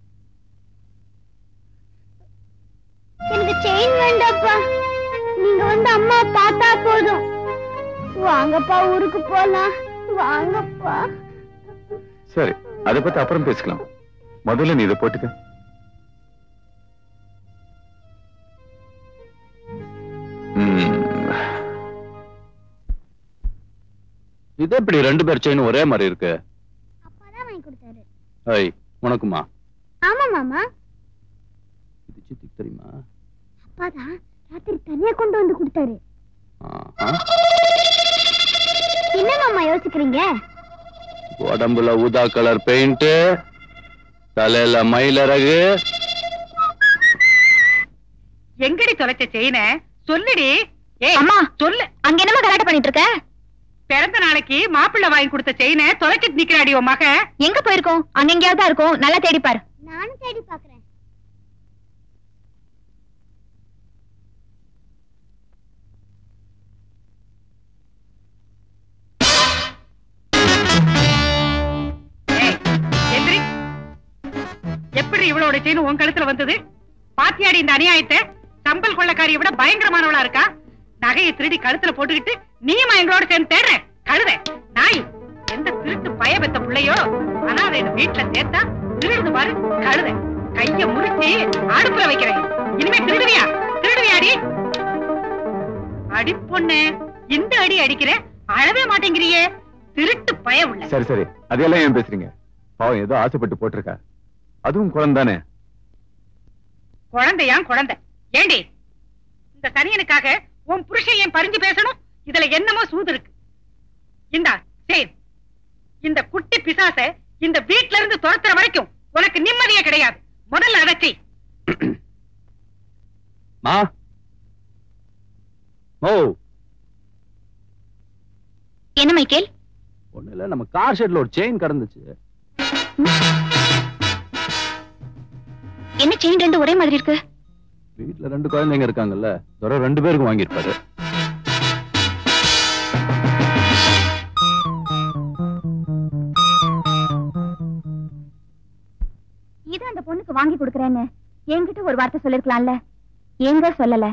எனக்கு செயின் வேண்டாப்பா நீங்க வந்து அம்மா பார்த்தா போதும் வாங்கப்பா ஊருக்கு போலாம் வாங்கப்பா சரி அதை பத்தி அப்புறம் பேசிக்கலாம் முதல்ல நீ இதை போட்டுக்க ம். இது எப்படி ரெண்டு பேர் செயின் ஒரே மாதிரி இருக்கு அப்பாதான் வாங்கி கொடுத்தாரு ஐய் உனக்குமா ஆமா மாமா இது சித்திக்கு தெரியுமா அப்பாதான் ராத்திரி தனியா கொண்டு வந்து கொடுத்தாரு ஆஹா. என்ன மாமா யோசிக்கிறீங்க உடம்புல ஊதா கலர் பெயிண்ட் தலையில மயிலறகு எங்கடி தொலைச்ச செயின சொல்லுடி ஏய் அம்மா சொல்லு அங்க என்னமா கலாட்டம் பண்ணிட்டு இருக்க பிறந்த நாளைக்கு மாப்பிள்ளை வாங்கி கொடுத்த செயினை தொலைச்சிட்டு நிக்கிறாடி உன் மக எங்க போயிருக்கோம் அங்க எங்கேயாவது தான் இருக்கும் நல்லா தேடி பாரு நானும் தேடி பாக்குறேன் ஏய், எந்திரி எப்படி இவளோட செயின் உன் கழுத்துல வந்தது பாத்தியாடி இந்த அநியாயத்தை சம்பல் கொள்ளக்காரியை விட பயங்கரமானவளா இருக்கா நகையை திருடி கழுத்துல போட்டுக்கிட்டு நீயுமா எங்களோட சேர்ந்து தேடுற கழுத நாய் எந்த திருட்டு பய பெத்த பிள்ளையோ அனாதை இது வீட்டுல சேர்த்தா திருடுது பாரு கழுத கைய முறிச்சு அடுப்புல வைக்கிறேன் இனிமே திருடுவியா திருடுவியாடி அடி பொண்ணு இந்த அடி அடிக்கிற அழவே மாட்டேங்கிறியே திருட்டு பய உள்ள சரி சரி அதையெல்லாம் ஏன் பேசுறீங்க பாவம் ஏதோ ஆசைப்பட்டு போட்டிருக்கா அதுவும் குழந்தானே குழந்தையா குழந்தை ஏண்டி இந்த சனியனுக்காக உன் புருஷன் ஏன் பறிஞ்சு பேசணும் இதுல என்னமோ சூது இருக்கு இந்தா சரி இந்த குட்டி பிசாச இந்த வீட்ல இருந்து துரத்துற வரைக்கும் உனக்கு நிம்மதியே கிடையாது முதல்ல அடைச்சி மா ஓ என்ன மைக்கேல் ஒண்ணு இல்ல நம்ம கார் ஷெட்ல ஒரு செயின் கடந்துச்சு என்ன செயின் ரெண்டு ஒரே மாதிரி இருக்கு வீட்டுல ரெண்டு குழந்தைங்க இருக்காங்கல்ல துரை ரெண்டு பேருக்கும் வாங்கியிருப்பாரு இது அந்த பொண்ணுக்கு வாங்கி கொடுக்கறேன்னு என்கிட்ட ஒரு வார்த்தை சொல்லிருக்கலாம்ல எங்க சொல்லல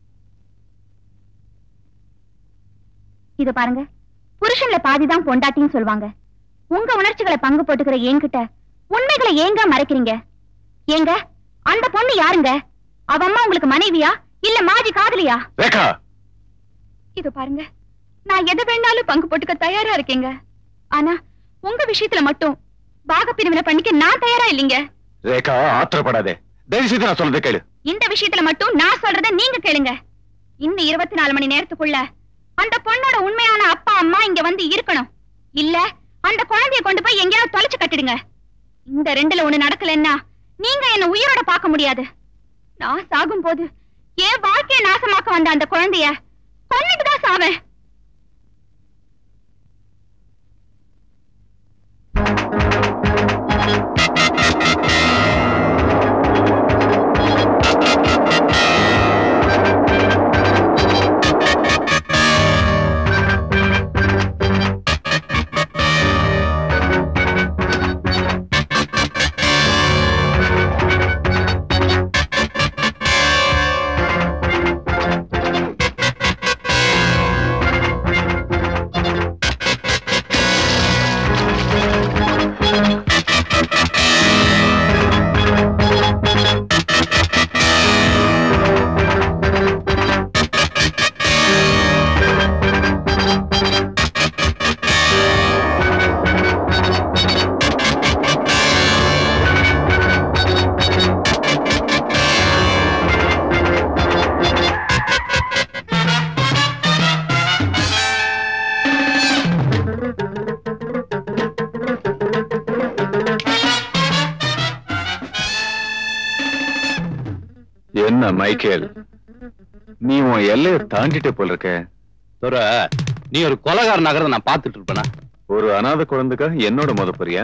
இது பாருங்க புருஷன்ல பாதிதான் பொண்டாட்டின்னு சொல்லுவாங்க உங்க உணர்ச்சிகளை பங்கு போட்டுக்கிற என்கிட்ட உண்மைகளை ஏங்க மறைக்கிறீங்க ஏங்க அந்த பொண்ணு யாருங்க அவ அம்மா உங்களுக்கு மனைவியா இல்ல மாஜி காதலியா ரேகா இது பாருங்க நான் எதை வேணாலும் பங்கு போட்டுக்க தயாரா இருக்கேங்க ஆனா உங்க விஷயத்துல மட்டும் பாக பிரிவினை பண்ணிக்க நான் தயாரா இல்லைங்க ரேகா ஆத்திரப்படாதே தயவு செய்து நான் சொல்றதை கேளு இந்த விஷயத்துல மட்டும் நான் சொல்றத நீங்க கேளுங்க இன்னும் இருபத்தி நாலு மணி நேரத்துக்குள்ள அந்த பொண்ணோட உண்மையான அப்பா அம்மா இங்க வந்து இருக்கணும் இல்ல அந்த குழந்தைய கொண்டு போய் எங்கேயாவது தொலைச்சு கட்டிடுங்க இந்த ரெண்டுல ஒண்ணு நடக்கலன்னா நீங்க என்ன உயிரோட பார்க்க முடியாது நான் சாகும் போது என் வாழ்க்கைய நாசமாக்க வந்த அந்த குழந்தைய கொன்னுட்டு தான் சாவேன் என்ன மைக்கேல் நீ உன் எல்லைய தாண்டிட்ட போல இருக்க துரை நீ ஒரு கொலகாரன் நகரத நான் பார்த்துட்டு இருப்பேனா ஒரு அனாதை குழந்தைக்காக என்னோட மோத போறியா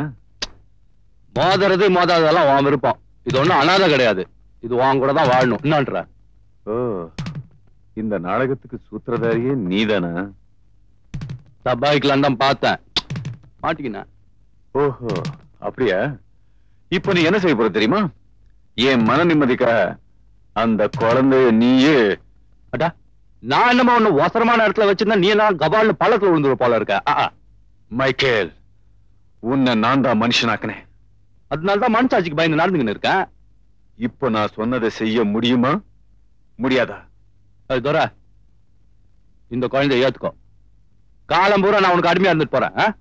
மோதுறது மோதாததெல்லாம் உன் விருப்பம் இது ஒண்ணும் அனாதை கிடையாது இது உன் கூட தான் வாழணும் என்னன்ற ஓ இந்த நாடகத்துக்கு சூத்திரதாரியே நீதானா தபாய்க்கலாம் தான் பார்த்தேன் மாட்டிக்கினேன் ஓஹோ அப்படியா இப்ப நீ என்ன செய்ய போற தெரியுமா என் மன நிம்மதிக்காக அந்த குழந்தைய நீயே அடா நான் என்னமோ ஒண்ணு ஒசரமான இடத்துல வச்சிருந்தா நீ என்ன கபால்னு பள்ளத்துல விழுந்துரு போல இருக்க ஆ, ஆ. மைக்கேல் உன்னை நான் தான் மனுஷனாக்கினேன் அதனால தான் மனசாட்சிக்கு பயந்து நடந்துக்கின்னு இருக்கேன் இப்ப நான் சொன்னதை செய்ய முடியுமா முடியாதா அது துரை இந்த குழந்தைய ஏத்துக்கோ காலம் பூரா நான் உனக்கு அடிமையா இருந்துட்டு போறேன் ஆ?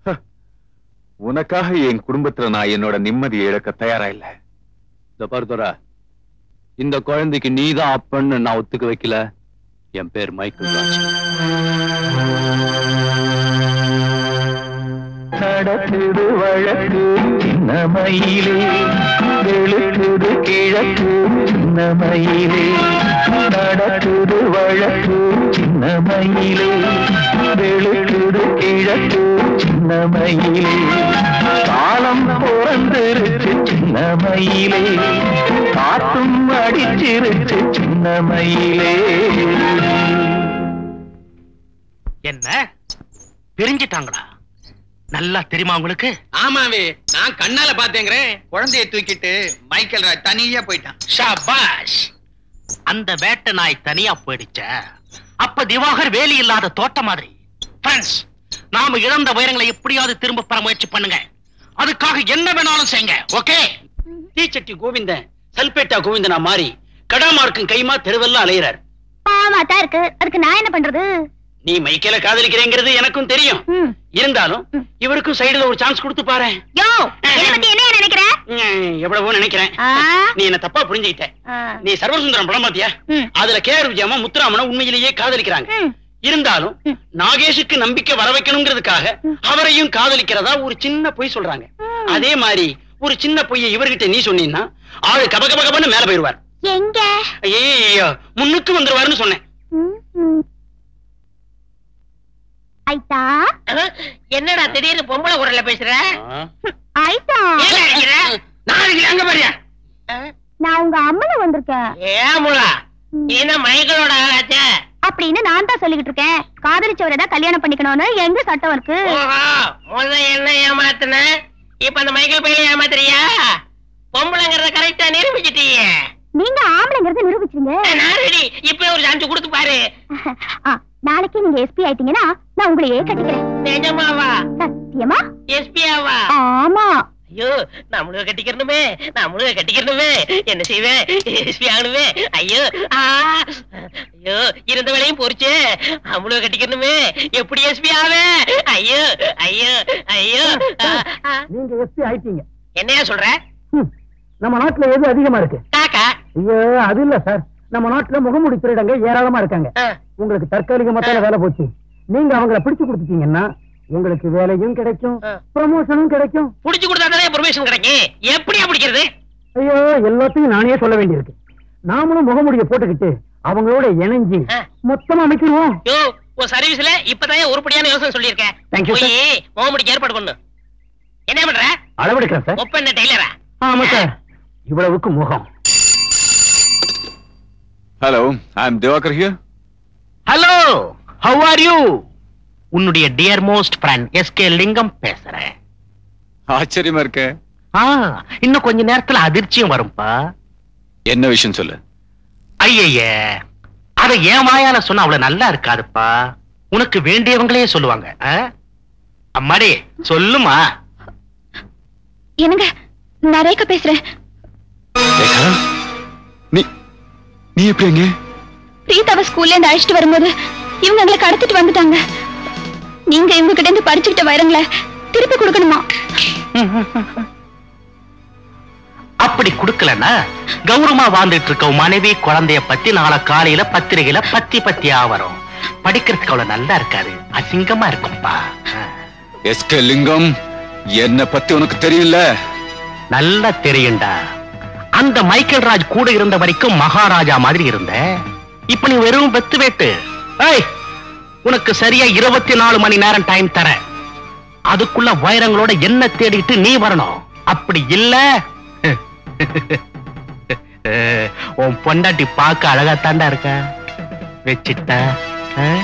உனக்காக என் குடும்பத்துல நான் என்னோட நிம்மதியை இழக்க தயாரா இல்ல இந்த பாரு துரை இந்த குழந்தைக்கு நீதான் அப்பன்னு நான் ஒத்துக்க வைக்கல என் பேர் மைக்கேல் ராஜ் நடக்குது வழக்கு சின்ன மயிலே வெளுக்குது கிழக்கு சின்ன மயிலே நடக்குது வழக்கு சின்ன மயிலே வெளுக்குது கிழக்கு சின்ன மயிலே காலம் பிறந்திருச்சு சின்ன மயிலே காத்தும் அடிச்சிருச்சு சின்ன மயிலே என்ன பிரிஞ்சிட்டாங்களா நல்லா தெரியுமா உங்களுக்கு ஆமாவே நான் கண்ணால பாத்தேங்கிறேன் குழந்தைய தூக்கிட்டு மைக்கேல் ராஜ் தனியா போயிட்டான் ஷாபாஷ் அந்த வேட்டை நாய் தனியா போயிடுச்ச அப்ப திவாகர் வேலி இல்லாத தோட்டம் மாதிரி ஃப்ரெண்ட்ஸ் நாம இழந்த உயரங்களை எப்படியாவது திரும்ப பெற முயற்சி பண்ணுங்க அதுக்காக என்ன வேணாலும் செய்யுங்க ஓகே தீச்சட்டி கோவிந்தன் சல்பேட்டா கோவிந்தனா மாறி கடாமார்க்கும் கைமா தெருவெல்லாம் அலையிறார் பாவமா தான் இருக்கு அதுக்கு நான் என்ன பண்றது நீ மைக்கேல காதலிக்கிறேங்கிறது எனக்கும் தெரியும் இருந்தாலும் இவருக்கும் சைடுல ஒரு சான்ஸ் கொடுத்து பாரு யோ என்ன பத்தி என்ன நினைக்கிற எவ்வளவோ நினைக்கிறேன் ஆ, நீ என்ன தப்பா புரிஞ்சுக்கிட்ட ஆ. நீ சர்வசுந்தரம் படம் பாத்தியா அதுல கே ஆர் விஜயம்மா முத்துராமனை உண்மையிலேயே காதலிக்கிறாங்க இருந்தாலும் நாகேஷுக்கு நம்பிக்கை வர வைக்கணுங்கிறதுக்காக அவரையும் காதலிக்கிறதா ஒரு சின்ன பொய் சொல்றாங்க அதே மாதிரி ஒரு சின்ன பொய்யை இவர்கிட்ட நீ சொன்னீன்னா ஆளு கப கப கபன்னு மேல போயிருவார் எங்க ஐயோ முன்னுக்கு வந்துருவாருன்னு சொன்னேன் ஐட்டா என்னடா திடீர்னு பொம்பளை குரல்ல பேசுற ஐட்டா ஏன் அடிக்கிற? நான் அடிக்கிறேன், அங்க பாரியா நான் உங்க அம்மன வந்திருக்கேன் ஏன் முலா என்ன மைக்கேலோட ஆளாச்சே அப்படின்னு நான் தான் சொல்லிக்கிட்டு இருக்கேன் காதலிச்சவரை தான் கல்யாணம் பண்ணிக்கணும்னு எங்க சட்டம் இருக்கு ஓஹோ முத என்ன ஏமாத்துன இப்ப அந்த மைக்கேல் பையன் ஏமாத்துறியா பொம்பளைங்கிறத கரெக்டா நிரூபிச்சிட்டீங்க நீங்க ஆம்பளைங்கிறத நிரூபிச்சிருங்க நான் ரெடி இப்ப ஒரு சான்ஸ் கொடுத்து பாரு ஆ, நாளைக்கு நீங்க எஸ்பி ஆயிட்டீங்கன்னா நான் உங்களையே கட்டிக்கிறேன் நிஜமாவா சத்தியமா எஸ்பியாவா ஆமா ஐயோ நம்மளும் கட்டிக்கிறணுமே நம்மளும் கட்டிக்கிறணுமே என்ன செய்வேன் எஸ்பி ஆகணுமே ஐயோ ஆ ஐயோ இருந்த வேலையும் போரிச்சே நம்மளும் கட்டிக்கிறணுமே எப்படி எஸ்பி ஆவே ஐயோ ஐயோ ஐயோ ஆ, ஆ. நீங்க எஸ்பி ஆயிட்டீங்க என்னையா சொல்ற ஹம், நம்ம நாட்டுல எது அதிகமா இருக்கு காக்கா ஐயோ அது இல்ல சார் நம்ம நாட்டுல முகமூடி திருடங்க ஏராளமா இருக்காங்க ஆ. உங்களுக்கு தற்காலிகமா தானே வேலை போச்சு நீங்க அவங்கள பிடிச்சு கொடுத்துட்டீங்கன்னா உங்களுக்கு வேலையும் கிடைக்கும் ப்ரமோஷனும் கிடைக்கும் புடிச்சு கொடுத்தா தானே பெர்மிஷன் கிடைக்கும் எப்படியா பிடிக்கிறது ஐயோ எல்லாத்தையும் நானே சொல்ல வேண்டியிருக்கு நாமளும் முகமூடியை போட்டுக்கிட்டு அவங்களோட இணைஞ்சு மொத்தமா அமைக்கிடுவோம் யோ உன் சர்வீஸ்ல இப்பதான் உருப்படியான யோசனை சொல்லியிருக்கேன் Thank you, sir. போய் முகமுடிக்கு ஏற்பாடு பண்ணு என்ன பண்ற அளவெடுக்கிறேன் சார் ஒப்ப என்ன டெய்லரா ஆமா சார் இவ்வளவுக்கு முகம் hello I am Diwakar here hello how are you உன்னுடைய dear most friend S K Lingam பேசுறேன் ஆச்சரியமா இருக்கே ஆ, இன்னும் கொஞ்ச நேரத்துல அதிர்ச்சியும் வரும்பா என்ன விஷயம் சொல்லு ஐயய்ய அத என் வாயால சொன்னா அவ்வளவு நல்லா இருக்காதுப்பா உனக்கு வேண்டியவங்களே சொல்லுவாங்க ஆ? அம்மாடி சொல்லுமா என்னங்க நான் ரேகா பேசுறேன் ரேகா நீ நீ எப்படி எங்க பிரீதாவை ஸ்கூல்ல இருந்து அழைச்சிட்டு வரும்போது இவங்க எங்களை கடத்திட்டு வந்துட்டாங்க நீங்க இவங்க கிட்ட இருந்து பறிச்சுக்கிட்ட வைரங்களை திருப்பி கொடுக்கணுமா அப்படி குடுக்கலன்னா கௌரவமா வாழ்ந்துட்டு இருக்க உன் மனைவி குழந்தைய பத்தி நாளை காலையில பத்திரிகையில பத்தி பத்தியா வரும் படிக்கிறதுக்கு அவ்வளவு நல்லா இருக்காது அசிங்கமா இருக்கும்பா எஸ்கே லிங்கம் என்ன பத்தி உனக்கு தெரியல நல்லா தெரியும்டா அந்த மைக்கேல் ராஜ் கூட இருந்த வரைக்கும் மகாராஜா மாதிரி இருந்த இப்ப நீ வெறும் வெத்து வேட்டு ஏய் உனக்கு சரியா இருபத்தி நாலு மணி நேரம் டைம் தரேன் அதுக்குள்ள வைரங்களோட என்ன தேடிட்டு நீ வரணும் அப்படி இல்ல அஹ், உன் பொண்டாட்டி பார்க்க அழகா தாண்டா இருக்க வச்சிட்ட அஹ்?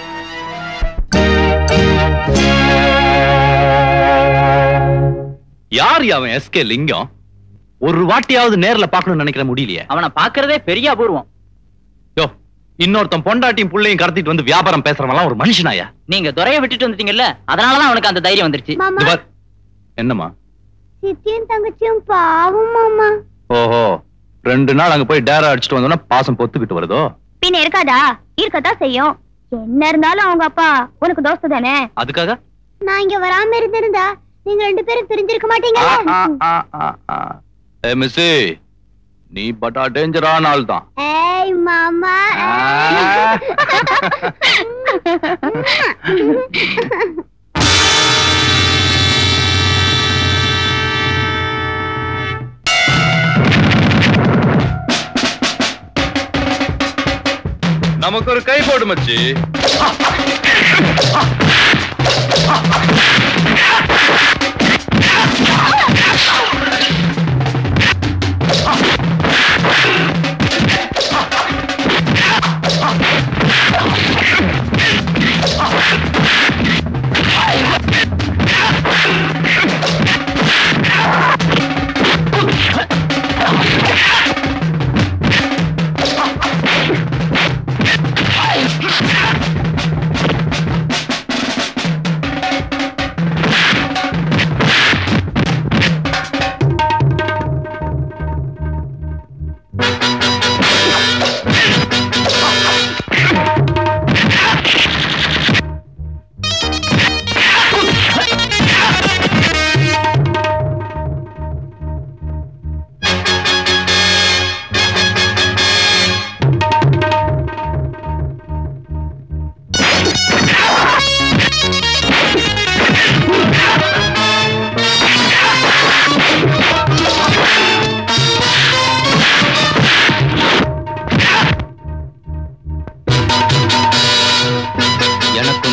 யார் அவன் எஸ்கே லிங்கம் ஒரு வாட்டியாவது நேர்ல பார்க்கணும்னு நினைக்கிற முடியலையே அவனை பாக்குறதே பெரிய அபூர்வம் யோ இன்னொருத்தன் பொண்டாட்டியும் புள்ளையும் கடத்திட்டு வந்து வியாபாரம் பேசுறவன்லாம் ஒரு மனுஷனாயா நீங்க துறைய விட்டுட்டு வந்துட்டீங்கல்ல அதனாலதான் அவனுக்கு அந்த தைரியம் வந்துருச்சு இது பார். என்னம்மா சித்தியும் தங்கச்சியும் பாவம் மாமா ஓஹோ ரெண்டு நாள் அங்க போய் டேரா அடிச்சுட்டு வந்தோம்னா பாசம் பொத்துக்கிட்டு வருதோ பின்ன இருக்காதா இருக்கத்தான் செய்யும் என்ன இருந்தாலும் அவங்க அப்பா உனக்கு தோஸ்து தானே அதுக்காக நான் இங்க வராம இருந்திருந்தா நீங்க ரெண்டு பேரும் பிரிஞ்சிருக்க மாட்டீங்க ஏ மிஸ்ஸி நீ பட்டா டேஞ்சரான ஆள் தான் ஏய் மாமா நமக்கு ஒரு கை போடு மச்சி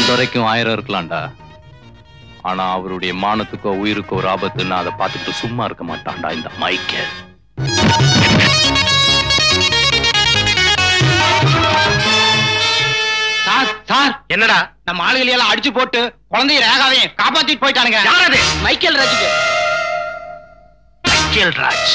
துரைக்கும் ஆயிரம் இருக்கலாம்டா ஆனா அவருடைய மானத்துக்கோ உயிருக்கோ ஒரு ஆபத்துன்னு அதை பார்த்துட்டு சும்மா இருக்க மாட்டான்டா இந்த மைக்கேல் சார் சார் என்னடா நம்ம ஆளுகளை எல்லாம் அடிச்சு போட்டு குழந்தைய ரேகாவையும் காப்பாத்திட்டு போயிட்டானுங்க யார் அது மைக்கேல் ராஜ் மைக்கேல் ராஜ்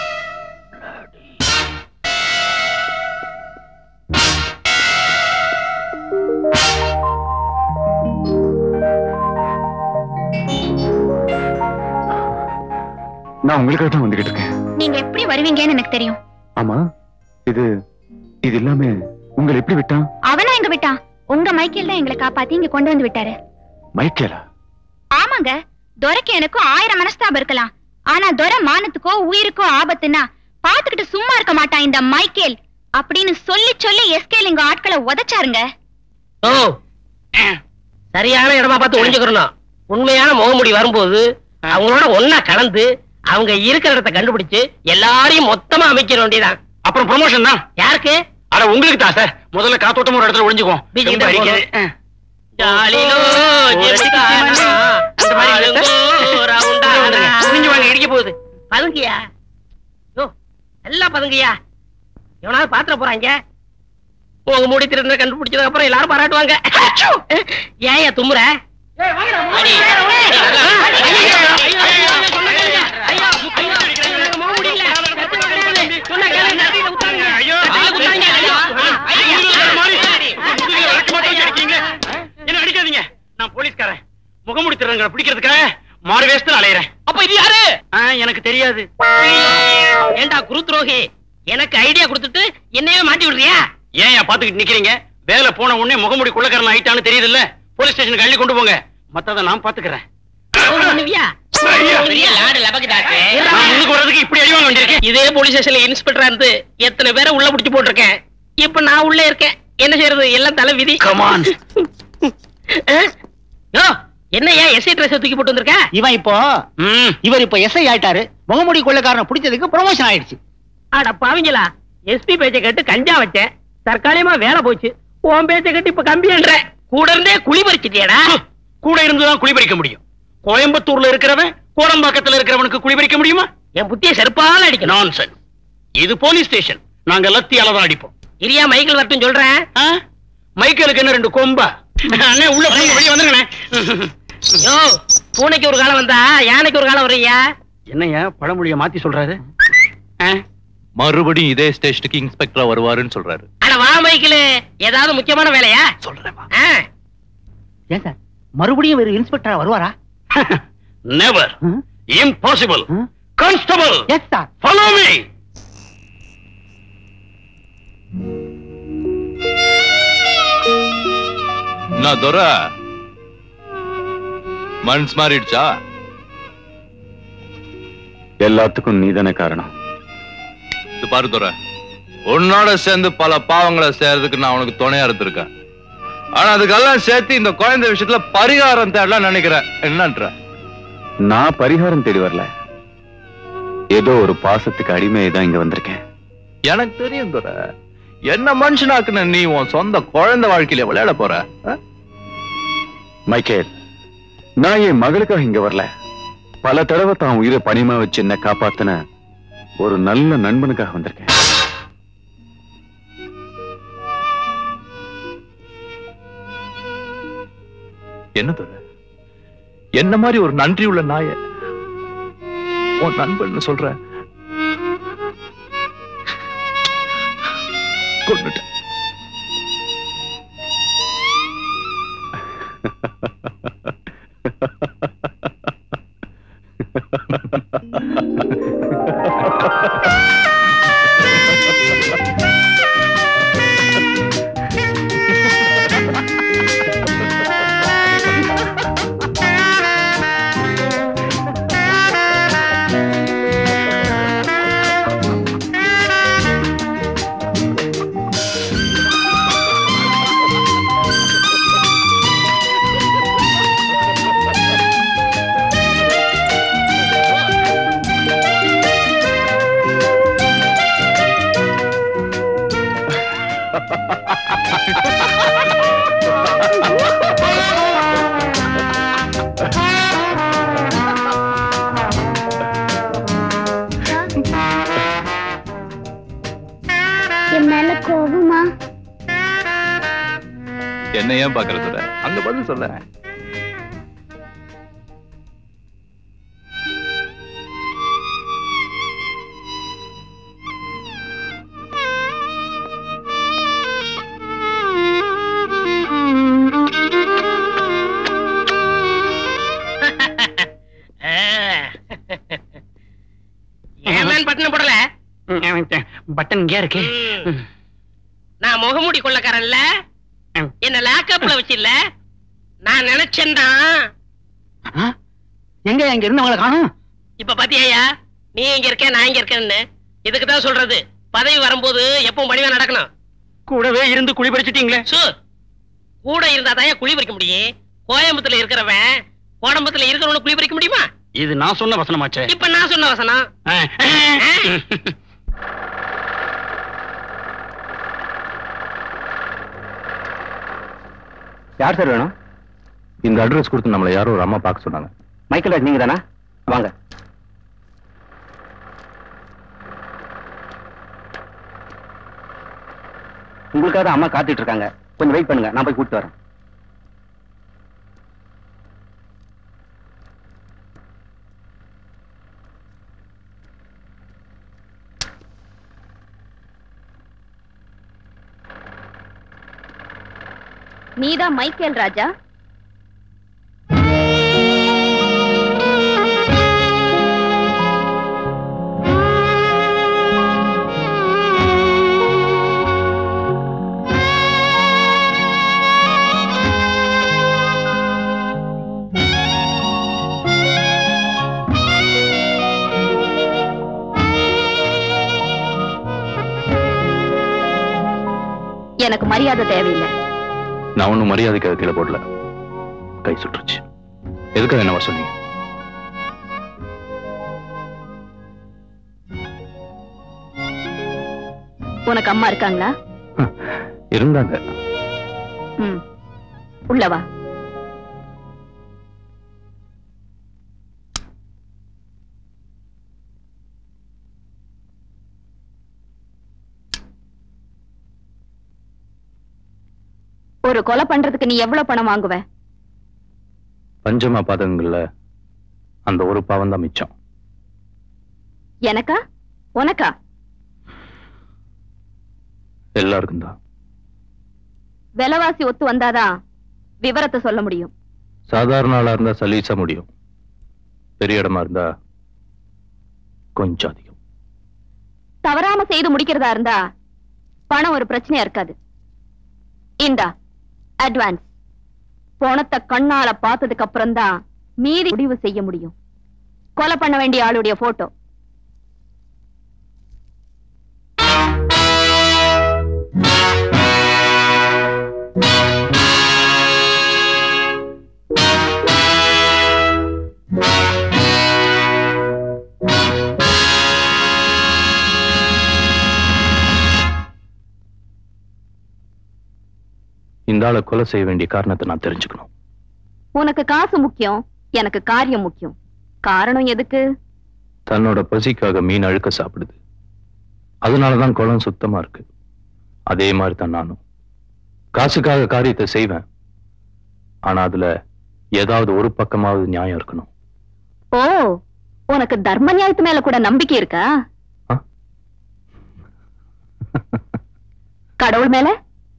நான் உங்களுக்காக தான் வந்துகிட்டு இருக்கேன் நீங்க எப்படி வருவீங்கன்னு எனக்கு தெரியும் ஆமா இது இது எல்லாமே உங்களை எப்படி விட்டான் அவனா எங்க விட்டான் உங்க மைக்கேல் தான் எங்களை காப்பாத்தி இங்க கொண்டு வந்து விட்டாரு மைக்கேலா ஆமாங்க துரைக்கு எனக்கும் ஆயிரம் மனஸ்தாபம் இருக்கலாம் ஆனா துரை மானத்துக்கோ உயிருக்கோ ஆபத்துன்னா பாத்துக்கிட்டு சும்மா இருக்க மாட்டான் இந்த மைக்கேல் அப்படின்னு சொல்லி சொல்லி எஸ்கேல் எங்க ஆட்களை உதைச்சாருங்க ஓ சரியான இடமா பார்த்து ஒளிஞ்சுக்கிறணும் உண்மையான முகமுடி வரும்போது அவங்களோட ஒன்னா கலந்து அவங்க இருக்கிற இடத்தை கண்டுபிடிச்சு எல்லாரையும் மொத்தமா அமைக்கிற வேண்டியதான் அப்புறம் ப்ரொமோஷன் தான் யாருக்கு அட உங்களுக்கு தான் சார் முதல்ல காத்தோட்டமா ஒரு இடத்துல ஒளிஞ்சுக்குவோம் பிஜி ரொம்ப கிட்ட அடிக்குது. போகணும். ஜாலிலோ, ஜெமிதானா, அந்த மாதிரி ஆளுங்கோ, ரவுண்டா, புரிஞ்சு வாங்க, இடிக்க போகுது பதுங்கியா யோ எல்லாம் பதுங்கியா எவனாவது பாத்திர போறாங்க உங்க மூடி திருந்த கண்டுபிடிச்சதுக்கு அப்புறம் எல்லாரும் பாராட்டுவாங்க ஏன் தும்முற அடி. என்ன அடிக்காதீங்க நான் போலீஸ்காரன் முகமுடி திருடங்களை பிடிக்கிறதுக்காக மாறு வேஷத்துல அலையறேன் அப்ப இது யாரு எனக்கு தெரியாது ஏண்டா குரு துரோகி எனக்கு ஐடியா கொடுத்துட்டு என்னையே மாட்டி விடுறியா ஏன் ஏன் பாத்துக்கிட்டு நிக்கிறீங்க வேலை போன உடனே முகமுடி குள்ளக்காரன் ஆயிட்டான்னு தெரியுது இல்ல போலீஸ் ஸ்டேஷனுக்கு அள்ளி கொண்டு போங்க மத்தத நான் பாத்துக்கிறேன் பண்ணுவியா பெரிய லாடு லபக்குதாக்கு. நான் முன்னுக்கு வர்றதுக்கு இப்படி அடி வாங்க வேண்டியிருக்கு இதே போலீஸ் ஸ்டேஷன்ல இன்ஸ்பெக்டரா இருந்து எத்தனை பேரை உள்ள புடிச்சு போட்டிருக்கேன் இப்ப நான் உள்ள இருக்கேன் என்ன செய்யறது எல்லாம் தலை விதி கமான் யோ என்ன ஏன் எஸ்ஐ ட்ரெஸ் தூக்கி போட்டு வந்திருக்க இவன் இப்போ இவர் இப்போ எஸ்ஐ ஆயிட்டாரு முகமுடி கொள்ளைக்காரனை பிடிச்சதுக்கு ப்ரொமோஷன் ஆயிடுச்சு அட பாவிங்களா எஸ்பி பேச்ச கேட்டு கஞ்சா வச்சேன் தற்காலிகமா வேலை போச்சு உன் பேச்ச கேட்டு இப்ப கம்பின்ற கூட இருந்தே குழி பறிச்சிட்டியாடா கூட இருந்துதான் குழி பறிக்க முடியும் கோயம்புத்தூர்ல இருக்கிறவன் கோடம்பாக்கத்துல இருக்கிறவனுக்கு குழி பறிக்க முடியுமா என் புத்திய செருப்பால அடிக்கணும் நான்சென்ஸ் இது போலீஸ் ஸ்டேஷன் நாங்க லத்தியால தான் அடிப்போம் இரியா மைக்கிள் வரட்டும் சொல்றேன் மைக்கேலுக்கு என்ன ரெண்டு கொம்பா அண்ணே உள்ள போங்க வெளிய வந்துருங்கண்ணே யோ பூனைக்கு ஒரு காலம் வந்தா யானைக்கு ஒரு காலம் வர்றீங்க என்னய்யா பழமொழிய மாத்தி சொல்றாரு மறுபடியும் இதே ஸ்டேஷனுக்கு இன்ஸ்பெக்டரா வருவாருன்னு சொல்றாரு அட வா மைக்கிள் ஏதாவது முக்கியமான வேலையா சொல்றேன் ஏன் சார் மறுபடியும் ஒரு இன்ஸ்பெக்டரா வருவாரா never impossible constable yes sir follow me என்ன துரை மனசு மாறிடுச்சா எல்லாத்துக்கும் நீதானே காரணம் இது பாரு துரை உன்னோட சேர்ந்து பல பாவங்களை செய்யறதுக்கு நான் உனக்கு துணையா இருந்திருக்கேன் ஆனா அதுக்கெல்லாம் சேர்த்து இந்த குழந்தை விஷயத்துல பரிகாரம் தேடலாம் நினைக்கிறேன் என்னன்ற நான் பரிகாரம் தேடி வரல ஏதோ ஒரு பாசத்துக்கு அடிமையை தான் இங்க வந்திருக்கேன் எனக்கு தெரியும் துரை என்ன மனுஷனாக்குன நீ உன் சொந்த குழந்தை வாழ்க்கையில விளையாட போற ஆ? மைக்கேல் நான் என் மகளுக்காக இங்க வரல பல தடவை தான் உயிரை பணிமா வச்சு என்ன காப்பாத்தின ஒரு நல்ல நண்பனுக்காக வந்திருக்கேன் என்ன துரை என்ன மாதிரி ஒரு நன்றி உள்ள நாய உன் நண்பன் சொல்ற கொன்னுட்டேன் மேல கோவமா என்ன ஏன் பாக்குறது அங்க பதில் சொல்ல ஏன் பட்டன் போடல பட்டன் இங்கே இருக்கு நான் முகமூடி கொள்ளக்காரன்ல என்ன லாக்கப்ல வச்சில்ல நான் நினைச்சேன்தான் எங்க எங்க இருந்தவங்கள காணும் இப்ப பாத்தியா நீ இங்க இருக்க நான் இங்க இருக்கேன்னு இதுக்கு தான் சொல்றது பதவி வரும்போது எப்பவும் பணிவா நடக்கணும் கூடவே இருந்து குழி பறிச்சிட்டீங்களே சு கூட இருந்தா தான் குழி பறிக்க முடியும் கோயம்புத்தூர்ல இருக்கிறவன் கோடம்புத்துல இருக்கிறவன குழி பறிக்க முடியுமா இது நான் சொன்ன வசனமாச்சே இப்ப நான் சொன்ன வசனம் யார் சார் வேணும் இந்த அட்ரஸ் கொடுத்து நம்மளை யாரோ ஒரு அம்மா பார்க்க சொன்னாங்க மைக்கேல் ராஜ் நீங்க தானா வாங்க உங்களுக்காக தான் அம்மா காத்துட்டு இருக்காங்க கொஞ்சம் வெயிட் பண்ணுங்க நான் போய் கூப்பிட்டு வரேன் நீதான் மைக்கேல் ராஜா எனக்கு மரியாதை தேவையில்லை நான் ஒன்றும் மரியாதைக்காக கீழே போடல கை சுட்டுருச்சு எதுக்காக என்ன வர சொன்னீங்க உனக்கு அம்மா இருக்காங்களா இருந்தாங்க ம் உள்ளவா ஒரு கொலை பண்றதுக்கு நீ எவ்வளவு பணம் வாங்குவ பஞ்சமா பாதகங்கள்ல அந்த ஒரு பாவம் தான் மிச்சம் எனக்கா உனக்கா எல்லாருக்கும் தான் விலைவாசி ஒத்து வந்தாதான் விவரத்தை சொல்ல முடியும் சாதாரண ஆளா இருந்தா சலீசா முடியும் பெரிய இடமா இருந்தா கொஞ்சம் அதிகம் தவறாம செய்து முடிக்கிறதா இருந்தா பணம் ஒரு பிரச்சனையா இருக்காது இந்தா அட்வான்ஸ் பணத்தை கண்ணால பார்த்ததுக்கு அப்புறம் தான் மீதி முடிவு செய்ய முடியும் கொலை பண்ண வேண்டிய ஆளுடைய போட்டோ இந்த ஆளை கொலை செய்ய வேண்டிய காரணத்தை நான் தெரிஞ்சுக்கணும் உனக்கு காசு முக்கியம் எனக்கு காரியம் முக்கியம் காரணம் எதுக்கு தன்னோட பசிக்காக மீன் அழுக்க சாப்பிடுது அதனாலதான் குளம் சுத்தமா இருக்கு அதே மாதிரி தான் நானும் காசுக்காக காரியத்தை செய்வேன் ஆனா அதுல ஏதாவது ஒரு பக்கமாவது நியாயம் இருக்கணும் ஓ உனக்கு தர்ம நியாயத்து மேல கூட நம்பிக்கை இருக்கா கடவுள் மேல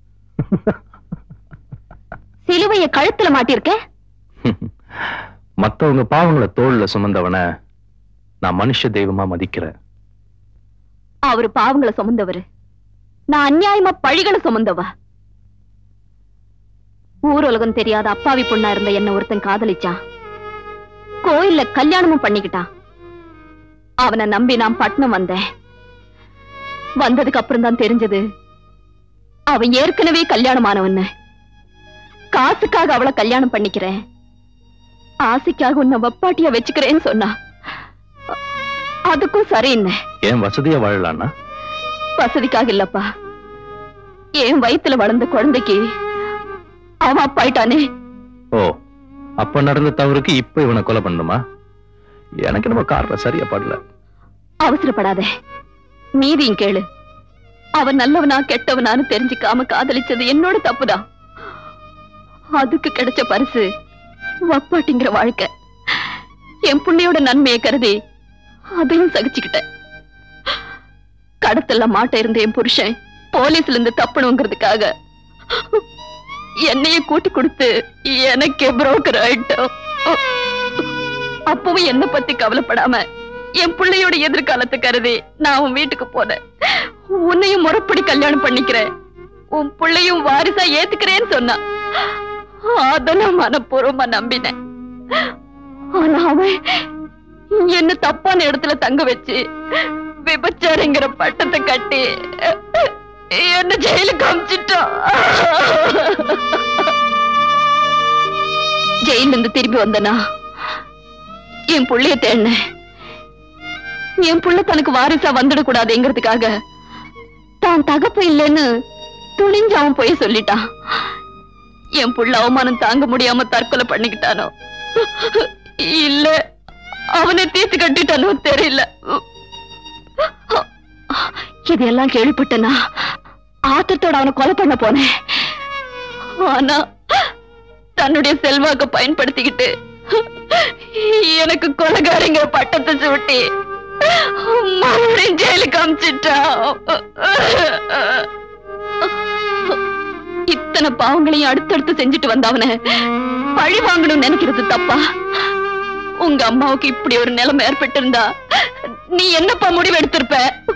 சிலுவைய கழுத்துல மாட்டிருக்க மத்தவங்க பாவங்களை தோல்ல சுமந்தவன நான் மனுஷ தெய்வமா மதிக்கிறேன் அவரு பாவங்களை சுமந்தவரு நான் அநியாயமா பழிகளை சுமந்தவா ஊருலகம் தெரியாத அப்பாவி பொண்ணா இருந்த என்ன ஒருத்தன் காதலிச்சான் கோயில்ல கல்யாணமும் பண்ணிக்கிட்டான் அவனை நம்பி நான் பட்னம் வந்தேன் வந்ததுக்கு அப்புறம் தான் தெரிஞ்சது அவன் ஏற்கனவே கல்யாணமானவன்னு காசுக்காக அவளை கல்யாணம் பண்ணிக்கிறேன் ஆசைக்காக உன்னை வப்பாட்டியா வச்சுக்கிறேன்னு சொன்னா அ- அதுக்கும் சரின்னு ஏன் வசதியா வாழலான்னா வசதிக்காக இல்லப்பா என் வயித்துல வளர்ந்த குழந்தைக்கு அவன் அப்பாயிட்டானே ஓ அப்ப நடந்த தவறுக்கு இப்ப இவனை கொலை பண்ணணுமா எனக்கு நம்ம காரணம் சரியா படல அவசரப்படாத மீதியும் கேளு அவன் நல்லவனா கெட்டவனான்னு தெரிஞ்சுக்காம காதலிச்சது என்னோட தப்புதான் அதுக்கு கிடைச்ச பரிசு வப்பாட்டிங்கிற வாழ்க்கை என் புள்ளையோட நன்மையை கருதி அதையும் சகிச்சுக்கிட்டேன் கடத்தல்ல மாட்ட இருந்த என் புருஷன் போலீஸ்ல இருந்து தப்பணுங்கிறதுக்காக என்னைய கூட்டி கொடுத்து எனக்கே புரோக்கர் ஆயிட்டோம் அப்பவும் என்ன பத்தி கவலைப்படாம என் பிள்ளையோட எதிர்காலத்தை கருதி நான் உன் வீட்டுக்கு போனேன் உன்னையும் முறைப்படி கல்யாணம் பண்ணிக்கிறேன் உன் பிள்ளையும் வாரிசா ஏத்துக்கிறேன்னு சொன்னான் அத நான் மனப்பூர்வமா நம்பினேன் ஆனா அவன் என்ன தப்பான இடத்துல தங்க வச்சு விபச்சாரிங்கிற பட்டத்தை கட்டி என்ன ஜெயிலுக்கு அமிச்சிட்டான் ஜெயில இருந்து திரும்பி வந்தனா என் புள்ளைய தேடினேன் என் புள்ள தனக்கு வாரிசா வந்துடக்கூடாதுங்கிறதுக்காக தான் தகப்பு இல்லைன்னு துணிஞ்சு அவன் போய் சொல்லிட்டான் என் புள்ள அவமானம் தாங்க முடியாம தற்கொலை பண்ணிக்கிட்டானோ இல்ல அவனை தீர்த்து கட்டிட்டானோ தெரியல இதெல்லாம் கேள்விப்பட்டனா ஆத்தத்தோட அவனை கொலை பண்ண போனேன் ஆனா தன்னுடைய செல்வாக்க பயன்படுத்திக்கிட்டு எனக்கு கொலைகாரிங்க பட்டத்தை சூட்டி மறுபடியும் ஜெயிலுக்கு அமிச்சிட்டான் இத்தனை பாவங்களையும் அடுத்தடுத்து செஞ்சுட்டு வந்தவன பழி வாங்கணும்னு நினைக்கிறது தப்பா உங்க அம்மாவுக்கு இப்படி ஒரு நிலைமை ஏற்பட்டிருந்தா நீ என்னப்பா முடிவு எடுத்திருப்ப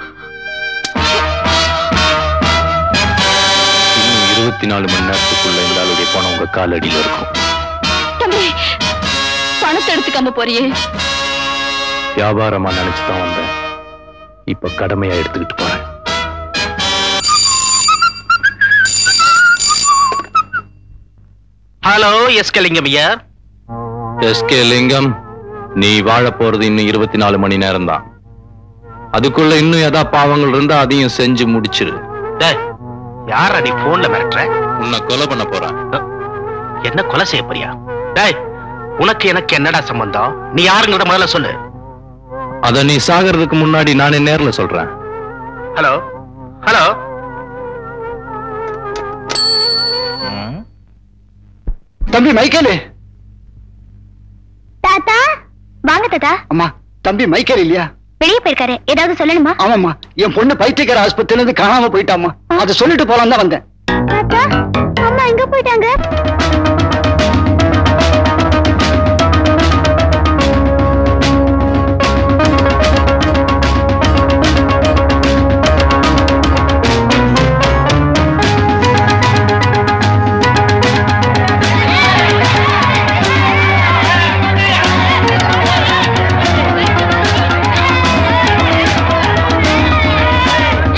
இன்னும் இருபத்தி நாலு மணி நேரத்துக்குள்ள இந்த ஆளுடைய பணம் உங்க காலடியில இருக்கும் தம்பி பணத்தை எடுத்துக்காம போறியே வியாபாரமா நினைச்சுதான் வந்தேன் இப்ப கடமையா எடுத்துக்கிட்டு போறேன் ஹலோ எஸ் கலிங்கம் ஐயா எஸ்கே லிங்கம் நீ வாழ போறது இன்னும் இருபத்தி நாலு மணி நேரம் தான் அதுக்குள்ள இன்னும் எதா பாவங்கள் இருந்தா அதையும் செஞ்சு முடிச்சிரு யார் அடி போன்ல மிரட்டுற உன்னை கொலை பண்ண போறேன் என்ன கொலை செய்ய போறியா டேய் உனக்கு எனக்கு என்னடா சம்பந்தம் நீ யாருங்கிறத முதல்ல சொல்லு அத நீ சாகிறதுக்கு முன்னாடி நானே நேர்ல சொல்றேன் ஹலோ ஹலோ தம்பி மைக்கேலு தாத்தா வாங்க தாத்தா அம்மா தம்பி மைக்கேல் இல்லையா வெளியே போயிருக்காரு ஏதாவது சொல்லணுமா ஆமாம்மா என் பொண்ணு பைத்தியக்கார ஆஸ்பத்திரியில இருந்து காணாம போயிட்டாமா அதை சொல்லிட்டு போலாம் தான் வந்தேன் தாத்தா அம்மா எங்க போயிட்டாங்க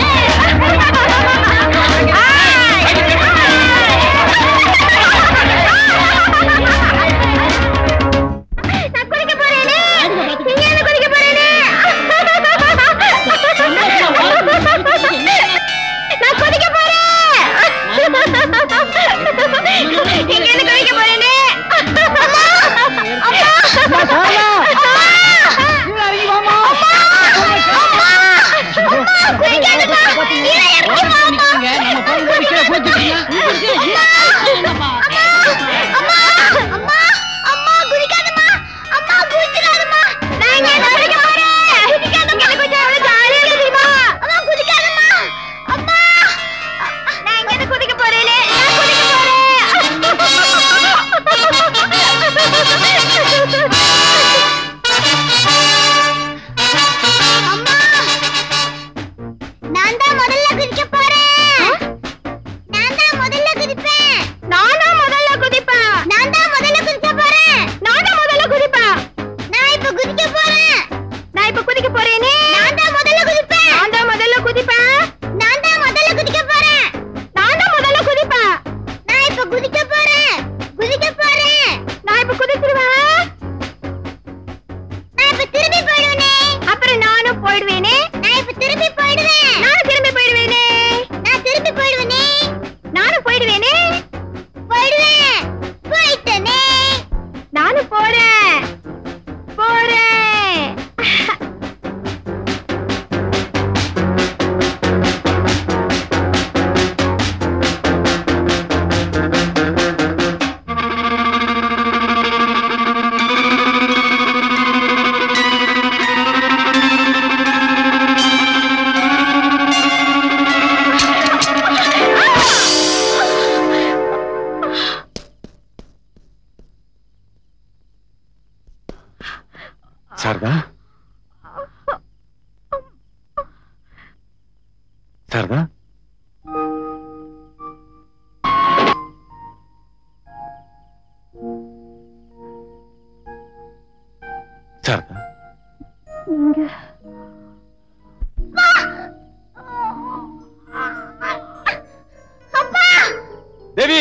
ஆ சாரதா சாரதா சாரதா நீங்க தேவி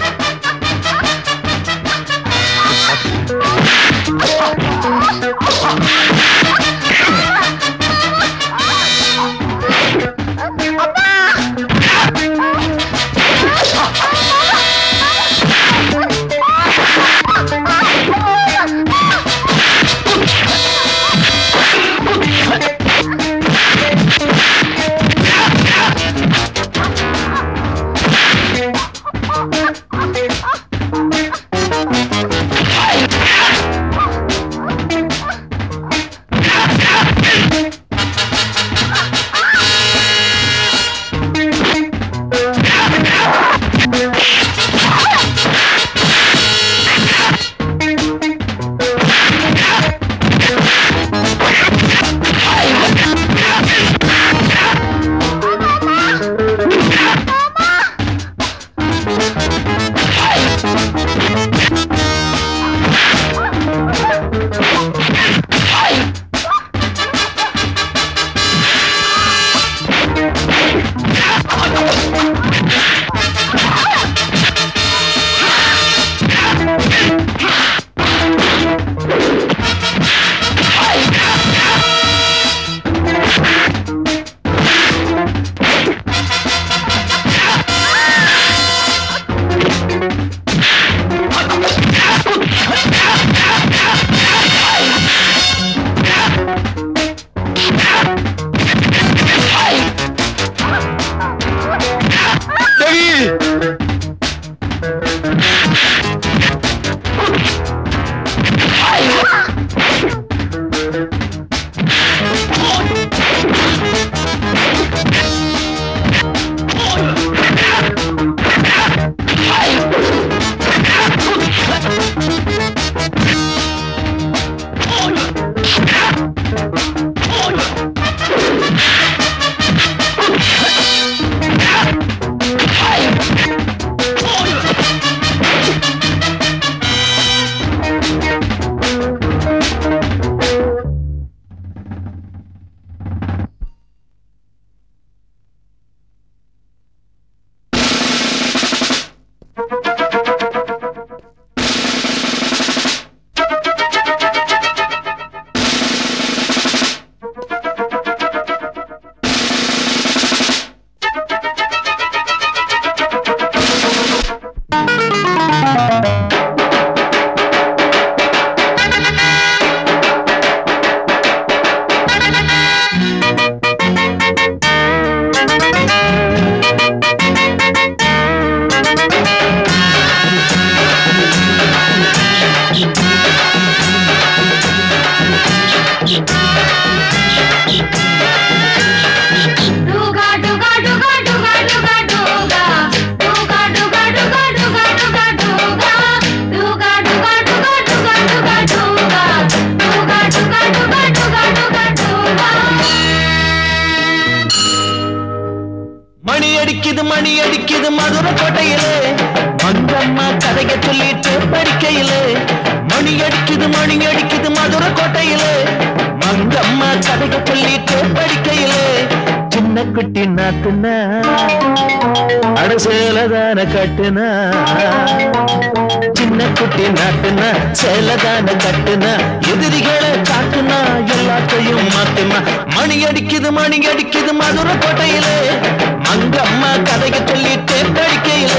மணி அடிக்குது மணி அடிக்குது மதுரை கோட்டையிலே மங்கம்மா கதைய சொல்லிட்டு படிக்கையிலே மணி அடிக்குது மணி அடிக்குது மதுரை கோட்டையிலே மங்கம்மா கதைய சொல்லிட்டு படிக்கையிலே சின்ன குட்டி நாத்துனா அடசேலதான கட்டுனா சின்ன குட்டி நாட்டுனா சேலதான கட்டுனா எதிரிகளை காட்டுனா எல்லாத்தையும் மாத்துனா மணி அடிக்குது மணி அடிக்குது மதுரை கோட்டையிலே மங்கம்மா கதைய சொல்லிட்டு படிக்கையிலே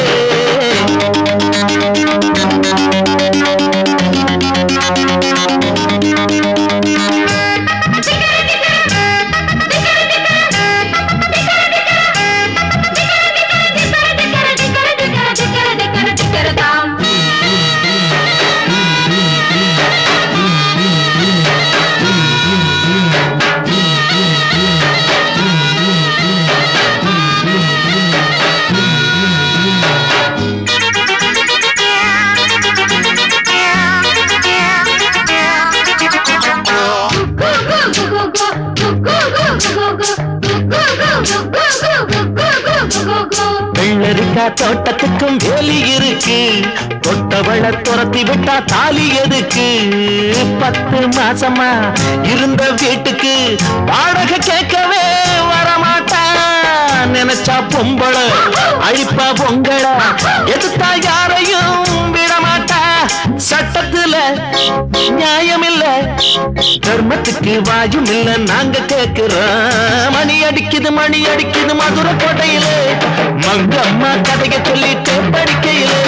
தோட்டத்துக்கும் வேலி இருக்கு தொட்டவள துரத்தி விட்டா தாலி எதுக்கு பத்து மாசமா இருந்த வீட்டுக்கு வாடகை கேட்கவே வரமாட்டா நினைச்சா பொம்பள அழிப்பா பொங்கல எதுத்தா யாரையும் விடமாட்டா சட்டத்துல நியாயம் இல்ல தர்மத்துக்கு வாயும் இல்ல நாங்க கேக்குறோம் மணி அடிக்குது மணி அடிக்குது மதுரை கோட்டையிலே மங்கம்மா கதைய சொல்லிட்டு படிக்கையிலே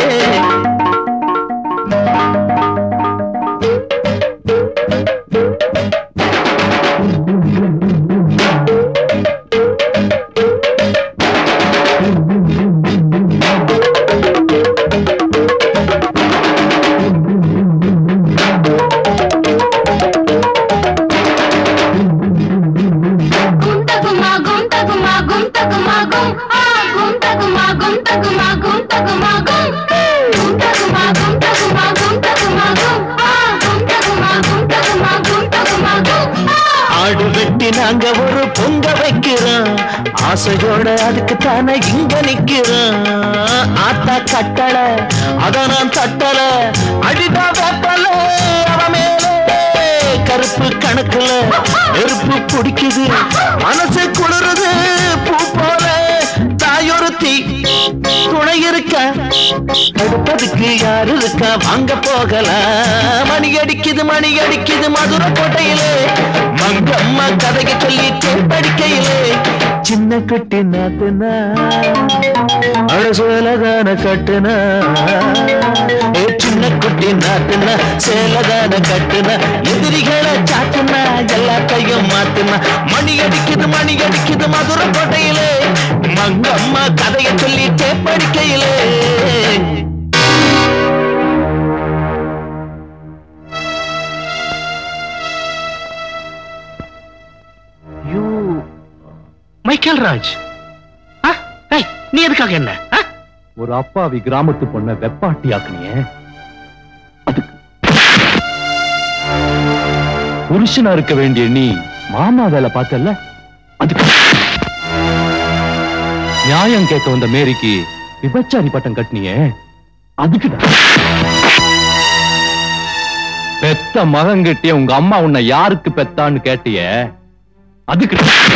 గుంతకుమా గుంతకుమా గుంతకుమా గుం ఆ గుంతకుమా గుంతకుమా గుంతకుమా గుం గుంతకుమా గుంతకుమా గుంతకుమా గుం ఆ గుంతకుమా గుంతకుమా గుంతకుమా గుం ஆடு வெட்டி நாங்க ஒரு பொங்க வைக்கிறோம் ஆசையோட அதுக்கு தானே இங்க நிக்கிறோம் ஆத்தா கட்டள அத நான் தட்டல அடிதா வெப்பல அவ மேலே கருப்பு கணக்குல நெருப்பு பிடிக்குது மனசு குளிருது பூ போல தாயொருத்தி துணை இருக்க தடுப்பதுக்கு யாரு இருக்கா வாங்க போகலாம் மணி அடிக்குது மணி அடிக்குது மதுரை கோட்டையிலே மங்கம்மா கதையை சொல்லிட்டு படிக்கையிலே சின்ன குட்டி நாத்துனா அழசோலதான கட்டுனா ஏ சின்ன குட்டி நாத்துனா சேலதான கட்டுனா எதிரிகளை சாட்டுனா எல்லாத்தையும் மாத்துனா மணி அடிக்குது மணி அடிக்குது மதுரை கோட்டையிலே மங்கம்மா கதையை சொல்லிட்டே படிக்கையிலே யூ மைக்கேல் ராஜ் ஆ? ஏய், நீ எதுக்காக என்ன ஆ? ஒரு அப்பாவி கிராமத்து பொண்ண வெப்பாட்டி ஆக்குனியே அதுக்கு புருஷனா இருக்க வேண்டிய நீ மாமா வேலை பார்த்தல்ல அதுக்கு நியாயம் கேட்க வந்த மேரிக்கு விபச்சாரி பட்டம் கட்டினியே அதுக்குதான் பெத்த மகன்கிட்டயே உங்க அம்மா உன்னை யாருக்கு பெத்தான்னு கேட்டியே அதுக்கு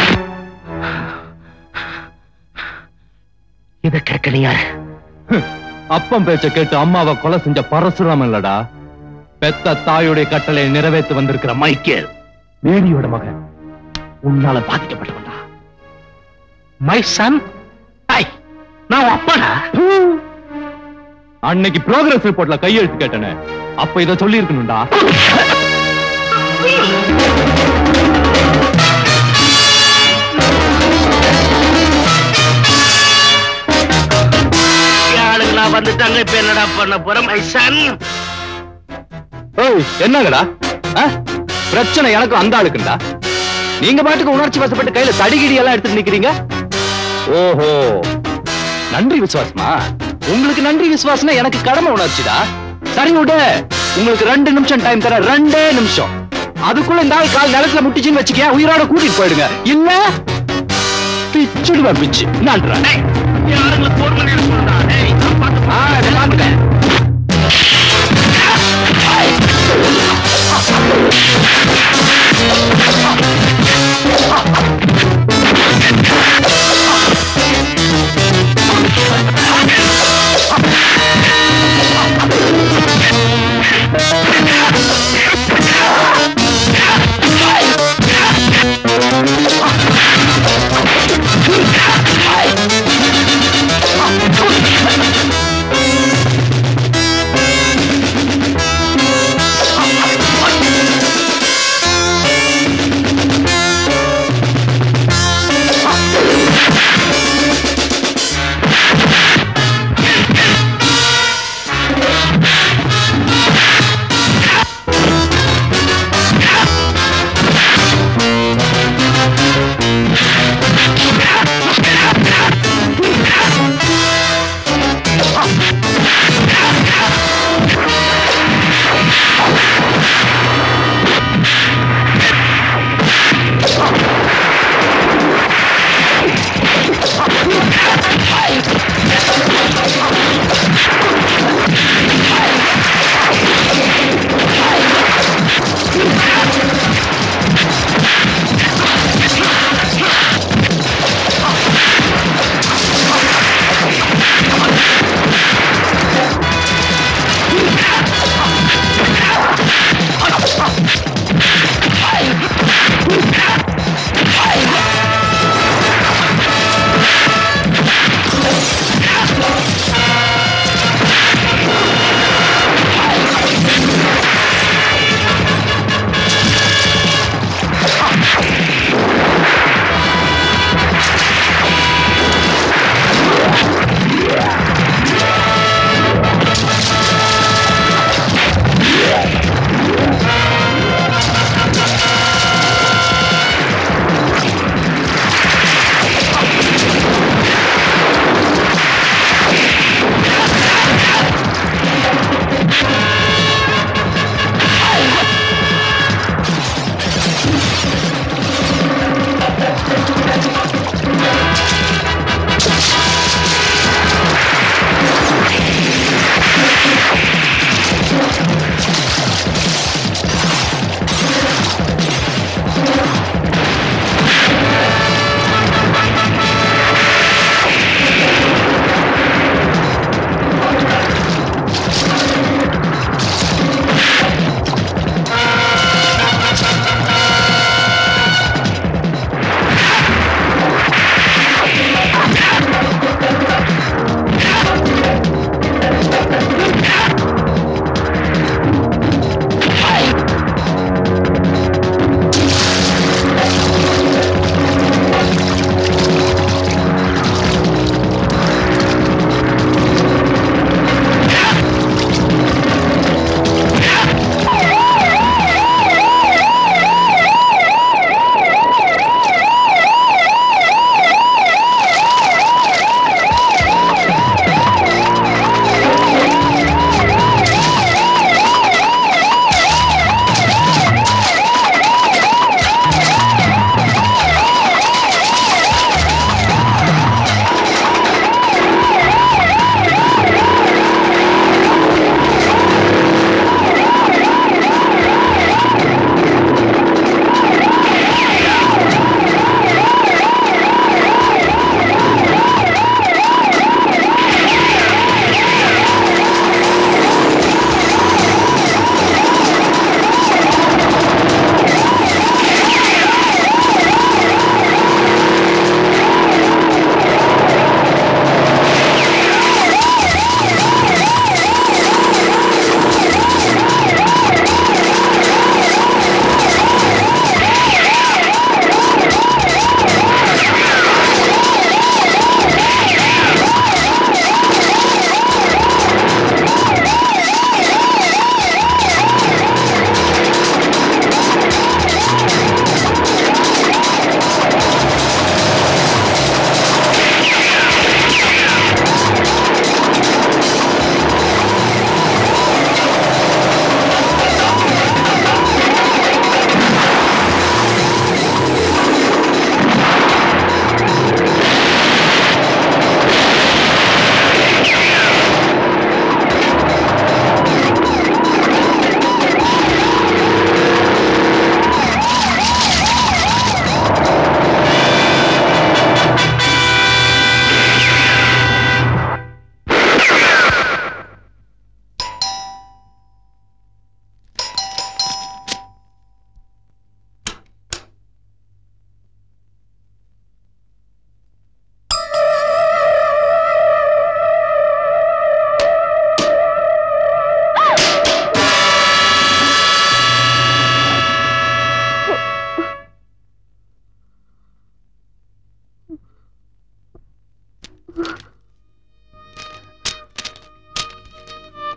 இத கேட்க நீ யாரு அப்பம் பேச்ச கேட்டு அம்மாவை கொலை செஞ்ச பரசுராமன் இல்லடா பெத்த தாயுடைய கட்டளை நிறைவேற்றி வந்திருக்கிற மைக்கேல் மேடியோட மகன் உன்னால பாதிக்கப்பட்டவன்டா மை சன் ஐ நான் உன் அப்பனா அன்னைக்கு ப்ரோக்ரஸ் ரிப்போர்ட்ல கையெழுத்து கேட்டனே அப்ப இத சொல்லி இருக்கணும்டா ஆளுங்களா வந்துட்டாங்க இப்ப என்னடா பண்ண போறேன் மை சன் ஏய் என்னங்கடா ஆ? பிரச்சனை எனக்கு அந்த ஆளுக்குண்டா நீங்க பாட்டுக்கு உணர்ச்சி வசப்பட்டு கையில தடிகிடி எல்லாம் எடுத்துட்டு நிக்கிறீங்க ஓஹோ நன்றி விசுவாசமா உங்களுக்கு நன்றி விசுவாசம்னா எனக்கு கடமை உணர்ச்சிடா சரி விடு உங்களுக்கு ரெண்டு நிமிஷம் டைம் தர ரெண்டே நிமிஷம் அதுக்குள்ள இந்த ஆள் கால் நிலத்துல முட்டிச்சுன்னு வச்சுக்க உயிரோட கூட்டிட்டு போயிடுங்க இல்ல பிச்சுடுவேன் பிச்சு நன்றா யாருங்களை போன் பண்ணி சொல்றா டேய் நான் பார்த்து பாத்துட்டேன் ஆ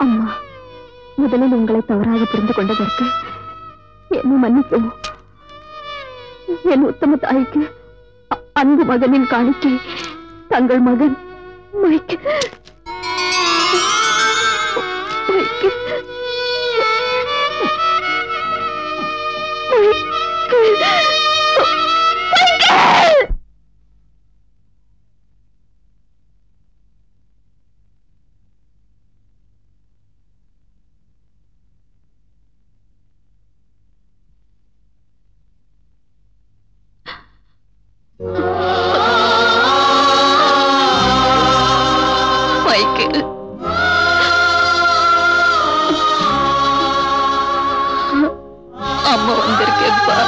அம்மா முதலில் உங்களை தவறாக புரிந்து கொண்டதற்கு என்னை மன்னிக்கவும் என் உத்தம தாய்க்கு அ- அன்பு மகனின் காணிக்கை தங்கள் மகன் மைக்கு மைக்கு மைக்கு மைக்கேல் அம்மா வந்திருக்கேன்ப்பா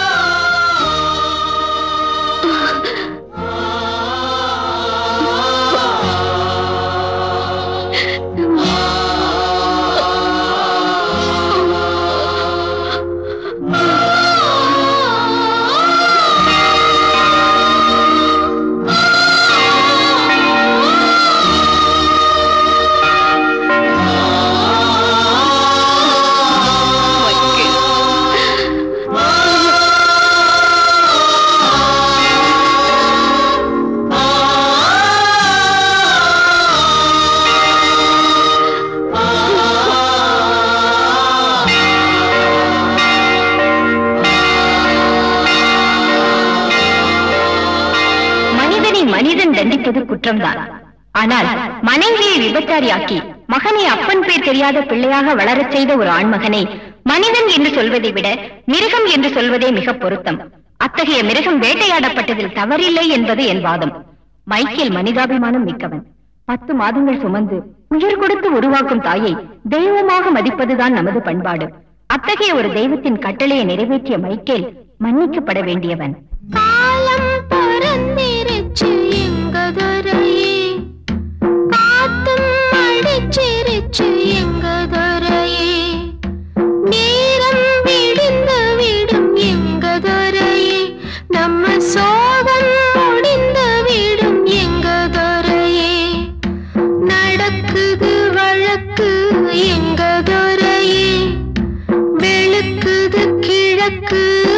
மனிதனை மனிதன் தண்டிப்பது குற்றம்தான் ஆனால் மனைவியை விபச்சாரியாக்கி மகனை அப்பன் பேர் தெரியாத பிள்ளையாக வளரச் செய்த ஒரு ஆண்மகனை மனிதன் என்று சொல்வதை விட மிருகம் என்று சொல்வதே மிக பொருத்தம் அத்தகைய மிருகம் வேட்டையாடப்பட்டதில் தவறில்லை என்பது என் வாதம் மைக்கேல் மனிதாபிமானம் மிக்கவன் பத்து மாதங்கள் சுமந்து உயிர் கொடுத்து உருவாக்கும் தாயை தெய்வமாக மதிப்பதுதான் நமது பண்பாடு அத்தகைய ஒரு தெய்வத்தின் கட்டளையை நிறைவேற்றிய மைக்கேல் மன்னிக்கப்பட வேண்டியவன் பறந்திருச்சு எங்க துறையே காத்தும் அடிச்சிருச்சு எங்க துறையே நேரம் விடிந்து விடும் எங்க துறையே நம்ம சோகம் முடிந்து விடும் எங்க துறையே நடக்குது வழக்கு எங்க துறையே வெளுக்குது கிழக்கு